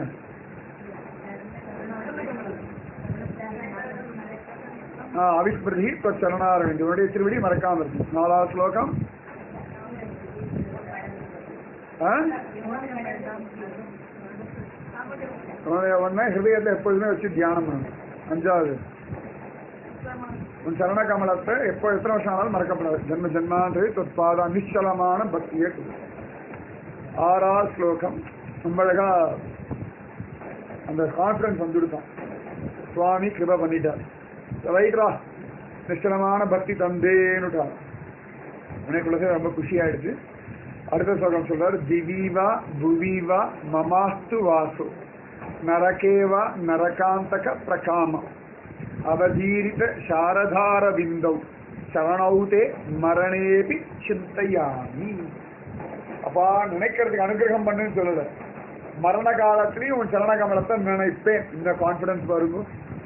அவிஸ்மிருதி சரணாரவிந்த் உன்னுடைய திருவடி மறக்காம இருக்கு நாலாவது ஸ்லோகம் ஆ? உன்னுடைய ஒன்ன ஹிருதயத்தை எப்பொழுதுமே வச்சு தியானம் பண்ணணும் அஞ்சாவது உன் சரண கமலத்தை எப்போ எத்தனை வருஷம் ஆனாலும் மறக்கப்படாது ஜென்ம ஜென்மாண்டு தொற்பாதா நிச்சலமான பக்தியை கொடு. ஆறாவது ஸ்லோகம் ரொம்ப அழகா அந்த கான்ஃபிடன்ஸ் வந்துடுதான் சுவாமி கிருப பண்ணிட்டார் ரைட்ரா நிச்சலமான பக்தி தந்தேன்னுட்டார் எனக்குள்ளதே ரொம்ப குஷி ஆயிடுச்சு அடுத்த ஸ்லோகம் சொல்றாரு திவீவா புவீவா மமாஸ்து வாசு நரகேவா நரகாந்தக பிரகாமம் அவதீரித சாரதார விந்தௌ சரணௌதே மரணேபி சிந்தையாமி அப்பா நினைக்கிறதுக்கு அனுகிரகம் பண்ணுன்னு சொல்லல மரண காலத்திலையும் உன் சரண கமலத்தை நினைப்பேன் இந்த கான்பிடன்ஸ் வருங்க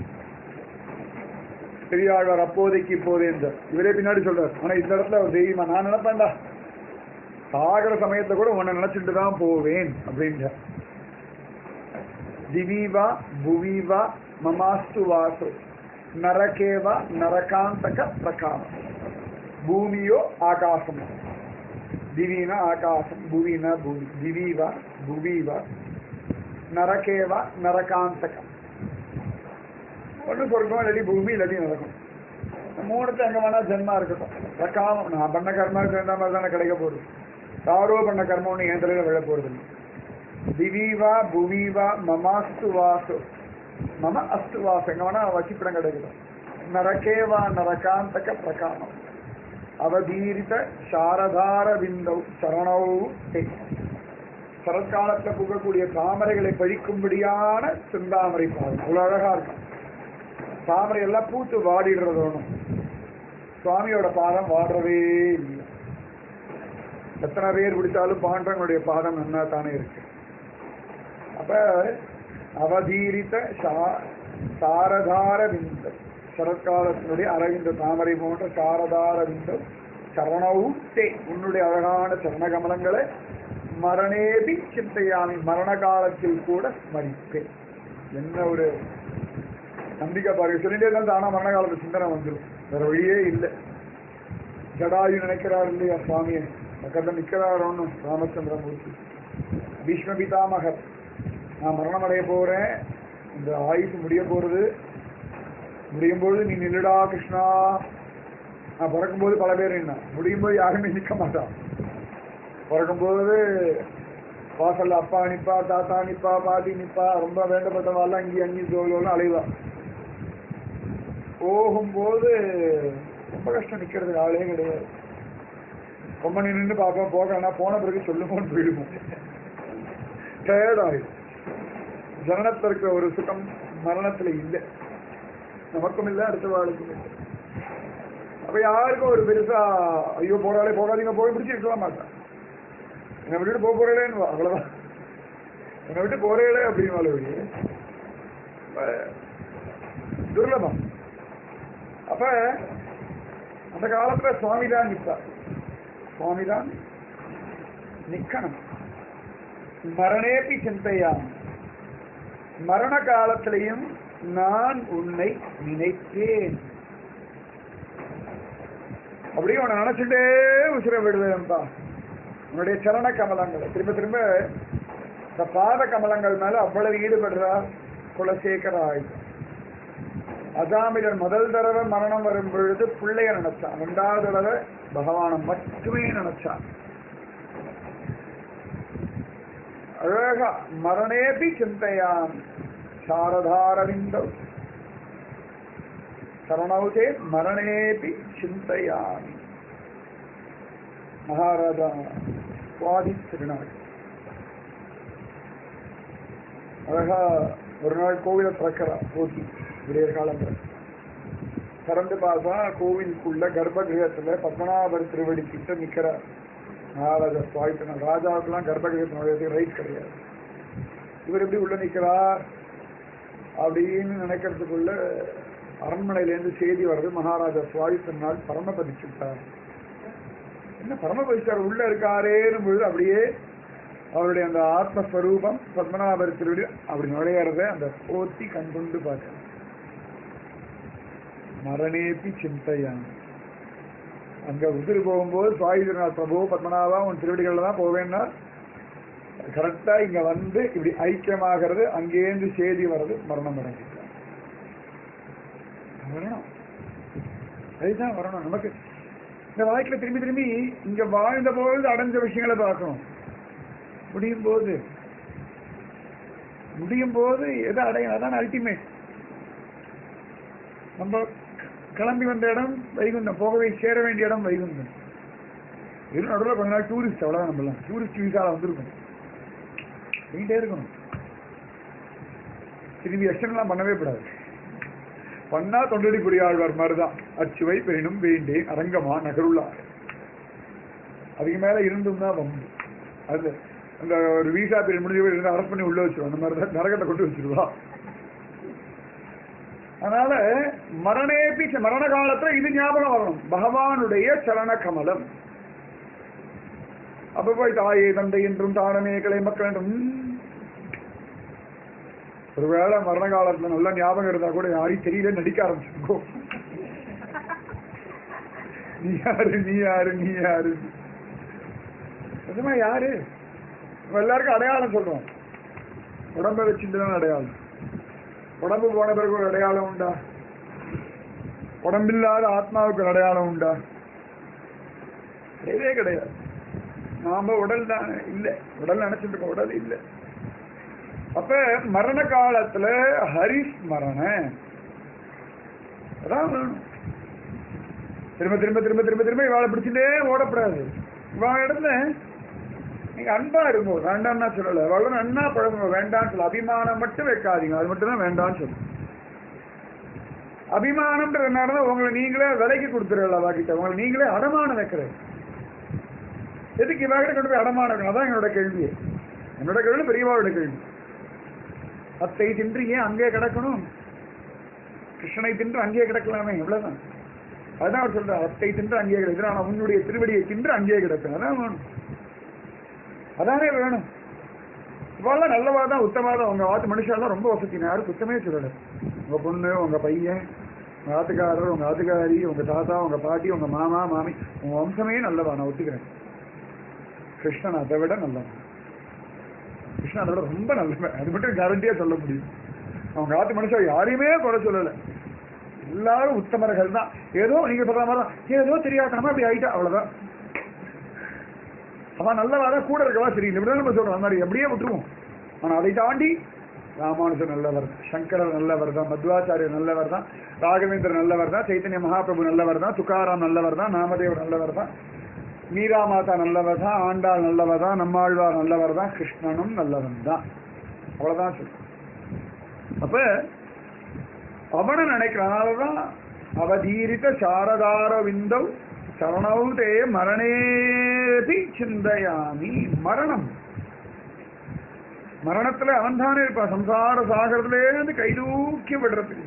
பெரியாழ்வார் அப்போதைக்கு இப்போதே இந்த இவரே பின்னாடி சொல்றார் ஆனா இந்த இடத்துல ஒரு தெய்வமா நான் நினைப்பேன்டா சாகர சமயத்துல கூட உன்னை நினைச்சிட்டு தான் போவேன் அப்படின்ற திவீவா புவீவா மமாஸ்து வாசு நரகேவா நரகாந்தக பிரகாமம் பூமியோ ஆகாசம் திவீனா ஆகாசம் புவினா பூமி திவீவா புவீவா நரகேவா நரகாந்தகம் ஒன்று சொர்க்கம் இல்லாட்டி பூமி இல்லாட்டி நடக்கும் மூணுத்து எங்க வேணா ஜென்மா இருக்கட்டும் பிரகாமம் நான் பண்ண கர்மா சேர்ந்த மாதிரி தானே கிடைக்க போகுது யாரோ பண்ண கர்மம் ஒன்று என் தலையில விழ போறது இல்லை திவீவா புவீவா மமாஸ்து வாசு மம அஸ்து வாசு எங்க வேணா வசிப்பிடம் கிடைக்குது நரகேவா நரகாந்தக பிரகாமம் அவதீரித சாரதார விந்தௌ சரணௌ தே சரத்காலத்துல புகக்கூடிய தாமரைகளை பழிக்கும்படியான சிந்தாமரை பாதம் அவ்வளவு அழகா இருக்கும் தாமரை எல்லாம் பூத்து வாடிடுறது ஒண்ணும் சுவாமியோட பாதம் வாடுறதே இல்லை எத்தனை பேர் பிடிச்சாலும் பாண்டவங்களுடைய பாதம் நன்னா தானே இருக்கு அப்ப அவதீரித்த சா- சாரதார விந்தம் சரத்காலத்தினுடைய அரவிந்த தாமரை போன்ற சாரதார விந்தம் சரணவும் தே உன்னுடைய அழகான சரணகமலங்களை மரணேபி சிந்தையாமி மரண காலத்தில் கூட ஸ்மரிப்பேன் என்ன ஒரு நம்பிக்கை பாருங்க சொல்லிட்டே தான் தானா மரண காலத்து சிந்தனை வந்துடும் வேற வழியே இல்லை ஜடாயு நினைக்கிறார் இல்லையா சுவாமியை பக்கத்துல நிக்கிறார் ஒன்றும் ராமச்சந்திரமூர்த்தி பீஷ்ம பிதாமகர் நான் மரணம் அடைய போறேன் இந்த ஆயுசு முடிய போறது முடியும் பொழுது நீ நில்லுடா கிருஷ்ணா நான் பிறக்கும்போது பல பேர் நின்னா முடியும் போது யாருமே நிற்க மாட்டான் பிறக்கும்போது வாசல்ல அப்பா நிப்பா தாத்தா நிப்பா பாட்டி நிப்பா ரொம்ப வேண்டப்பட்டவாள்லாம் இங்கேயும் அங்கேயும் சோழலாம் அலைவா போகும்போது ரொம்ப கஷ்டம் நிக்கிறதுக்கு ஆளே கிடையாது ரொம்ப நின்று பார்ப்போம் போகனா போன பிறகு சொல்லுமோன்னு போயிடுவோம் டயர்டாயிடும் ஜனனத்துல இருக்கிற ஒரு சுகம் மரணத்துல இல்லை நமக்கும் இல்லை அடுத்த வாழ்க்கும் இல்லை அப்ப யாருக்கும் ஒரு பெருசா ஐயோ போறாளே போகாதீங்க போய் பிடிச்சி இருக்கலாம் மாட்டான் என்னை விட்டுட்டு போக போறேன்னு அவ்வளவுதான் என்னை விட்டு போறேளே அப்படின்னு துர்லபம் அப்ப அந்த காலத்துல சுவாமி தான் நிற்பார் சுவாமி தான் நிக்கணும் மரணேபி சிந்தையா மரண காலத்திலையும் நான் உன்னை நினைத்தேன் அப்படியே உன்னை நினைச்சுட்டே உசிர விடுவேன்பா உன்னுடைய சரண கமலங்கள் திரும்ப திரும்ப இந்த பாத கமலங்கள் மேல அவ்வளவு ஈடுபடுறார் குலசேகர ஆயுதம் அஜாமிலன் முதல் தடவை மரணம் வரும் பொழுது பிள்ளைய நினைச்சான் ரெண்டாவது தடவை பகவானை மட்டுமே நினைச்சான் அழகா மரணேபி சிந்தையான் சாரதாரவிந்தம் சரணௌதே மரணேபி சிந்தையான் மகாராஜா சுவாதி திருநாள் அழகா ஒரு நாள் கோவிலை திறக்கிறா போட்டி விடியற் காலத்துல திறந்து பார்த்தா கோவிலுக்குள்ள கர்ப்ப கிரகத்துல பத்மநாபர் திருவடி கிட்ட நிக்கிறார் மகாராஜா சுவாமி திருநாள் ராஜாவுக்கெல்லாம் கர்ப்ப கிரகத்து நுழையதுக்கு ரைட் கிடையாது இவர் எப்படி உள்ள நிக்கிறார் அப்படின்னு நினைக்கிறதுக்குள்ள அரண்மனையிலேருந்து செய்தி வருது மகாராஜா சுவாமி திருநாள் பரமபதிச்சுட்டார் என்ன பரமபதிச்சார் உள்ள இருக்காரேன்னு பொழுது அப்படியே அவருடைய அந்த ஆத்மஸ்வரூபம் பத்மநாபர் திருவிழி அப்படி நுழையறத அந்த போத்தி கண்கொண்டு பார்க்க மரணேபி சிந்தையான் அங்க உதிரி போகும்போது சுவாமி திருநாள் பிரபு பத்மநாபா உன் திருவடிகள்ல தான் போவேன்னா கரெக்டா இங்க வந்து இப்படி ஐக்கியமாகிறது அங்கேருந்து செய்தி வர்றது மரணம் அடைஞ்சிட்டார் வரணும் அதுதான் வரணும் நமக்கு இந்த வாழ்க்கையில திரும்பி திரும்பி இங்க வாழ்ந்த பொழுது அடைஞ்ச விஷயங்களை பார்க்கணும் முடியும் போது முடியும் போது எதை அடையணும் அதான் அல்டிமேட் நம்ம கிளம்பி வந்த இடம் வைகுண்டம் போகவே சேர வேண்டிய இடம் வைகுண்டம் இது நடுவில் கொஞ்ச நாள் டூரிஸ்ட் அவ்வளோதான் நம்மலாம் டூரிஸ்ட் வீசால வந்திருக்கும் போயிட்டே இருக்கணும் திரும்பி எக்ஸ்டன்லாம் பண்ணவே கூடாது பண்ணா தொண்டடி புரியாழ்வார் மாதிரிதான் அச்சுவை பெரினும் வேண்டேன் அரங்கமா நகருள்ளார் அதுக்கு மேல இருந்தும் தான் வம்பு அது அந்த ஒரு வீசா பீரியட் முடிஞ்ச இருந்து அரெஸ்ட் பண்ணி உள்ள வச்சிருவோம் அந்த மாதிரி தான் நரகத்தை கொண்டு வச்சிருவா அதனால மரணேபி மரண காலத்துல இது ஞாபகம் வரணும் பகவானுடைய சரண கமலம் அப்ப போய் தாயே தந்தை என்றும் தானமே கிளை மக்கள் என்றும் ம். ஒருவேளை மரண காலத்துல நல்ல ஞாபகம் இருந்தா கூட யாரையும் தெரியல நடிக்க ஆரம்பிச்சிருக்கோம் நீ யாரு நீ யாரு நீ யாரு நிஜமா யாரு நம்ம எல்லாருக்கும் அடையாளம் சொல்றோம் உடம்ப வச்சுட்டு தான் அடையாளம் உடம்பு போன பிறகு ஒரு அடையாளம் உண்டா உடம்பில்லாத ஆத்மாவுக்கு ஒரு அடையாளம் உண்டா கிடையவே கிடையாது நாம உடல் தான் இல்ல உடல் நினைச்சிட்டு இருக்கோம் உடல் இல்ல அப்ப மரண காலத்துல ஹரிஸ்மரண அதான் வேணும் திரும்ப திரும்ப திரும்ப திரும்ப திரும்ப இவாளை பிடிச்சிட்டே ஓடப்படாது இவாள இடத்துல நீங்க அன்பா இருங்கோ வேண்டாம்னா சொல்லல வளரும் அண்ணா பழகுங்க வேண்டாம்னு சொல்ல அபிமானம் மட்டும் வைக்காதீங்க அது மட்டும் தான் வேண்டாம்னு சொல்லு அபிமானம்ன்றது என்ன உங்களை நீங்களே விலைக்கு கொடுத்துருல வாக்கிட்ட உங்களை நீங்களே அடமானம் வைக்கிறது எதுக்கு இவாகிட்ட கொண்டு போய் அடமானம் வைக்கணும் அதான் என்னோட கேள்வி என்னோட கேள்வி பெரியவாவோட கேள்வி அத்தை தின்று ஏன் அங்கே கிடக்கணும் கிருஷ்ணனை தின்று அங்கேயே கிடக்கலாமே இவ்வளவுதான் அதான் அவர் சொல்ற அத்தை தின்று அங்கேயே கிடக்கு நான் உன்னுடைய திருவடியை தின்று அங்கேயே கிடக்கு அதான் வேணும் அதானே வேணும் இவாளெல்லாம் நல்லவா தான் உத்தமா தான் உங்க வாத்து மனுஷாலாம் ரொம்ப வசதி நான் யாரும் குத்தமே சொல்லல உங்க பொண்ணு உங்க பையன் உங்க ஆத்துக்காரர் உங்க ஆத்துக்காரி உங்க தாத்தா உங்க பாட்டி உங்க மாமா மாமி உங்க வம்சமே நல்லவா நான் ஒத்துக்கிறேன் கிருஷ்ணன் அதை விட நல்லவன் கிருஷ்ணன் அதை விட ரொம்ப நல்லவன் அது மட்டும் கேரண்டியா சொல்ல முடியும் அவங்க ஆத்து மனுஷன் யாரையுமே குறை சொல்லல எல்லாரும் உத்தமர்கள் தான் ஏதோ நீங்க சொல்ற மாதிரி தான் ஏதோ தெரியாதனமா அப்படி ஆயிட்டா அவ்வளவுதான் அவன் நல்லவா தான் கூட இருக்கவா சரி இப்படிதான் நம்ம சொல்றோம் அந்த மாதிரி எப்படியே விட்டுருவோம் ஆனா அதை தாண்டி ராமானுஜர் நல்லவர் சங்கரர் நல்லவர் தான் மத்வாச்சாரியர் நல்லவர் தான் ராகவேந்திரர் நல்லவர் தான் சைத்தன்ய மகாபிரபு நல்லவர் தான் துக்காராம் நல்லவர் தான் நாமதேவர் நல்லவர் தான் மீரா மாதா நல்லவர் தான் ஆண்டாள் நல்லவர் தான் நம்மாழ்வார் நல்லவர் தான் கிருஷ்ணனும் நல்லவன் தான் அவ்வளவுதான் சொல்றேன் அப்ப அவனை நினைக்கிறனாலதான் அவதீரித சாரதார விந்தவ் சரணௌதே மரணேபி சிந்தையாமி மரணம் மரணத்துல அவன் தானே இருப்பான் சம்சார சாகரத்திலேருந்து கைதூக்கி விடுறதுக்கு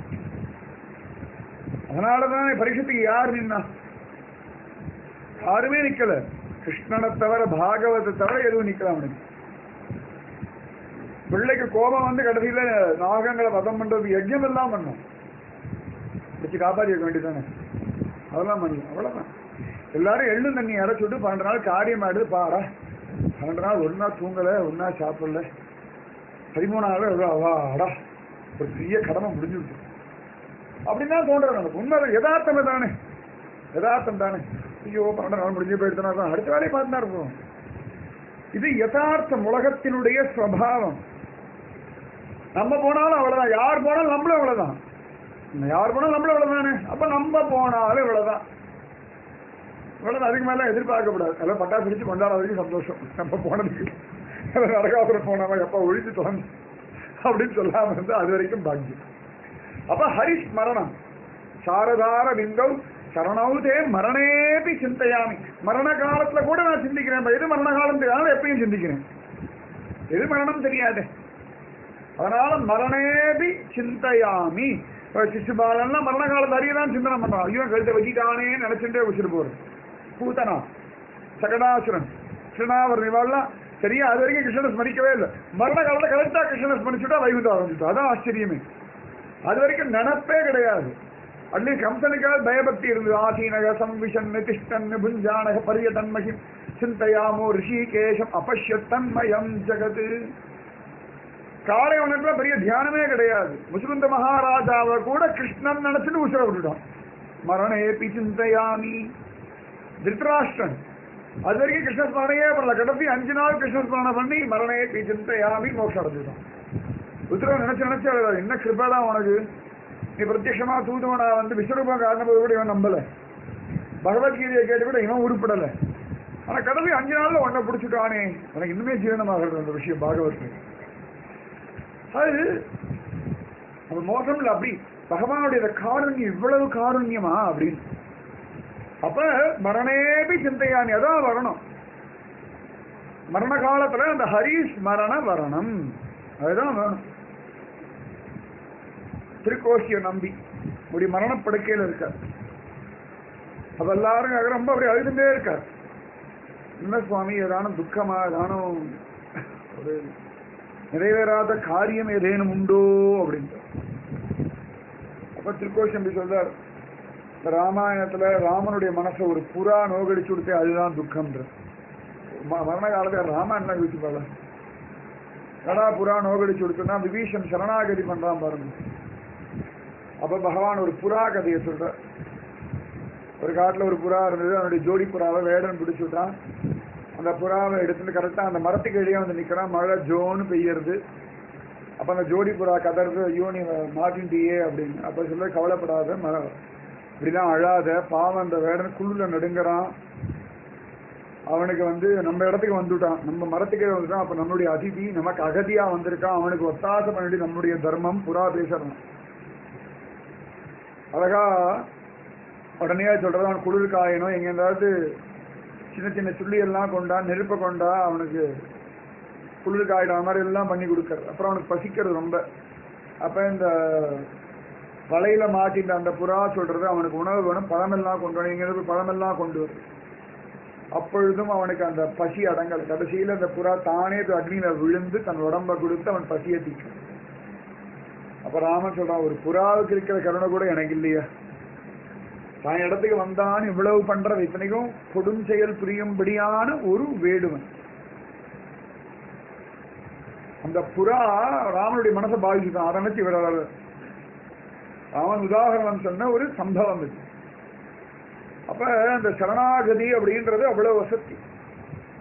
அதனாலதான் பரீட்சத்துக்கு யார் நின்னா யாருமே நிக்கல கிருஷ்ணனை தவிர பாகவத்தை தவிர எதுவும் நிக்கல அவனுக்கு பிள்ளைக்கு கோபம் வந்து கடைசியில நாகங்களை வதம் பண்றது யஜ்யம் எல்லாம் பண்ணும் வச்சு காப்பாற்றி வைக்க வேண்டியதானே அதெல்லாம் பண்ணி அவ்வளவுதான் எல்லாரும் எள்ளு தண்ணி அரைச்சு விட்டு பன்னெண்டு நாள் காரியம் ஆயிடுது பாடா பன்னெண்டு நாள் ஒரு நாள் தூங்கல ஒரு நாள் சாப்பிடல பதிமூணாவது எவ்வளோ அவாடா ஒரு பெரிய கடமை முடிஞ்சு விட்டு அப்படின்னு தான் தோன்றது நமக்கு உண்மை யதார்த்தம் தானே யதார்த்தம் தானே ஐயோ பன்னெண்டு நாள் முடிஞ்சு போயிடுதுனா தான் அடுத்த வேலையை பார்த்துனா இருப்போம் இது யதார்த்தம் உலகத்தினுடைய ஸ்வபாவம் நம்ம போனாலும் அவ்வளவுதான் யார் போனாலும் நம்மளும் அவ்வளவுதான் நம்ம யார் போனாலும் நம்மளும் அவ்வளவுதானே அப்ப நம்ம போனாலும் இவ்வளவுதான் இவ்வளவு அதுக்கு மேல எதிர்பார்க்கக்கூடாது அதான் பட்டாசு பிடிச்சு கொண்டாட வரைக்கும் சந்தோஷம் நம்ம போனதுக்கு நடக்காப்புறம் போனவன் எப்ப ஒழிச்சு தொலைஞ்சு அப்படின்னு சொல்லாம இருந்து அது வரைக்கும் பாக்கியம் அப்ப ஹரிஸ் மரணம் சாரதார விந்தவ் சரணௌதே மரணேபி சிந்தையாமி மரண காலத்துல கூட நான் சிந்திக்கிறேன் இப்ப எது மரண காலம் தெரியாத எப்பயும் சிந்திக்கிறேன் எது மரணம் தெரியாது அதனால மரணேபி சிந்தையாமி இப்ப சிசுபாலன்லாம் மரண காலத்து அறியதான் சிந்தனை பண்றான் ஐயோ கழுத்தை வச்சிட்டானே நினைச்சுட்டே வச்சுட்டு போறது பூத்தனா சகடாசுரன் கிருஷ்ணாவரன் இவாள்லாம் சரியா அது வரைக்கும் கிருஷ்ணனை ஸ்மரிக்கவே இல்லை மரண காலத்துல கரெக்டா கிருஷ்ணனை ஸ்மரிச்சுட்டா வைகுண்டம் ஆரம்பிச்சுட்டா அதான் ஆச்சரியமே அது வரைக்கும் நினப்பே கிடையாது அட்லீஸ்ட் கம்சனுக்காக பயபக்தி இருந்தது ஆசீனக சம்விஷன் திஷ்டன் புஞ்சானக பரியதன்மகி சிந்தையாமோ ரிஷிகேஷம் அபஷ்யத்தன்மயம் ஜெகது காலை உனக்குல பெரிய தியானமே கிடையாது முசுகுந்த மகாராஜாவை கூட கிருஷ்ணன் நினைச்சுட்டு உசுர விட்டுட்டான் மரணேபி சிந்தையாமி திருத்தராஷ்டிரன் அது வரைக்கும் கிருஷ்ணஸ்மரணையே பண்ணல கடைசி அஞ்சு நாள் கிருஷ்ணஸ்மரணம் பண்ணி மரணேபி சிந்தையாமி மோட்சம் அடைஞ்சுட்டான் உத்தரவு நினைச்சு நினைச்சு அழுதாரு என்ன கிருபதான் உனக்கு நீ பிரத்யட்சமா தூதுவனா வந்து விஸ்வரூபம் காரணம் கூட இவன் நம்பல பகவத்கீதையை கேட்டு கூட இவன் உருப்படல ஆனா கடவுள் அஞ்சு நாள்ல உன்னை பிடிச்சிட்டானே எனக்கு இன்னுமே ஜீரணமாகிறது அந்த விஷயம் பாகவத்துக்கு அது அது மோசம் இல்ல அப்படி பகவானுடைய இந்த காருண்யம் இவ்வளவு காருண்யமா அப்படின்னு அப்ப மரணேபி சிந்தையானி அதான் வரணும் மரண காலத்துல அந்த ஹரிஸ் மரண வரணும் அதுதான் வேணும் திருக்கோஷிய நம்பி முடி மரணப்படுக்கையில் இருக்கார் அப்ப எல்லாரும் ரொம்ப அப்படி அழுதுட்டே இருக்கார் என்ன சுவாமி ஏதானும் துக்கமா ஏதானும் ஒரு நிறைவேறாத காரியம் ஏதேனும் உண்டோ அப்படின்ட்டு அப்ப திருக்கோஷி நம்பி சொல்றார் இந்த ராமாயணத்துல ராமனுடைய மனசை ஒரு புறா நோகடிச்சு கொடுத்தே அதுதான் துக்கம்ன்ற ம- மரண காலத்துல ராமாயணம் யோசிச்சு பாருங்க கடா புறா நோகடிச்சு கொடுத்தோம்னா விபீஷன் சரணாகதி பண்றான் பாருங்க அப்ப பகவான் ஒரு புறா கதையை சொல்ற ஒரு காட்டுல ஒரு புறா இருந்தது அதனுடைய ஜோடி புறாவை வேடன் பிடிச்சு விட்டான் அந்த புறாவை எடுத்துட்டு கரெக்டா அந்த மரத்துக்கு வெளியே வந்து நிக்கிறான் மழை ஜோன்னு பெய்யறது அப்ப அந்த ஜோடி புறா கதறது ஐயோ நீ மாட்டின்ட்டியே அப்படின்னு அப்ப சொல்ல கவலைப்படாத மழை இப்படிலாம் அழாத பாவம் அந்த வேடன் குழுல நடுங்குறான் அவனுக்கு வந்து நம்ம இடத்துக்கு வந்துட்டான் நம்ம மரத்துக்கே வந்துட்டான் அப்ப நம்மளுடைய அதிதி நமக்கு அகதியா வந்திருக்கான் அவனுக்கு ஒத்தாசை பண்ணிட்டு நம்மளுடைய தர்மம் புறா பேசுறான் அழகா உடனே சொல்றது அவன் குளிர் காயணும் எங்க ஏதாவது சின்ன சின்ன சுள்ளி எல்லாம் கொண்டா நெருப்பை கொண்டா அவனுக்கு குளிர் காயிடும் அது மாதிரி எல்லாம் பண்ணி கொடுக்கறது அப்புறம் அவனுக்கு பசிக்கிறது ரொம்ப அப்ப இந்த வலையில மாட்டின்ற அந்த புறா சொல்றது அவனுக்கு உணவு வேணும் பழமெல்லாம் கொண்டு வரணும் இங்க இருந்து பழமெல்லாம் கொண்டு வரும் அப்பொழுதும் அவனுக்கு அந்த பசி அடங்கல் கடைசியில அந்த புறா தானே போய் அக்னியில விழுந்து தன் உடம்ப கொடுத்து அவன் பசியை தீக்கும் அப்ப ராமன் சொல்றான் ஒரு புறாவுக்கு இருக்கிற கருணை கூட எனக்கு இல்லையா தான் இடத்துக்கு வந்தான் இவ்வளவு பண்றது இத்தனைக்கும் கொடும் செயல் புரியும்படியான ஒரு வேடுவன் அந்த புறா ராமனுடைய மனசை பாதிச்சுட்டான் அதை நினைச்சு விடுறாரு ராமன் உதாகரணம் சொன்ன ஒரு சம்பவம் இது அப்ப அந்த சரணாகதி அப்படின்றது அவ்வளவு வசதி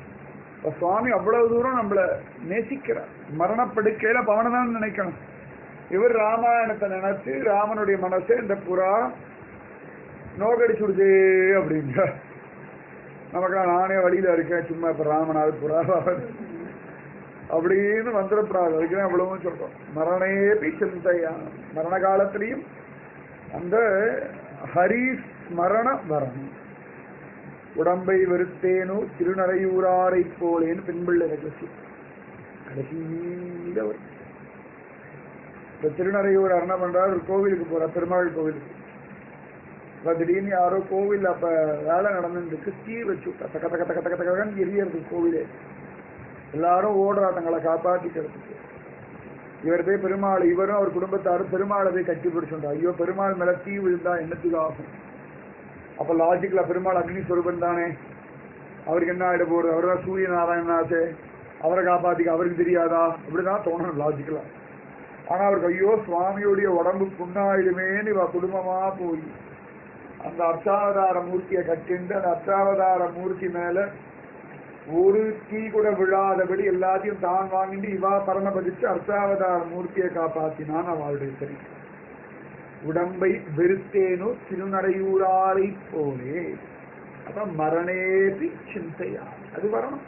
இப்ப சுவாமி அவ்வளவு தூரம் நம்மள நேசிக்கிறார் மரணப்படுக்கையில பவனதான் நினைக்கணும் இவர் ராமாயணத்தை நினைச்சு ராமனுடைய மனசு இந்த புறா நோக்கடிச்சுடுது அப்படின்ற நமக்கு நானே வழியில இருக்கேன் சும்மா இப்ப ராமநாத் புறா அப்படின்னு வந்துடப்படாது அதுக்கு தான் இவ்வளவும் சொல்றோம் மரணேபி சிந்தையா மரண காலத்திலையும் அந்த ஹரி ஸ்மரண வரணும் உடம்பை வெறுத்தேனோ திருநறையூராரை போலேன்னு பெண்பிள்ளை கடைசி கடைசியில வரும் இப்ப திருநறையூர் என்ன பண்றாரு ஒரு கோவிலுக்கு போற பெருமாள் கோவிலுக்கு இப்ப திடீர்னு யாரோ கோவில் அப்ப வேலை நடந்துருக்கு தீ வச்சு விட்டா தக்க தக்க தக்க தக்க தக்கன்னு எரியறது கோவிலே எல்லாரும் ஓடுறா தங்களை காப்பாத்திக்கிறதுக்கு இவர் போய் பெருமாள் இவரும் அவர் குடும்பத்தாரும் பெருமாளை போய் கட்டி பிடிச்சுட்டா ஐயோ பெருமாள் மேல தீ விழுந்தா என்னத்துக்கு ஆகும் அப்ப லாஜிக்கலா பெருமாள் அக்னி சொரூபன் தானே அவருக்கு என்ன ஆயிட போகுது அவர் தான் சூரிய நாராயணனாச்சே அவரை காப்பாத்திக்க அவருக்கு தெரியாதா அப்படிதான் தோணணும் லாஜிக்கலா ஆனா அவருக்கு ஐயோ சுவாமியுடைய உடம்பு புண்ணாயிடுமேன்னு இவ குடும்பமா போய் அந்த அர்ச்சாவதார மூர்த்தியை கட்டிண்டு அந்த அர்ச்சாவதார மூர்த்தி மேல ஒரு தீ கூட விழாதபடி எல்லாத்தையும் தான் வாங்கிட்டு இவா பரமபதிச்சு அர்ச்சாவதார மூர்த்தியை காப்பாத்தினான் அவளுடைய சரி உடம்பை வெறுத்தேனோ திருநடையூராரை போலே அப்ப மரணேபி சிந்தையா அது வரணும்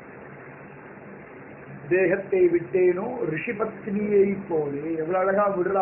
தேகத்தை விட்டேனோ ரிஷிபத்னியை போலே எவ்வளவு அழகா விடுறா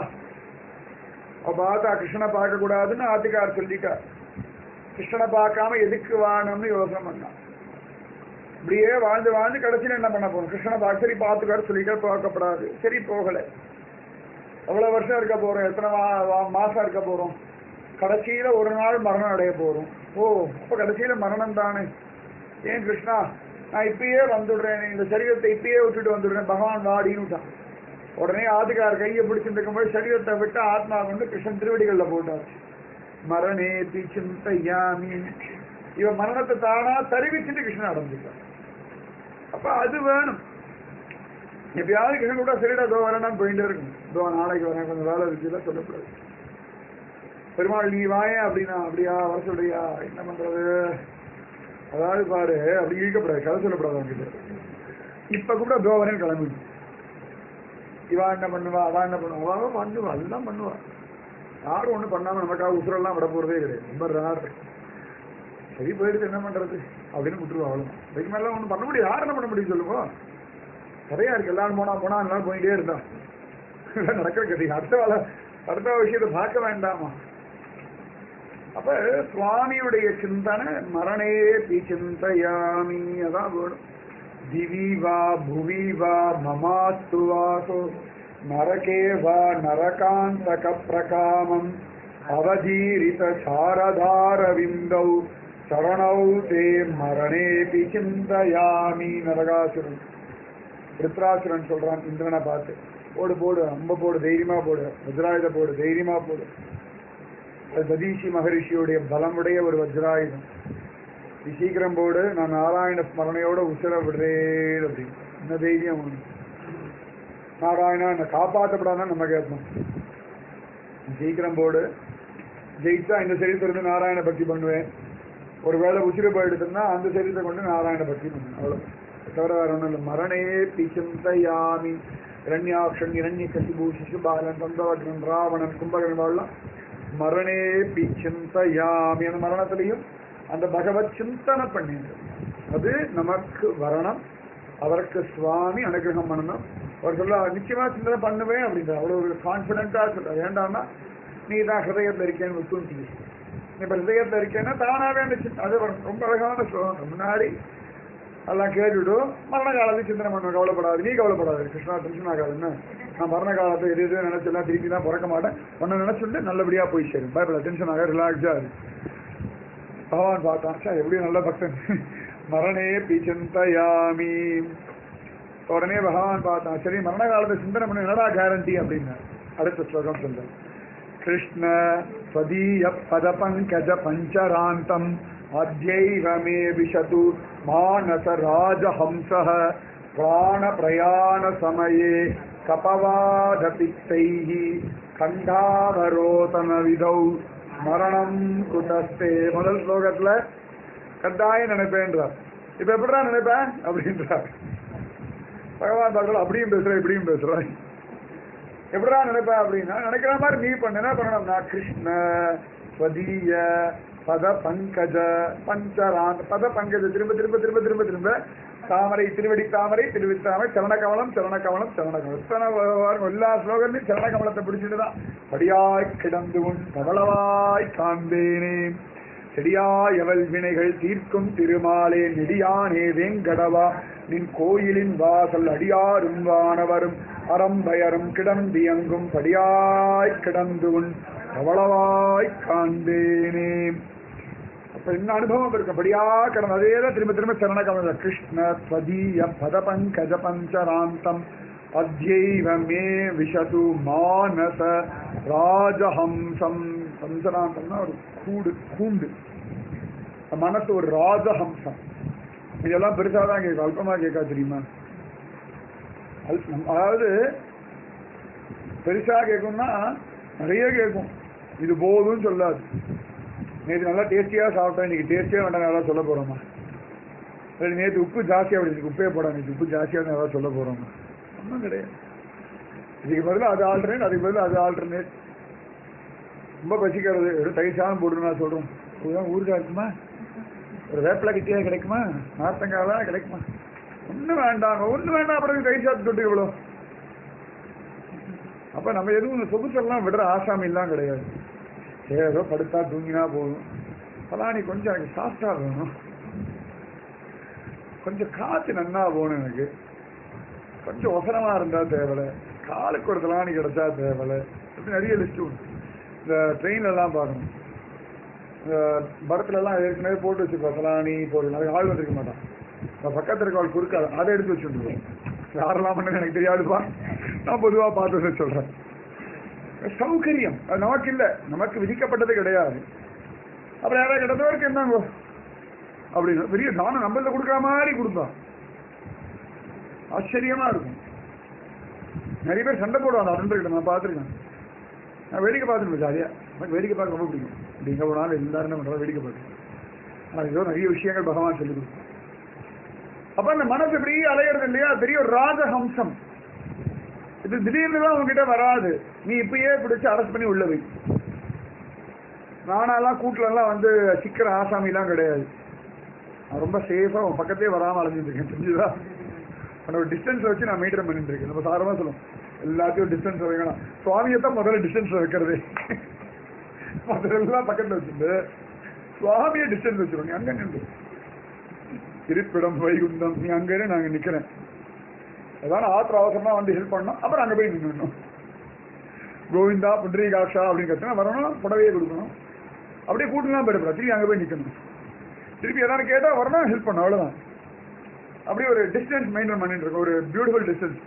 அவ பார்த்தா கிருஷ்ணனை பார்க்க கூடாதுன்னு ஆத்துக்கார் சொல்லிட்டார் கிருஷ்ணனை பார்க்காம எதுக்கு வாணும்னு யோசனை பண்ணான் இப்படியே வாழ்ந்து வாழ்ந்து கடைசியில் என்ன பண்ண போறோம் கிருஷ்ணனை பார்க்க சரி பார்த்துக்காரு சொல்லிட்டா பார்க்கப்படாது சரி போகல எவ்வளவு வருஷம் இருக்க போறோம் எத்தனை மா- வா- மாசம் இருக்க போறோம் கடைசியில ஒரு நாள் மரணம் அடைய போறோம் ஓ அப்ப கடைசியில மரணம் தானே ஏன் கிருஷ்ணா நான் இப்பயே வந்துடுறேன் இந்த சரீரத்தை இப்பயே விட்டுட்டு வந்துடுறேன் பகவான் வாடின்னுட்டான் உடனே ஆதிகார் கையை பிடிச்சிட்டு இருக்கும்போது சரீரத்தை விட்டு ஆத்மா கொண்டு கிருஷ்ணன் திருவடிகள்ல போட்டாச்சு மரணே சிந்தையாமி இவ மரணத்தை தானா தருவிச்சுட்டு கிருஷ்ணன் அடைஞ்சிட்டான் அப்ப அது வேணும் எப்பயாவது கிருஷ்ணன் கூட சரிடா தோ வரேன் போயிட்டே இருக்கும் தோ நாளைக்கு வரேன் கொஞ்சம் வேலை இருக்குல்ல சொல்லக்கூடாது பெருமாள் நீ வாயேன் அப்படின்னா அப்படியா வர சொல்றியா என்ன பண்றது அதாவது பாரு அப்படி இழுக்கப்படாது கதை சொல்லப்படாது அவங்கிட்ட இப்ப கூட தோ வரேன் கிளம்பிடும் இவா என்ன பண்ணுவா அவா என்ன பண்ணுவா அவ பண்ணுவா எல்லாம் பண்ணுவா யாரும் ஒண்ணும் பண்ணாம நமக்காக உசுரெல்லாம் விட போறதே கிடையாது ரொம்ப ரேர் சரி போயிடுது என்ன பண்றது அப்படின்னு விட்டுருவா அவ்வளவு இதுக்கு மேல ஒண்ணும் பண்ண முடியாது யார் என்ன பண்ண முடியும் சொல்லுங்க நிறையா இருக்கு எல்லாரும் போனா போனா எல்லாரும் போயிட்டே இருந்தா இதெல்லாம் நடக்கிற கதை அடுத்த வேலை அடுத்த விஷயத்தை பார்க்க வேண்டாமா அப்ப சுவாமியுடைய சிந்தனை மரணே பி சிந்தையாமி அதான் வேணும் திவி வா புவி வா மமாஸ்து வாசோ நரகே வா நரகாந்தக பிரகாமம் அவதீரித சாரதாரவிந்தௌ சரணௌ தே மரணேபி சிந்தயாமி நரகாசுரன் ருத்ராசுரன் சொல்றான் இந்திரனை பார்த்து போடு போடு அம்ப போடு தைரியமா போடு வஜ்ராயுத போடு தைரியமா போடு அது ததீஷி மகரிஷியுடைய பலமுடைய ஒரு வஜ்ராயுதம் நீ சீக்கிரம் போடு நான் நாராயண ஸ்மரணையோட உசிர விடுறேன் அப்படின்னு என்ன தைரியம் உனக்கு? நாராயணா என்னை காப்பாற்றப்படாதான் நம்ம கேட்போம் நீ சீக்கிரம் போடு ஜெயிச்சா இந்த சரீரத்தை இருந்து நாராயண பக்தி பண்ணுவேன் ஒருவேளை உசிறு போயிடுதுன்னா அந்த சரீரத்தை கொண்டு நாராயண பக்தி பண்ணுவேன் அவ்வளோ தவிர வேற ஒன்றும் இல்லை மரணே பிச்சிந்தையாமி இரண்யாக்ஷன் இரண்ய கசிபு சிசுபாலன் சந்தவகன் ராவணன் கும்பகன் வாழலாம் மரணே பிச்சிந்தையாமி அந்த மரணத்திலையும் அந்த பகவத் சிந்தனை பண்ணிட்டு அது நமக்கு வரணும் அவருக்கு சுவாமி அனுகிரகம் பண்ணணும் அவர் சொல்ல நிச்சயமா சிந்தனை பண்ணுவேன் அப்படின்ற அவ்வளவு ஒரு கான்பிடண்டா சொல்ற ஏண்டான்னா நீ தான் ஹிருதயத்தில் இருக்கேன்னு விட்டு நீ இப்ப ஹிருதயத்தில் இருக்கேன்னா தானாவே அந்த சிந்த- அது வரும். ரொம்ப அழகான ஸ்லோகம் முன்னாடி எல்லாம் கேட்டுவிடும் மரண காலத்தை சிந்தனை பண்ண கவலைப்படாது நீ கவலைப்படாது கிருஷ்ணா டென்ஷன் ஆகாதுன்னு நான் மரண காலத்தை எது எது நினைச்செல்லாம் திருப்பி தான் பிறக்க மாட்டேன் ஒன்னு நினைச்சுட்டு நல்லபடியா போய் சேரும் பயப்பட டென்ஷன் ஆக ரிலாக்ஸா இருக்கு பகவான் பார்த்தான் சார் எப்படி நல்ல பக்தன் மரணே பிச்சந்தயாமி உடனே பகவான் பார்த்தான் சரி மரண காலத்தை சிந்தனை பண்ண என்னடா கேரண்டி அப்படின்னு அடுத்த ஸ்லோகம் சொல்றேன் கிருஷ்ண ஸ்வதீய பத பங்கஜ பஞ்சராந்தம் அத்யைவ மே விஷது மானச ராஜஹம்சः பிராண பிரயாண சமயே கபவாத பித்தைः கண்டாவரோதன விதௌ மரணம் குதஸ்தே முதல் ஸ்லோகத்துல கட்டாயம் நினைப்பேன்றார் இப்ப எப்படிடா நினைப்ப அப்படின்றார் பகவான் தாக்கல் அப்படியும் பேசுற இப்படியும் பேசுறாய் எப்படிடா நினைப்ப அப்படின்னா நினைக்கிற மாதிரி நீ பண்ண என்ன பண்ணணும்னா கிருஷ்ண ஸ்வதீய பத பங்கஜ பஞ்சரான் பத பங்கஜ திரும்ப திரும்ப திரும்ப திரும்ப திரும்ப தாமரை திருவடி தாமரை திருவடி தாமரை சரணகமலம் சரணகமலம் சரணகமலம் இத்தனை வ- வ- எல்லா ஸ்லோகத்தையும் சரணகமலத்தை பிடிச்சிட்டு தான் படியாய் கிடந்து உன் பவளவாய் காண்பேனே செடியாய் அவள் வினைகள் தீர்க்கும் திருமாலே நெடியானே வேங்கடவா நின் கோயிலின் வாசல் அடியாரும் வானவரும் அறம்பயரும் கிடந்தியங்கும் படியாய் கிடந்து உன் பவளவாய் காண்பேனே அப்ப என்ன அனுபவம் இருக்கு படியா கடந்த அதே தான் திரும்ப திரும்ப சரணகமல கிருஷ்ண ஸ்வதீய பத பங்கஜ பஞ்சராந்தம் அத்யைவ மே விஷது மானச ராஜஹம்சம் பஞ்சராந்தம்னா ஒரு கூடு கூண்டு மனசு ஒரு ராஜஹம்சம் இதெல்லாம் பெருசா தான் கேட்கும் அல்பமா கேட்கா தெரியுமா அல்பம் அதாவது பெருசா கேட்கும்னா நிறைய கேட்கும் இது போதும்னு சொல்லாது நேற்று நல்லா டேஸ்டியாக சாப்பிட்டேன் இன்னைக்கு டேஸ்டியாக வேண்டாம் நல்லா சொல்ல போகிறோமா சரி நேற்று உப்பு ஜாஸ்தியாக அப்படி உப்பே போட நேற்று உப்பு ஜாஸ்தியாக நல்லா சொல்ல போகிறோமா ஒன்றும் கிடையாது இதுக்கு பதிலா அது ஆல்டர்னேட் அதுக்கு பதிலா அது ஆல்டர்னேட் ரொம்ப பசிக்கிறது வெறும் தயிர் சாதம் போட்டு நான் சொல்கிறோம் இதுதான் ஊருக்கா இருக்குமா ஒரு வேப்பிலை கிட்டியா கிடைக்குமா நார்த்தங்காய் தான் கிடைக்குமா ஒன்றும் வேண்டாம் ஒன்றும் வேண்டாம் அப்புறம் தயிர் சாதம் தொட்டு இவ்வளோ அப்போ நம்ம எதுவும் இந்த சொகுசெல்லாம் விடுற ஆசாமிலாம் கிடையாது ஏதோ படுத்தா தூங்கினா போதும் பலானி கொஞ்சம் எனக்கு சாஃப்டா வேணும் கொஞ்சம் காத்து நன்னா போகணும் எனக்கு கொஞ்சம் ஒசரமா இருந்தா தேவலை காலுக்கு ஒரு தலானி கிடைச்சா தேவலை இப்படி நிறைய லிஸ்ட் உண்டு இந்த ட்ரெயின்ல எல்லாம் பார்க்கணும் இந்த பரத்துல எல்லாம் ஏற்கனவே போட்டு வச்சிருப்பா தலானி போட்டு நிறைய ஆள் வந்திருக்க மாட்டான் இந்த பக்கத்துல இருக்க ஆள் குறுக்காது அதை எடுத்து வச்சுருக்கோம் யாரெல்லாம் பண்ணு எனக்கு தெரியாதுப்பா நான் பொதுவா பார்த்து சொல்றேன் சௌகரியம் அது நமக்கு இல்லை நமக்கு விதிக்கப்பட்டது கிடையாது அப்புறம் யாராவது கிடந்தவருக்கு என்னங்கோ அப்படின்னு பெரிய தானம் நம்மள கொடுக்குற மாதிரி கொடுப்பான் ஆச்சரியமா இருக்கும் நிறைய பேர் சண்டை போடுவாங்க அருண்கிட்ட நான் பார்த்துருக்கேன் நான் வேடிக்கை பார்த்துருப்பேன் ஜாலியா எனக்கு வேடிக்கை பார்க்க ரொம்ப பிடிக்கும் இப்படி எங்கே போனாலும் எல்லாரும் என்ன பண்ணுறோம் வேடிக்கை பார்க்கணும் ஆனால் ஏதோ நிறைய விஷயங்கள் பகவான் சொல்லி கொடுக்கும் அப்ப அந்த மனசு இப்படி அலையிறது இல்லையா அது பெரிய ஒரு ராஜஹம்சம் இது திடீர்னு தான் உங்ககிட்ட வராது நீ இப்பயே பிடிச்சு அரெஸ்ட் பண்ணி உள்ள வை நானாலாம் கூட்டுல எல்லாம் வந்து சிக்கிற ஆசாமிலாம் கிடையாது நான் ரொம்ப சேஃபா உன் பக்கத்தே வராம அலைஞ்சிட்டு இருக்கேன் தெரிஞ்சுதா அந்த ஒரு டிஸ்டன்ஸ் வச்சு நான் மெயின்டைன் பண்ணிட்டு இருக்கேன் நம்ம சாரமா சொல்லுவோம் எல்லாத்தையும் டிஸ்டன்ஸ் வைக்கணும் சுவாமியை தான் முதல்ல டிஸ்டன்ஸ் வைக்கிறது மற்றெல்லாம் பக்கத்துல வச்சுட்டு சுவாமியை டிஸ்டன்ஸ் வச்சிருவோம் நீ அங்க நின்று இருப்பிடம் வைகுண்டம் நீ அங்கே இரு, நாங்க நிக்கிறேன் ஏதாவது ஆத்திர அவசரமா வந்து ஹெல்ப் பண்ணோம் அப்புறம் அங்க போய் நின்னுடணும் கோவிந்தா புண்டரீகாட்சா அப்படின்னு கத்துனா வரணும் புடவையே கொடுக்கணும் அப்படியே கூட்டலாம் போயிடக்கூடாது திருப்பி அங்க போய் நிக்கணும் திருப்பி ஏதாவது கேட்டா வரணும் ஹெல்ப் பண்ணும் அவ்வளவுதான் அப்படியே ஒரு டிஸ்டன்ஸ் மெயின்டைன் பண்ணிட்டு இருக்கோம் ஒரு பியூட்டிஃபுல் டிஸ்டன்ஸ்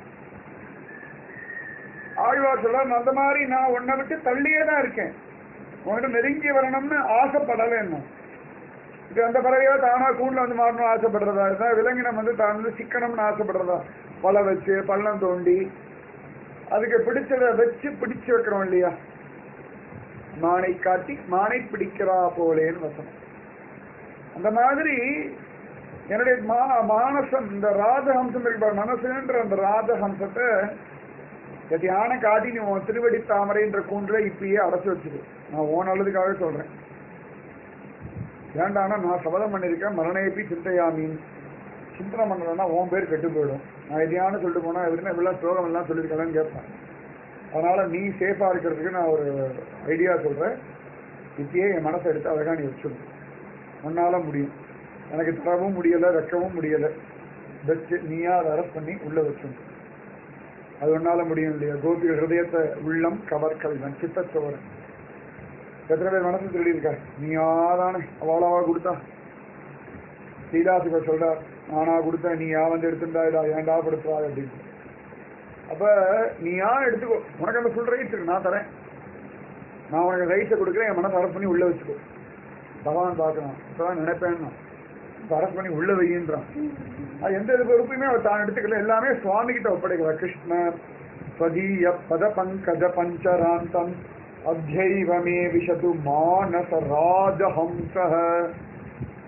ஆழ்வார் சொல்றாரு அந்த மாதிரி நான் உன்னை விட்டு தள்ளியே தான் இருக்கேன் உன்கிட்ட நெருங்கி வரணும்னு ஆசைப்படலை என்ன இது அந்த பறவையோ தானா கூண்டுல வந்து மாறணும்னு ஆசைப்படுறதா இருந்தா விலங்கினம் வந்து தான் வந்து சிக்கனம்னு ஆசைப்படுறதா பழ வச்சு பள்ளம் தோண்டி அதுக்கு பிடிச்சத வச்சு பிடிச்சு வைக்கிறோம் இல்லையா மானை காட்டி மானை பிடிக்கிறா போலேன்னு வசனம் அந்த மாதிரி என்னுடைய மா மானசம் இந்த ராஜஹம்சம் இருக்கு பாரு, மனசுன்ற அந்த ராஜஹம்சத்தை எதையான காட்டி நீ உன் திருவடி தாமரைன்ற கூண்டுல இப்பயே அடைச்சு வச்சுது நான் உன் நல்லதுக்காக சொல்றேன் ஏண்டானா நான் சபதம் பண்ணியிருக்கேன் மரணேப்பி சிந்தையாமின் சிந்தனை பண்ணலன்னா உன் பேர் கெட்டு போயிடும் நான் எதையான சொல்லிட்டு போனா எதுனா இவ்வளோ ஸ்லோகம் எல்லாம் சொல்லியிருக்கலான்னு கேட்பேன் அதனால நீ சேஃபா இருக்கிறதுக்கு நான் ஒரு ஐடியா சொல்றேன் இப்பயே என் மனசை எடுத்து அழகா நீ வச்சிடும் உன்னால முடியும் எனக்கு தரவும் முடியல வைக்கவும் முடியல வச்சு நீயா அதை அரெஸ்ட் பண்ணி உள்ள வச்சிடும் அது உன்னால முடியும் இல்லையா கோபி ஹிருதயத்தை உள்ளம் கவர் கல்வன் சித்தச்சோரன் எத்தனை பேர் மனசு திருடி இருக்கா நீயாதானே அவ்வளவா கொடுத்தா ஸ்ரீதாசுகர் சொல்றார் நானா கொடுத்த நீ யா வந்து எடுத்துட்டாடா ஏன்டா கொடுத்தா அப்படின்னு அப்ப நீ யா எடுத்துக்கோ உனக்கு அந்த ஃபுல் ரைட்ஸ் இருக்கு நான் தரேன் நான் உனக்கு ரைட்ஸை கொடுக்குறேன் என் மனசை அரசு பண்ணி உள்ள வச்சுக்கோ பகவான் பார்க்கலாம் இப்பதான் நினைப்பேன் நான் அரசு பண்ணி உள்ள வையின்றான் அது எந்த இது பொறுப்பையுமே அவர் தான் எடுத்துக்கல எல்லாமே சுவாமி கிட்ட ஒப்படைக்கிறார் கிருஷ்ண ஸ்வதீய பத பங்கஜ பஞ்சராந்தம் அத்தியைவ மே விஷது மானச ராஜஹம்ச பிராண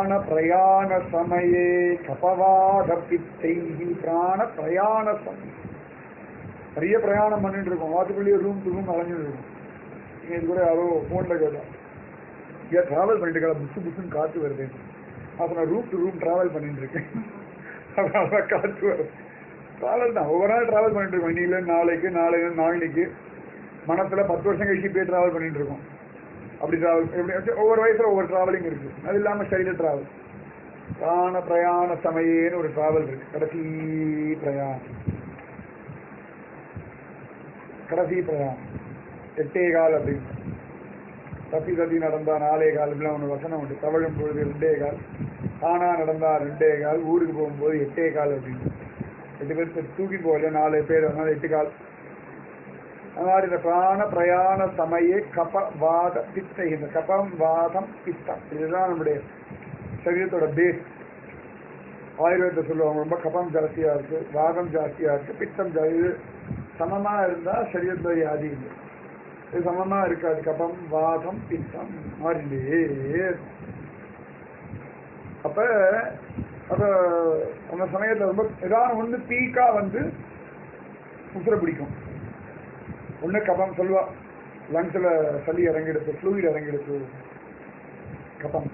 பிராண பிரயாண சமயே கபவாத பித்தை பிராண பிரயாண சமயம் நிறைய பிரயாணம் பண்ணிட்டு இருக்கோம் வாத்துக்குள்ளேயே ரூம் டு ரூம் அலைஞ்சிட்டு இருக்கோம் நீங்க இது கூட யாரோ போன்ல கேட்டோம் இங்கே டிராவல் பண்ணிட்டு இருக்கா புசு புசுன்னு காத்து வருது அப்ப நான் ரூம் டு ரூம் டிராவல் பண்ணிட்டு இருக்கேன் அதனால காத்து வருது டிராவல் தான் ஒவ்வொரு நாள் டிராவல் பண்ணிட்டு இருக்கோம் இன்னையில நாளைக்கு நாளைக்கு நாளைக்கு மனசுல பத்து வருஷம் கழிச்சு போய் டிராவல் பண்ணிட்டு இருக்கோம் அப்படி டிராவல் எப்படி ஒவ்வொரு வயசுல ஒவ்வொரு டிராவலிங் இருக்கு அது இல்லாம சைடு டிராவல் பிராண பிரயாண சமயேன்னு ஒரு டிராவல் இருக்கு கடைசி பிரயாணம் கடைசி பிரயாணம் எட்டே கால் அப்படின்னு தப்பி தப்பி நடந்தா நாலே கால் இப்படிலாம் ஒன்று வசனம் உண்டு தவழும் பொழுது ரெண்டே கால் தானா நடந்தா ரெண்டே கால் ஊருக்கு போகும்போது எட்டே கால் அப்படின்னு எட்டு பேர் தூக்கிட்டு போகல நாலு பேர் அதனால எட்டு கால் அந்த மாதிரி இந்த பிராண பிரயாண சமயே கப வாத பித்தை இந்த கபம் வாதம் பித்தம் இதுதான் நம்முடைய சரீரத்தோட பேஸ் ஆயுர்வேதத்தை சொல்லுவாங்க ரொம்ப கபம் ஜாஸ்தியா இருக்கு வாதம் ஜாஸ்தியா இருக்கு பித்தம் ஜா- இது சமமா இருந்தா சரீரத்துல வியாதி இல்லை இது சமமா இருக்காது கபம் வாதம் பித்தம் மாறிண்டே இருக்கும். அப்ப அப்ப அந்த சமயத்துல ரொம்ப ஏதாவது ஒண்ணு பீக்கா வந்து உசுர பிடிக்கும் ஒண்ணு கபம் சொல்லுவா லங்ஸ்ல சளி இறங்கிடுச்சு ஃப்ளூயிட் இறங்கிடுச்சு கபம்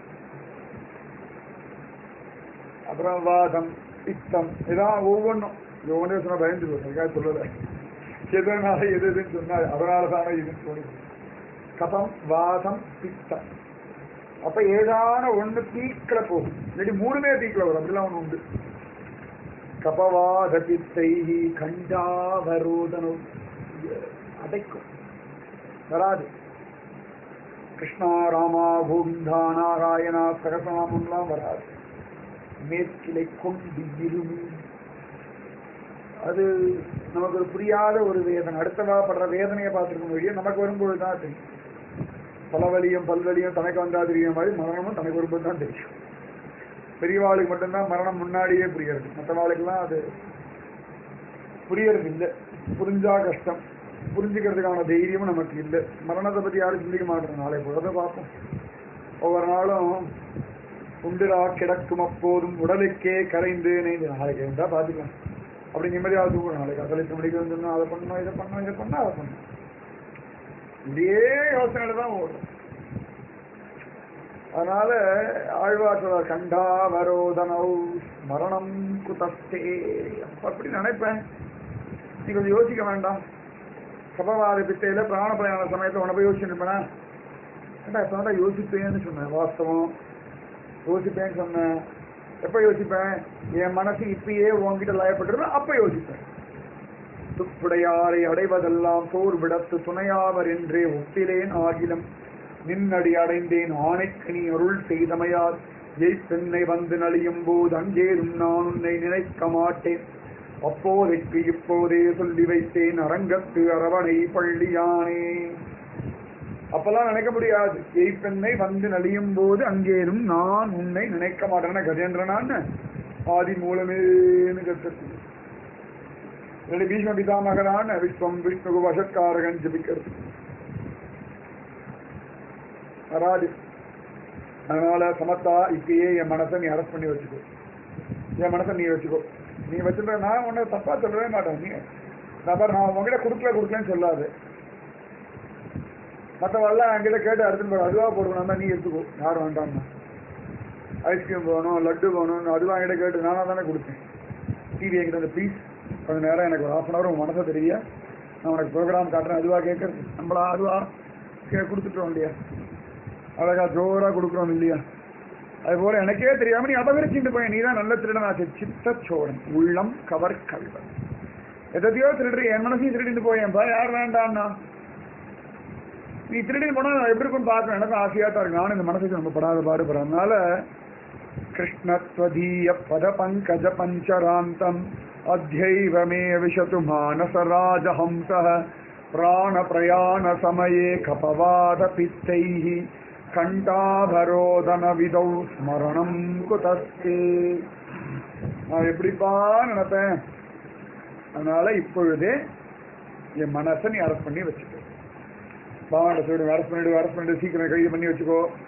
அப்புறம் வாதம் பித்தம் இதான் ஒவ்வொன்றும் ஒவ்வொன்றையும் சொன்னா பயந்து போய் சொல்லலை எதனால எது எதுன்னு சொன்னா அதனால தானே இதுன்னு தோணுது கபம் வாதம் பித்தம் அப்ப ஏதான ஒண்ணு பீக்கல போகும் இல்லாட்டி மூணுமே பீக்கல வரும் அப்படிலாம் ஒண்ணு உண்டு கபவாத பித்தை கண்டாவரோதனம் அடைக்கும் வராது கிருஷ்ணா ராமா கோவிந்தா நாராயணா சகசநாமம்லாம் வராது மேற்கிளை கொண்டு இருமி அது நமக்கு ஒரு புரியாத ஒரு வேதனை அடுத்தவா படுற வேதனையை பார்த்துருக்க முடியும் நமக்கு வரும்போது தான் தெரியும் பலவலியும் பல்வலியும் தனக்கு வந்தா தெரியும் மாதிரி மரணமும் தனக்கு வரும்போது தான் தெரியும் பெரியவாளுக்கு மட்டும்தான் மரணம் முன்னாடியே புரியறது மற்றவாளுக்கெல்லாம் அது புரியறது இல்லை புரிஞ்சா கஷ்டம் புரிஞ்சுக்கிறதுக்கான தைரியமும் நமக்கு இல்லை மரணத்தை பத்தி யாரும் சிந்திக்க மாட்டோம் நாளை பொழுத பார்ப்போம் ஒவ்வொரு நாளும் உண்டுரா கிடக்கும் அப்போதும் உடலுக்கே கரைந்து நெய்து நாளைக்கு இருந்தா பாத்துக்கலாம் அப்படி நிம்மதியாக தூங்கணும் நாளைக்கு அசல் எட்டு மணிக்கு வந்துடணும் அதை பண்ணணும் இதை பண்ணணும் இதை பண்ணணும் அதை பண்ணணும் இதே யோசனையில தான் ஓடும் அதனால ஆழ்வார் கண்டா வரோதனௌ மரணம் குதஸ்தே அப்ப அப்படி நினைப்பேன் நீ கொஞ்சம் யோசிக்க வேண்டாம் கபவாத பித்தையில பிராண பிரயாண சமயத்துல உன போய் யோசிச்சுட்டு இருப்பேனா ஏண்டா இப்ப தான் யோசிப்பேன்னு சொன்னேன் வாஸ்தவம் யோசிப்பேன்னு சொன்னேன் எப்ப யோசிப்பேன் என் மனசு இப்பயே உன்கிட்ட லயப்பட்டிருப்பேன் அப்ப யோசிப்பேன் துப்புடையாரை அடைவதெல்லாம் போர் விடத்து துணையாவர் என்றே ஒப்பிலேன் ஆகிலும் நின்னடி அடைந்தேன் ஆணைக்கு நீ அருள் செய்தமையால் எய்ப்பெண்ணை வந்து நலியும் போது அங்கேயும் நான் உன்னை நினைக்க மாட்டேன் அப்போதைக்கு இப்போதே சொல்லி வைத்தேன் அரங்கத்து அரவணை பள்ளியானே அப்பெல்லாம் நினைக்க முடியாது எய்ப்பெண்ணை வந்து நலியும் போது அங்கேயும் நான் உன்னை நினைக்க மாட்டேன் கஜேந்திரனான்னு ஆதி மூலமேன்னு கற்று ரெண்டு பீஷ்ம பிதாமகனான விஸ்வம் விஷ்ணு வசத்காரகன் ஜபிக்கிறது வராது அதனால சமத்தா இப்பயே என் மனசை நீ அரெஸ்ட் பண்ணி வச்சுக்கோ என் மனசை நீ வச்சுக்கோ நீ வச்சுட்ட நான் உன்னை தப்பா சொல்லவே மாட்டேன் நீ நபர் நான் உங்ககிட்ட கொடுக்கல கொடுக்கலன்னு சொல்லாது மற்றவெல்லாம் என்கிட்ட கேட்டு அடுத்து போய் அதுவா போடுவேன் நீ எடுத்துக்கோ யாரும் வேண்டாம்னா ஐஸ்கிரீம் வேணும் லட்டு வேணும்னு அதுவா என்கிட்ட கேட்டு நானா தானே கொடுத்தேன் டிவி என்கிட்ட வந்து ப்ளீஸ் கொஞ்ச நேரம் எனக்கு ஒரு ஹாஃப் அன் அவர் உன் மனசை தெரியல நான் உனக்கு ப்ரோக்ராம் காட்டுறேன் அதுவா கேட்கறது நம்மளா அதுவா கே கொடுத்துட்டோம் இல்லையா அழகா ஜோரா கொடுக்குறோம் இல்லையா அது போல எனக்கே தெரியாம நீ அபகரிச்சுட்டு போய் நீ தான் நல்ல திருடனாச்சு சித்த சோழன் உள்ளம் கவர் கல்வன் எதையோ திருடுற என் மனசையும் திருடிட்டு போயேன்பா யார் வேண்டாம்னா நீ திருடிட்டு போனா நான் எப்படி இருக்கும்னு பார்க்கணும் எனக்கும் ஆசையா தான் இருக்கு நானும் இந்த மனசுக்கு நம்ம படாத பாடுபடுறேன் அதனால கிருஷ்ணத்வதீய பத பங்கஜ பஞ்சராந்தம் அத்தியைவ மே விஷது மானசராஜஹம்சः प्राणप्रयाणसमये कपवादपित्तैः கண்டாபரோதனவிதௌ ஸ்மரணம் குதஸ்தே நான் எப்படிப்பா நினைப்பேன் அதனால இப்பொழுதே என் மனசை நீ அரெஸ்ட் பண்ணி வச்சுக்கோ பாவாண்ட சொல்லிடு அரெஸ்ட் பண்ணிடு அரெஸ்ட் பண்ணிட்டு சீக்கிரம் கைது பண்ணி வச்சுக்கோ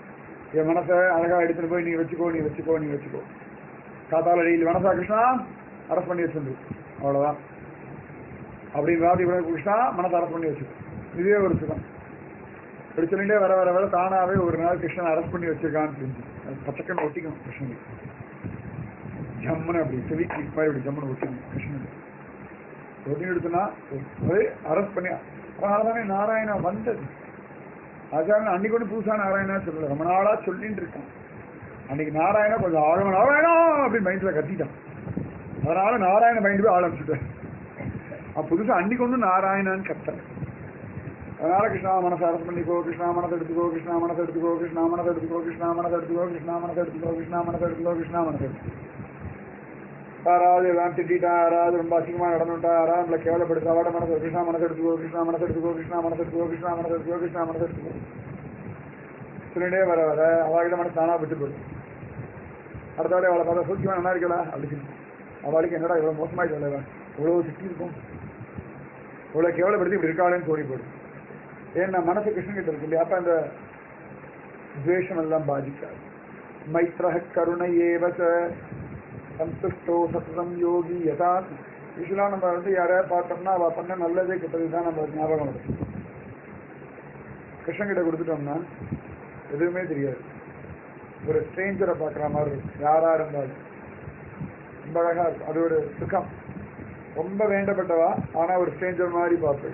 என் மனசை அழகா எடுத்துட்டு போய் நீ வச்சுக்கோ நீ வச்சுக்கோ நீ வச்சுக்கோ காத்தால அடியில் மனசா கிருஷ்ணா அரெஸ்ட் பண்ணி வச்சிருந்து அவ்வளவுதான் அப்படின்னு ராதி கிருஷ்ணா மனசை அரெஸ்ட் பண்ணி வச்சுக்கோ இதுவே ஒரு சுகம் இப்படி சொல்லிட்டே வர வர வர தானாவே ஒரு நாள் கிருஷ்ணன் அரெஸ்ட் பண்ணி வச்சிருக்கான்னு தெரிஞ்சு அது பச்சக்கன் ஒட்டிக்கணும் கிருஷ்ணனுக்கு ஜம்முன்னு அப்படி செவிக்கு மாதிரி இப்படி ஜம்முன்னு ஒட்டிக்கணும் கிருஷ்ணனுக்கு ஒட்டி எடுத்துனா அது அரெஸ்ட் பண்ணி அதனால தானே நாராயணா வந்தது ஆச்சாரன் அன்னைக்கு ஒன்று புதுசா நாராயணா சொல்லல ரொம்ப நாளா சொல்லிட்டு இருக்கான் அன்னைக்கு நாராயணா கொஞ்சம் ஆழமா நாராயணா அப்படின்னு மைண்ட்ல கத்திட்டான் அதனால நாராயண மைண்ட் போய் ஆரம்பிச்சுட்டேன் அவன் புதுசா அன்னைக்கு ஒன்று நாராயணான்னு கத்தல அதனால கிருஷ்ணா மனசை அரசு பண்ணிக்கோ கிருஷ்ணா மனசை எடுத்துக்கோ கிருஷ்ணா மனசை எடுத்துக்கோ கிருஷ்ணா மனசை எடுத்துக்கோ கிருஷ்ணா மனசை எடுத்துக்கோ கிருஷ்ணா மனசை எடுத்துக்கோ கிருஷ்ணா மனசை எடுத்துக்கோ கிருஷ்ணா மனசை எடுத்துக்கோ யாராவது எல்லாம் திட்டான் யாராவது ரொம்ப அசிங்கமா நடந்துட்டா யாராவது நம்மளை கேவலப்படுத்தா அவட மனசு கிருஷ்ணா மனசு எடுத்துக்கோ கிருஷ்ணா மனசு எடுத்துக்கோ கிருஷ்ணா மனசு எடுத்துக்கோ கிருஷ்ணா மனசு எடுத்துக்கோ கிருஷ்ணா மனசு எடுத்துக்கோ சொல்லிட்டே வர வர அவகிட்ட மனசு தானா விட்டு போயிடும் அடுத்த வாரம் அவளை பார்த்தா சூக்கியமா நல்லா இருக்கலா அப்படின்னு அவளுக்கு என்னடா இவ்வளவு மோசமாய் சொல்லவா இவ்வளவு திட்டி இருக்கும் இவ்வளவு கேவலப்படுத்தி இப்படி இருக்காளேன்னு தோணி போயிடும் ஏன்னா மனசு கிருஷ்ணன் இருக்கு இல்லையா அப்ப அந்த துவேஷம் எல்லாம் பாதிக்காது மைத்ர கருணை ஏவச சந்துஷ்டோ சத்தம் யோகி யதா யூஸ்வலாக நம்ம வந்து யாரையாவது பார்த்தோம்னா அவள் பண்ண நல்லதே கெட்டது தான் நம்ம ஞாபகம் வரும் கிருஷ்ணன் கிட்ட கொடுத்துட்டோம்னா எதுவுமே தெரியாது ஒரு ஸ்ட்ரேஞ்சரை பார்க்குற மாதிரி இருக்கும் யாரா இருந்தாலும் ரொம்ப அழகா இருக்கும் அது ஒரு சுகம் ரொம்ப வேண்டப்பட்டவா ஆனா ஒரு ஸ்ட்ரேஞ்சர் மாதிரி பார்ப்பேன்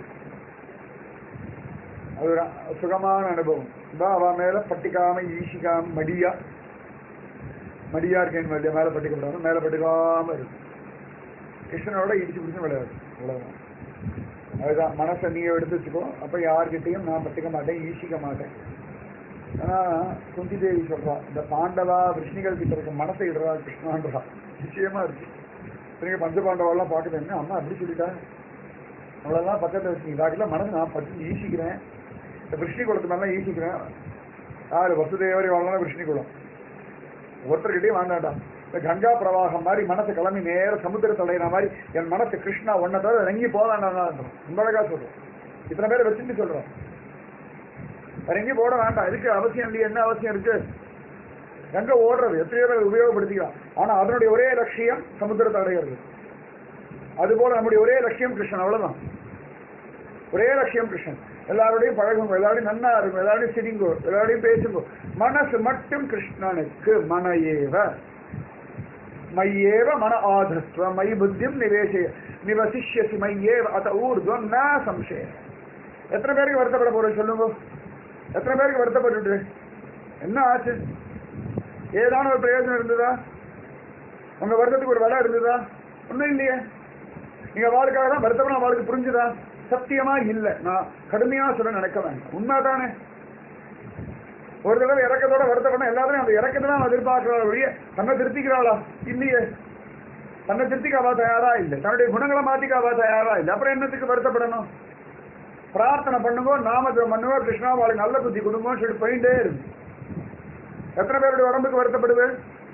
அது ஒரு சுகமான அனுபவம் இதான் அவ மேல பட்டிக்காம ஈசிக்காம மடியா மடியா இருக்கேன் இல்லையா மேல பட்டிக்கப்படாம மேல பட்டிக்காம இருக்கு கிருஷ்ணனோட இடிச்சு பிடிச்சு விளையாடு அவ்வளவுதான் அதுதான் மனசை நீ எடுத்து வச்சுக்கோ அப்ப யார்கிட்டயும் நான் பட்டிக்க மாட்டேன் ஈசிக்க மாட்டேன் ஆனா குந்தி தேவி சொல்றா இந்த பாண்டவா விஷ்ணிகள் கிட்ட இருக்க மனசை இடுறா கிருஷ்ணான்றா நிச்சயமா இருக்கு நீங்க பஞ்ச பாண்டவாலாம் பார்க்குது என்ன அம்மா அப்படி சொல்லிட்டா அவ்வளவுதான் பக்கத்துல வச்சுங்க இதாக்கல மனசு நான் பட்டு ஈசிக்கிறேன் இந்த விஷ்ணி குளத்து மேலாம் ஈசிக்கிறேன் யாரு வசுதேவரி வாழலாம் விஷ்ணி குளம் ஒருத்தர்கிட்டயும் வாண்டாடா இந்த கங்கா பிரவாகம் மாதிரி மனசு கிளம்பி நேர சமுத்திர தலையின மாதிரி என் மனசு கிருஷ்ணா ஒன்ன தவிர இறங்கி போதாண்டான் ரொம்ப அழகா சொல்றோம் இத்தனை பேரை வச்சுட்டு சொல்றோம் வேற எங்கேயும் போட வேண்டாம் இதுக்கு அவசியம் இல்லையா என்ன அவசியம் இருக்கு எங்க ஓடுறது எத்தனையோ பேர் உபயோகப்படுத்திக்கலாம் ஆனா அதனுடைய ஒரே லட்சியம் சமுத்திரத்தை அடையிறது அதுபோல நம்முடைய ஒரே லட்சியம் கிருஷ்ணன் அவ்வளவுதான் ஒரே லட்சியம் கிருஷ்ணன் எல்லாரோடையும் பழகுங்க எல்லாரோடையும் நன்னா இருக்கும் எல்லாரோடையும் சிரிங்கோ எல்லாரோடையும் பேசுங்கோ மனசு மட்டும் கிருஷ்ணனுக்கு மன ஏவ மையேவ மன ஆதஸ்வ மை புத்தியும் நிவேசய நிவசிஷ்யசி மையேவ அத ஊர்துவம் ந சம்சயம் எத்தனை பேருக்கு வருத்தப்பட போறேன் சொல்லுங்க எத்தனை பேருக்கு வருத்தப்பட்டு என்ன ஆச்சு ஏதான ஒரு பிரயோஜனம் இருந்ததா உங்க வருத்தத்துக்கு ஒரு விலை இருந்ததா ஒண்ணும் இல்லையே நீங்க வாழ்க்காக தான் வருத்தப்பட வாழ்க்கை புரிஞ்சுதா சத்தியமா இல்ல நான் கடுமையா சொல்ல நினைக்க வேண்டாம் உண்மைதானே ஒரு தடவை இறக்கத்தோட வருத்தப்பட எல்லாரும் அந்த இறக்கத்தை தான் எதிர்பார்க்கிறாள் ஒழிய தன்னை திருத்திக்கிறாளா இல்லையே தன்னை திருத்திக்க அவ தயாரா இல்லை தன்னுடைய குணங்களை மாத்திக்க அவ தயாரா இல்லை அப்புறம் என்னத்துக்கு வருத்தப்படணும் பிரார்த்தனை பண்ணுங்க நாமஜம் பண்ணுங்க கிருஷ்ணா வாழ்க்கை நல்ல புத்தி கொடுங்க சொல்லி போயிட்டே இருக்கு எத்தனை பேருடைய உடம்புக்கு வருத்தப்படுது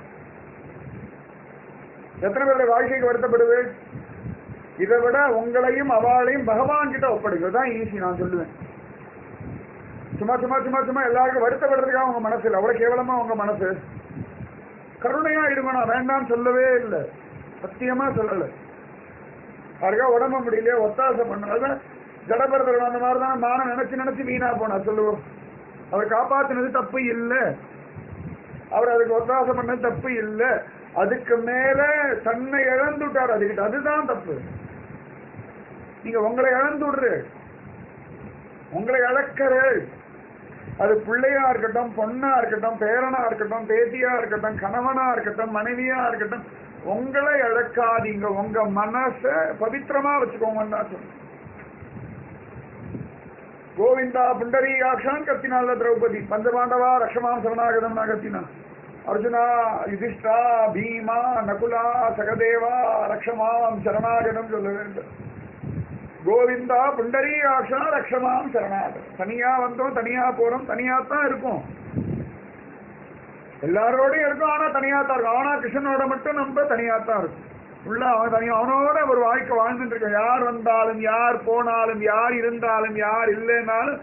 எத்தனை பேருடைய வாழ்க்கைக்கு வருத்தப்படுது இதை விட உங்களையும் அவளையும் பகவான் கிட்ட ஒப்படைக்கிறது தான் ஈஸி நான் சொல்லுவேன் சும்மா சும்மா சும்மா சும்மா எல்லாருக்கும் வருத்தப்படுறதுக்காக உங்க மனசு இல்லை அவ்வளவு கேவலமா உங்க மனசு கருணையா இருங்க நான் வேண்டாம்னு சொல்லவே இல்லை சத்தியமா சொல்லல யாருக்கா உடம்பு முடியல ஒத்தாசை பண்ணாத ஜடபரதர் அந்த மாதிரி தான் நானும் நினைச்சு நினைச்சு வீணா போனா சொல்லுவோம் அவர் காப்பாத்தினது தப்பு இல்லை அவர் அதுக்கு ஒத்தாசை பண்ணது தப்பு இல்லை அதுக்கு மேல தன்னை இழந்துட்டார் அதுக்கிட்ட அதுதான் தப்பு நீங்க உங்களை இழந்து விடுறு உங்களை இழக்கிற அது பிள்ளையா இருக்கட்டும் பொண்ணா இருக்கட்டும் பேரனா இருக்கட்டும் பேத்தியா இருக்கட்டும் கணவனா இருக்கட்டும் மனைவியா இருக்கட்டும் உங்களை இழக்காதீங்க உங்க மனச பவித்திரமா வச்சுக்கோங்கன்னு தான் சொல்றேன் கோவிந்தா புண்டரீகாட்சான் கத்தினால திரௌபதி பஞ்சபாண்டவா ரக்ஷமாம் சரணாகதம் நான் கத்தினா அர்ஜுனா யுதிஷ்டா பீமா நகுலா சகதேவா ரக்ஷமாம் சரணாகதம் சொல்ல வேண்டும் கோவிந்தா புண்டரீகாட்சா ரக்ஷமாம் சரணாகதம் தனியா வந்தோம் தனியா போறோம் தனியா தான் இருக்கும் எல்லாரோடையும் இருக்கும் ஆனா தனியா தான் இருக்கும் ஆனா கிருஷ்ணனோட மட்டும் நம்ம தனியா தான் இருக்கும் உள்ள அவன் தனியா அவனோட ஒரு வாழ்க்கை வாழ்ந்துட்டு இருக்கோம் யார் வந்தாலும் யார் போனாலும் யார் இருந்தாலும் யார் இல்லைனாலும்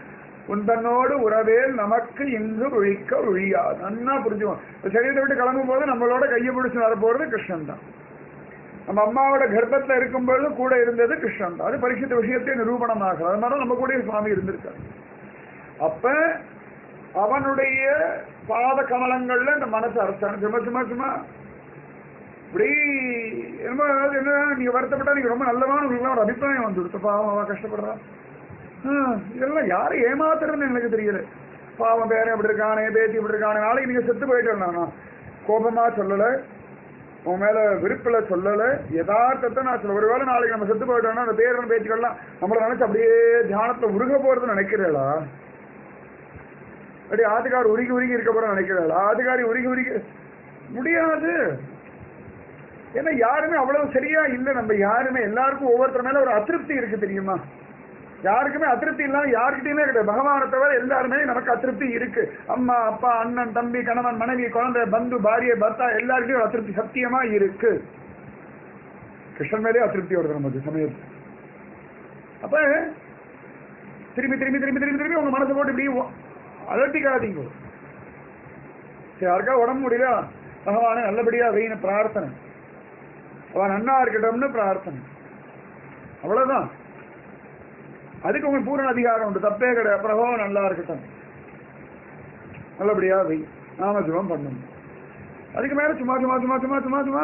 உந்தன்னோடு உறவேல் நமக்கு இங்கு ஒழிக்க ஒழியாது நன்னா புரிஞ்சுவோம் இந்த சரீரத்தை விட்டு கிளம்பும் போது நம்மளோட கையை பிடிச்சு வரப்போறது கிருஷ்ணன் தான் நம்ம அம்மாவோட கர்ப்பத்துல இருக்கும்போது கூட இருந்தது கிருஷ்ணன் தான் அது பரிசுத்த விஷயத்தை நிரூபணமாகல அது மாதிரி நம்ம கூட சுவாமி இருந்திருக்காரு அப்ப அவனுடைய பாத கமலங்கள்ல இந்த மனசு அரசாங்க சும்மா சும்மா சும்மா இப்படி என்னமோ அதாவது என்ன நீங்க வருத்தப்பட்டா நீங்க ரொம்ப நல்லவான உங்களுக்கு ஒரு அபிப்பிராயம் வந்துடுத்து பாவம் அவ கஷ்டப்படுறா ஹம், இதெல்லாம் யாரை ஏமாத்துறதுன்னு எனக்கு தெரியல பாவம் பேரன் இப்படி இருக்கானே பேத்தி இப்படி இருக்கானே நாளைக்கு நீங்க செத்து போயிட்டு நான் கோபமா சொல்லல உன் மேல விருப்பில சொல்லல யதார்த்தத்தை நான் சொல்ல ஒருவேளை நாளைக்கு நம்ம செத்து போயிட்டோம்னா அந்த பேரன் பேச்சுக்கள்லாம் நம்மள நினைச்சு அப்படியே தியானத்துல உருக போறதுன்னு நினைக்கிறீங்களா அப்படி ஆத்துக்கார் உருகி உருகி இருக்க போற நினைக்கிறீங்களா ஆத்துக்காரி உருகி உருகி முடியாது ஏன்னா யாருமே அவ்வளவு சரியா இல்லை நம்ம யாருமே எல்லாருக்கும் ஒவ்வொருத்தர் மேல ஒரு அதிருப்தி இருக்கு தெரியுமா யாருக்குமே அதிருப்தி இல்லாம யாருக்கிட்டயுமே கிடையாது பகவானை தவிர எல்லாருமே நமக்கு அதிருப்தி இருக்கு அம்மா அப்பா அண்ணன் தம்பி கணவன் மனைவி குழந்தை பந்து பாரிய பர்த்தா எல்லாருக்கிட்டையும் ஒரு அதிருப்தி சத்தியமா இருக்கு கிருஷ்ணன் மேலே அதிருப்தி வருது நமக்கு சமயத்து அப்ப திரும்பி திரும்பி திரும்பி திரும்பி திரும்பி உங்க மனசை போட்டு இப்படி ஒ- அலட்டிக்காதீங்க சரி யாருக்கா உடம்பு முடியல பகவானை நல்லபடியா வெயின பிரார்த்தனை அவன் நன்னா இருக்கட்டும்னு பிரார்த்தனை அவ்வளவுதான் அதுக்கு உங்களுக்கு பூரண அதிகாரம் உண்டு தப்பே கிடையாது பிரபாவம் நல்லா இருக்கட்டும் நல்லபடியா வை நாம ஜபம் பண்ணணும் அதுக்கு மேல சும்மா சும்மா சும்மா சும்மா சும்மா சும்மா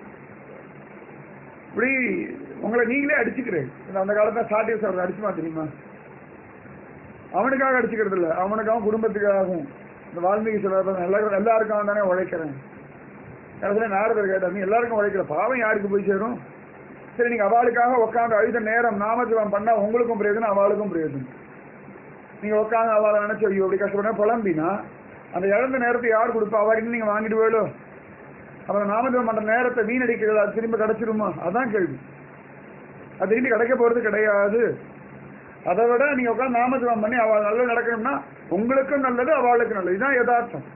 இப்படி உங்களை நீங்களே அடிச்சுக்கிறேன் இந்த அந்த காலத்துல சாட்டிய சார் அடிச்சுமா தெரியுமா அவனுக்காக அடிச்சுக்கிறது இல்ல அவனுக்கு அவன் குடும்பத்துக்காகவும் இந்த வால்மீகி சொல்ற எல்லாரும் எல்லாருக்காக தானே உழைக்கிறேன் கடைசியில நாரதர் கேட்டார் நீ எல்லாருக்கும் உழைக்கிற பாவம் யாருக்கு போய் சேரும் சரி நீங்க அவளுக்காக உட்காந்து அழுத நேரம் நாமஜபம் பண்ணா உங்களுக்கும் பிரயோஜனம் அவளுக்கும் பிரயோஜனம் நீங்க உட்காந்து அவளை நினைச்சு ஐயோ இப்படி கஷ்டப்பட புலம்பினா அந்த இழந்த நேரத்தை யார் கொடுப்பா அவருக்கு நீங்க வாங்கிட்டு போயிடும் அப்புறம் நாமஜபம் பண்ற நேரத்தை வீணடிக்கிறது அது திரும்ப கிடைச்சிருமா அதான் கேள்வி அது திரும்பி கிடைக்க போறது கிடையாது அதை விட நீங்க உட்காந்து நாமஜபம் பண்ணி அவள் நல்லது நடக்கணும்னா உங்களுக்கும் நல்லது அவளுக்கும் நல்லது இதுதான் யதார்த்தம்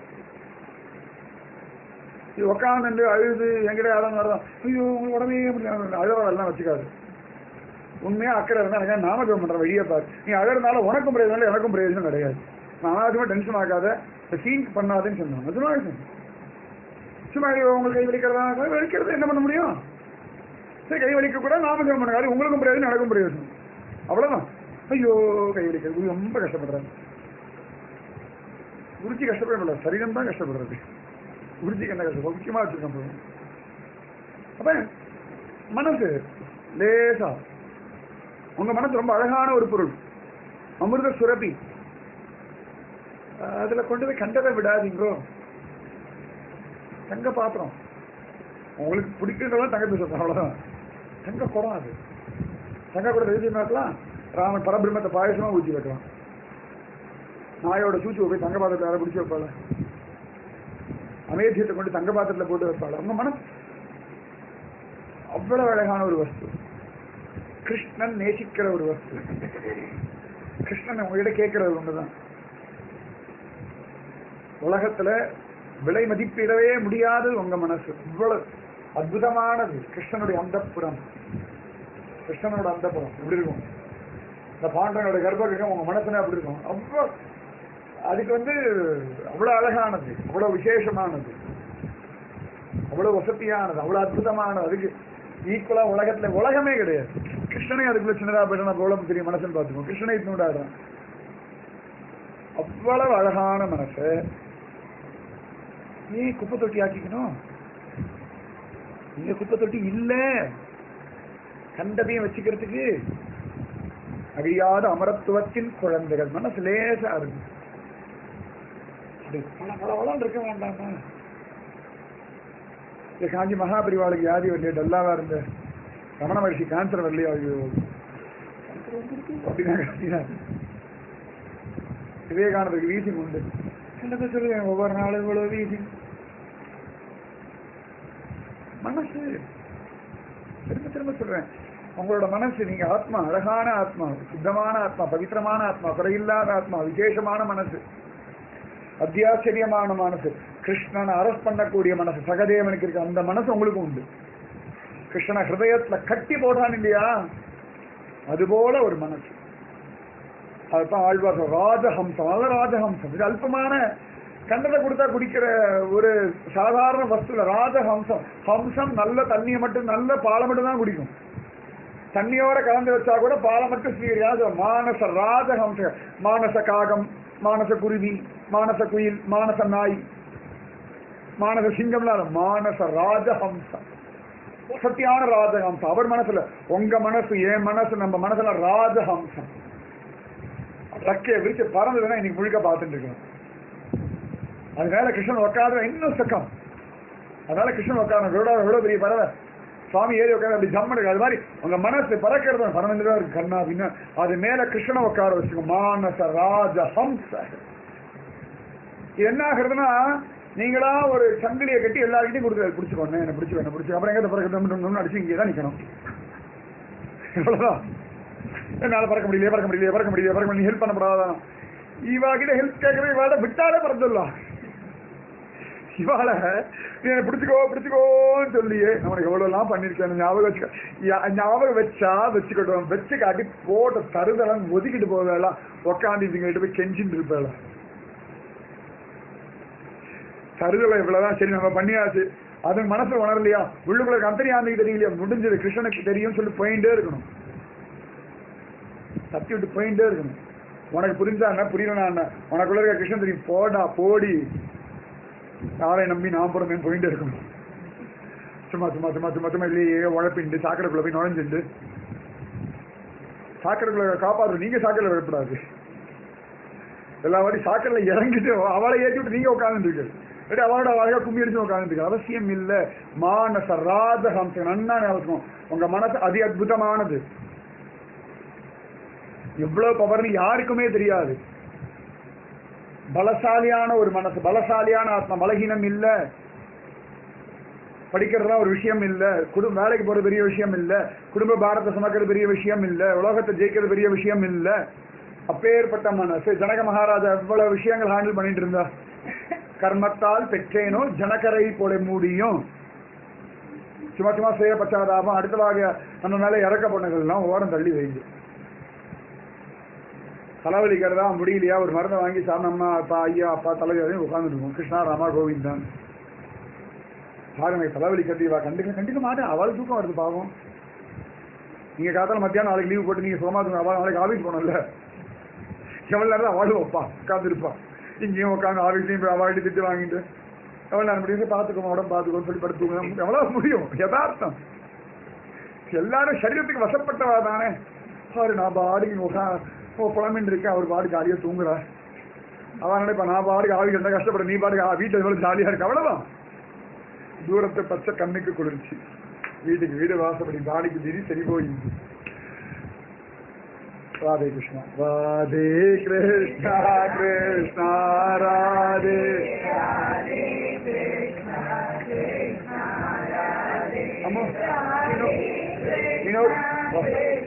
இது உட்காந்து அழுது எங்கிட்ட யாரும் வரதான் ஐயோ உங்களுக்கு உடனே முடியாது அழுவதெல்லாம் வச்சுக்காது உண்மையா அக்கறை இருந்தா எனக்கு நாமஜபம் பண்ற வழியை பாரு நீ அழறதுனால உனக்கும் பிரயோஜனம் இல்லை எனக்கும் பிரயோஜனம் கிடையாது நான் அனாவசியமா டென்ஷன் ஆகாத சீன் பண்ணாதேன்னு சொன்னான் நிஜமா சொன்னேன். சும்மா ஐயோ, உங்களுக்கு கை வலிக்கிறதா கை வலிக்கிறது என்ன பண்ண முடியும் சரி கை வலிக்க கூட நாமஜபம் பண்ணாது உங்களுக்கும் பிரயோஜனம் எனக்கும் பிரயோஜனம் அவ்வளவுதான் ஐயோ கை வலிக்கிறது குரு ரொம்ப கஷ்டப்படுறாரு குருச்சி கஷ்டப்பட சரீரம் தான் கஷ்டப்படுறது குருஜிக்கு என்ன கஷ்டம் முக்கியமா வச்சிருக்கோம் போதும் அப்ப மனசு லேசா உங்க மனசு ரொம்ப அழகான ஒரு பொருள் அமிர்த சுரபி அஹ் அதுல கொண்டு போய் கண்டதை விடாதீங்களோ தங்க பாத்திரம் உங்களுக்கு பிடிக்கிறதெல்லாம் தங்கத்தை சொல்றேன் அவ்வளவுதான் தங்க குடம் அது தங்க கூட எழுதி வைக்கலாம் ராமன் பரபிரம்மத்தை பாயசமா ஊற்றி வைக்கலாம் நாயோட சூச்சு போய் தங்க பாத்திரத்தை யாரை பிடிச்சி வைப்பாள அமேதியத்தை கொண்டு தங்க பாத்திரத்துல போட்டு வைப்பாள் உங்க மனம் அவ்வளவு அழகான ஒரு வஸ்து கிருஷ்ணன் நேசிக்கிற ஒரு வஸ்து கிருஷ்ணன் உங்ககிட்ட கேட்கறது ஒண்ணுதான் உலகத்துல விலை மதிப்பிடவே முடியாதது உங்க மனசு இவ்வளவு அற்புதமானது கிருஷ்ணனுடைய அந்தப்புறம் கிருஷ்ணனோட அந்தப்புறம் எப்படி இருக்கும் இந்த பாண்டவனோட கர்ப்பகிரகம் உங்க மனசுல அப்படி இருக்கும் அவ்வளவு அதுக்கு வந்து அவ்வளவு அழகானது அவ்வளவு விசேஷமானது அவ்வளவு வசதியானது அவ்வளவு அற்புதமானது அதுக்கு ஈக்குவலா உலகத்துல உலகமே கிடையாது கிருஷ்ணனே அதுக்குள்ள சின்னதா போயிட்டு எவ்வளவு பெரிய மனசுன்னு பார்த்துக்கோ கிருஷ்ணனை இட்னூடாடுறான் அவ்வளவு அழகான மனசு நீ குப்பை தொட்டி ஆக்கிக்கணும் இங்க குப்பை தொட்டி இல்ல கண்டதையும் வச்சுக்கிறதுக்கு அழியாத அமரத்துவத்தின் குழந்தைகள் மனசு லேசா இருக்கு அப்படி பல பல வளம் இருக்க வேண்டாமா இந்த காஞ்சி மகாபரிவாளுக்கு வியாதி வரலையா டல்லாவா இருந்த ரமண மகர்ஷி கேன்சர் வரலையா ஐயோ cancer வந்துருக்கு அப்படின்னா கத்தினாரு. விவேகானந்தருக்கு வீசிங் உண்டு என்னத்தை சொல்லுவேன் ஒவ்வொரு நாளும் இவ்வளவு வீசிங் மனசு திரும்ப திரும்ப சொல்றேன் உங்களோட மனசு நீங்க ஆத்மா அழகான ஆத்மா சுத்தமான ஆத்மா பவித்திரமான ஆத்மா குறையில்லாத ஆத்மா விசேஷமான மனசு அத்தியாச்சரியமான மனசு கிருஷ்ணனை அரஸ்ட் பண்ணக்கூடிய மனசு சகதேவனுக்கு இருக்கு அந்த மனசு உங்களுக்கு உண்டு கிருஷ்ணனை ஹிருதயத்துல கட்டி போட்டான் இல்லையா அதுபோல ஒரு மனசு அதுதான் ஆழ்வார் சொல்றார், ராஜஹம்சம் அதான் ராஜஹம்சம் இது அல்பமான கண்டத்தை கொடுத்தா குடிக்கிற ஒரு சாதாரண வஸ்துல ராஜஹம்சம் ஹம்சம் நல்ல தண்ணியை மட்டும் நல்ல பாலை மட்டும் தான் குடிக்கும் தண்ணியோட கலந்து வச்சா கூட பாலை மட்டும் ஸ்ரீரியாது மானச ராஜஹம்ச மானச காகம் மானச குருவி மானச குயில் மானச நாய் மானச சிங்கம்லாம் இல்ல, மானச ராஜஹம்சம் சத்தியான ராஜஹம்சம் அவர் மனசுல உங்க மனசு என் மனசு நம்ம மனசுல ராஜஹம்சம் ரக்கையை விரிச்சு பறந்ததுன்னா இன்னைக்கு முழுக்க பார்த்துட்டு இருக்கணும் அது மேல கிருஷ்ணன் உட்காந்து இன்னும் சக்கம் அதனால கிருஷ்ணன் உட்காந்து எவ்வளோ எவ்வளோ பெரிய பறவை சுவாமி ஏறி உட்காந்து அப்படி ஜம்மு இருக்கு அது மாதிரி உங்க மனசு பறக்கிறது பறந்துட்டு தான் இருக்கு கண்ணா அப்படின்னு அது மேல கிருஷ்ணனை உட்கார வச்சுக்கோ மானச ராஜ ஹம்ச இது என்ன ஆகுறதுன்னா நீங்களா ஒரு சங்கிலியை கட்டி எல்லாருக்கிட்டையும் கொடுக்குறாரு பிடிச்சிக்கோங்க என்ன பிடிச்சி என்ன பிடிச்சி அப்புறம் எங்க பறக்கிறது அடிச்சு இங்கே தான் நிக்கணும் இவ்வளவுதான் என்னால பறக்க முடியலையே பறக்க முடியலையே பறக்க முடியலையே பறக்க முடியல ஹெல்ப் பண்ணப்படாதான் இவா கிட்ட ஹெல்ப் கேட்கவே இவாட விட்டாலே பறந்துடலாம் இவாள நீ என்னை பிடிச்சிக்கோ பிடிச்சிக்கோன்னு சொல்லியே நம்மளுக்கு எவ்வளோலாம் பண்ணிருக்கேன் ஞாபகம் வச்சுக்க யா- ஞாபகம் வச்சா வச்சுக்கட்டும் வச்சு காட்டி போட்ட தருதலம் ஒதுக்கிட்டு போவேலாம் உக்காந்து இதுங்கிட்ட போய் கெஞ்சின்னு இருப்பேலாம் தருதலை இவ்வளவுதான் சரி நம்ம பண்ணியாச்சு அது மனசுல உணரலையா உள்ளுக்குள்ள கந்தரியாந்துக்கு தெரியலையா முடிஞ்சது கிருஷ்ணனுக்கு தெரியும் சொல்லி போயிட்டே இருக்கணும் தட்டி விட்டு போயிட்டே இருக்கணும் உனக்கு புரிஞ்சா என்ன புரியலனா என்ன உனக்குள்ள இருக்க கிருஷ்ணன் தெரியும் போடா போடி யாரை நம்பி நான் பிறந்தேன் போயிட்டே இருக்கணும் சும்மா சும்மா சும்மா சும்மா சும்மா இல்லையே உழப்பிண்டு சாக்கடைக்குள்ள போய் நுழைஞ்சிண்டு சாக்கடைக்குள்ள காப்பாற்று நீங்க சாக்கடையில் விழப்படாது எல்லா வாட்டி சாக்கடையில் இறங்கிட்டு அவளை ஏற்றி விட்டு நீங்க உட்காந்துருக்கு இல்லாட்டி அவளோட அழகா கும்மி அடிச்சு உட்காந்துருக்கு அவசியம் இல்ல மானச ராஜஹம்சம் நன்னா ஞாபகம் உங்க மனசு அதி அற்புதமானது எவ்வளவு பவர்னு யாருக்குமே தெரியாது பலசாலியான ஒரு மனசு பலசாலியான ஆத்மா பலகீனம் இல்ல படிக்கிறதா ஒரு விஷயம் இல்ல குடும்ப வேலைக்கு போறது பெரிய விஷயம் இல்ல குடும்ப பாரத்தை சுமக்கிறது பெரிய விஷயம் இல்ல உலகத்தை ஜெயிக்கிறது பெரிய விஷயம் இல்ல அப்பேற்பட்ட மனசு ஜனக மகாராஜா எவ்வளவு விஷயங்கள் ஹேண்டில் பண்ணிட்டு இருந்தா கர்மத்தால் பெற்றேனோ ஜனகரை போல முடியும் சும்மா சும்மா செய்ய பச்சாதாபம் அடுத்ததாக நம்ம மேல இறக்கப்பட்டதெல்லாம் ஓரம் தள்ளி வைங்க தலைவலிக்கிறதா முடியலையா ஒரு மருந்தை வாங்கி சாப்பிட்டோம்னா அப்பா ஐயா அப்பா தலைவலி உட்காந்துட்டு இருக்கோம் கிருஷ்ணா ராமா கோவிந்தான் பாருங்க தலைவலிக்கிறது இவா கண்டுக்க கண்டுக்க மாட்டேன் அவளுக்கு தூக்கம் வருது பாவம் நீங்க காத்தால மத்தியானம் நாளைக்கு லீவ் போட்டு நீங்க சுகமா தூங்க அவள் நாளைக்கு ஆஃபீஸ் போனோம்ல எவ்வளவு நேரம் அவளும் வைப்பா உட்காந்துருப்பா இங்கேயும் உட்காந்து ஆஃபீஸ்லையும் போய் அவள்கிட்ட திட்டு வாங்கிட்டு எவ்வளவு நேரம் முடியும் பார்த்துக்கோ உடம்பு பார்த்துக்கோன்னு சொல்லி படுத்துக்கோங்க எவ்வளவு முடியும் யதார்த்தம் எல்லாரும் சரீரத்துக்கு வசப்பட்டவா தானே பாரு நான் பாடிக்கு உட்கா புலமின்னு இருக்கேன் அவர் பாடு ஜாலியா தூங்குறா அவன் நினைப்பா நான் பாடுக்கு ஆவி இருந்தா கஷ்டப்பட நீ பாடுக்கு ஆ, வீட்டுல எவ்வளவு ஜாலியா இருக்கு அவ்வளவுதான் தூரத்தை பச்சை கண்ணுக்கு குளிர்ச்சி வீட்டுக்கு வீடு வாசப்படி பாடிக்கு திரி சரி போய் ராதே கிருஷ்ணா ராதே கிருஷ்ணா கிருஷ்ணா ராதே அம்மா வினோத் வினோத் வா.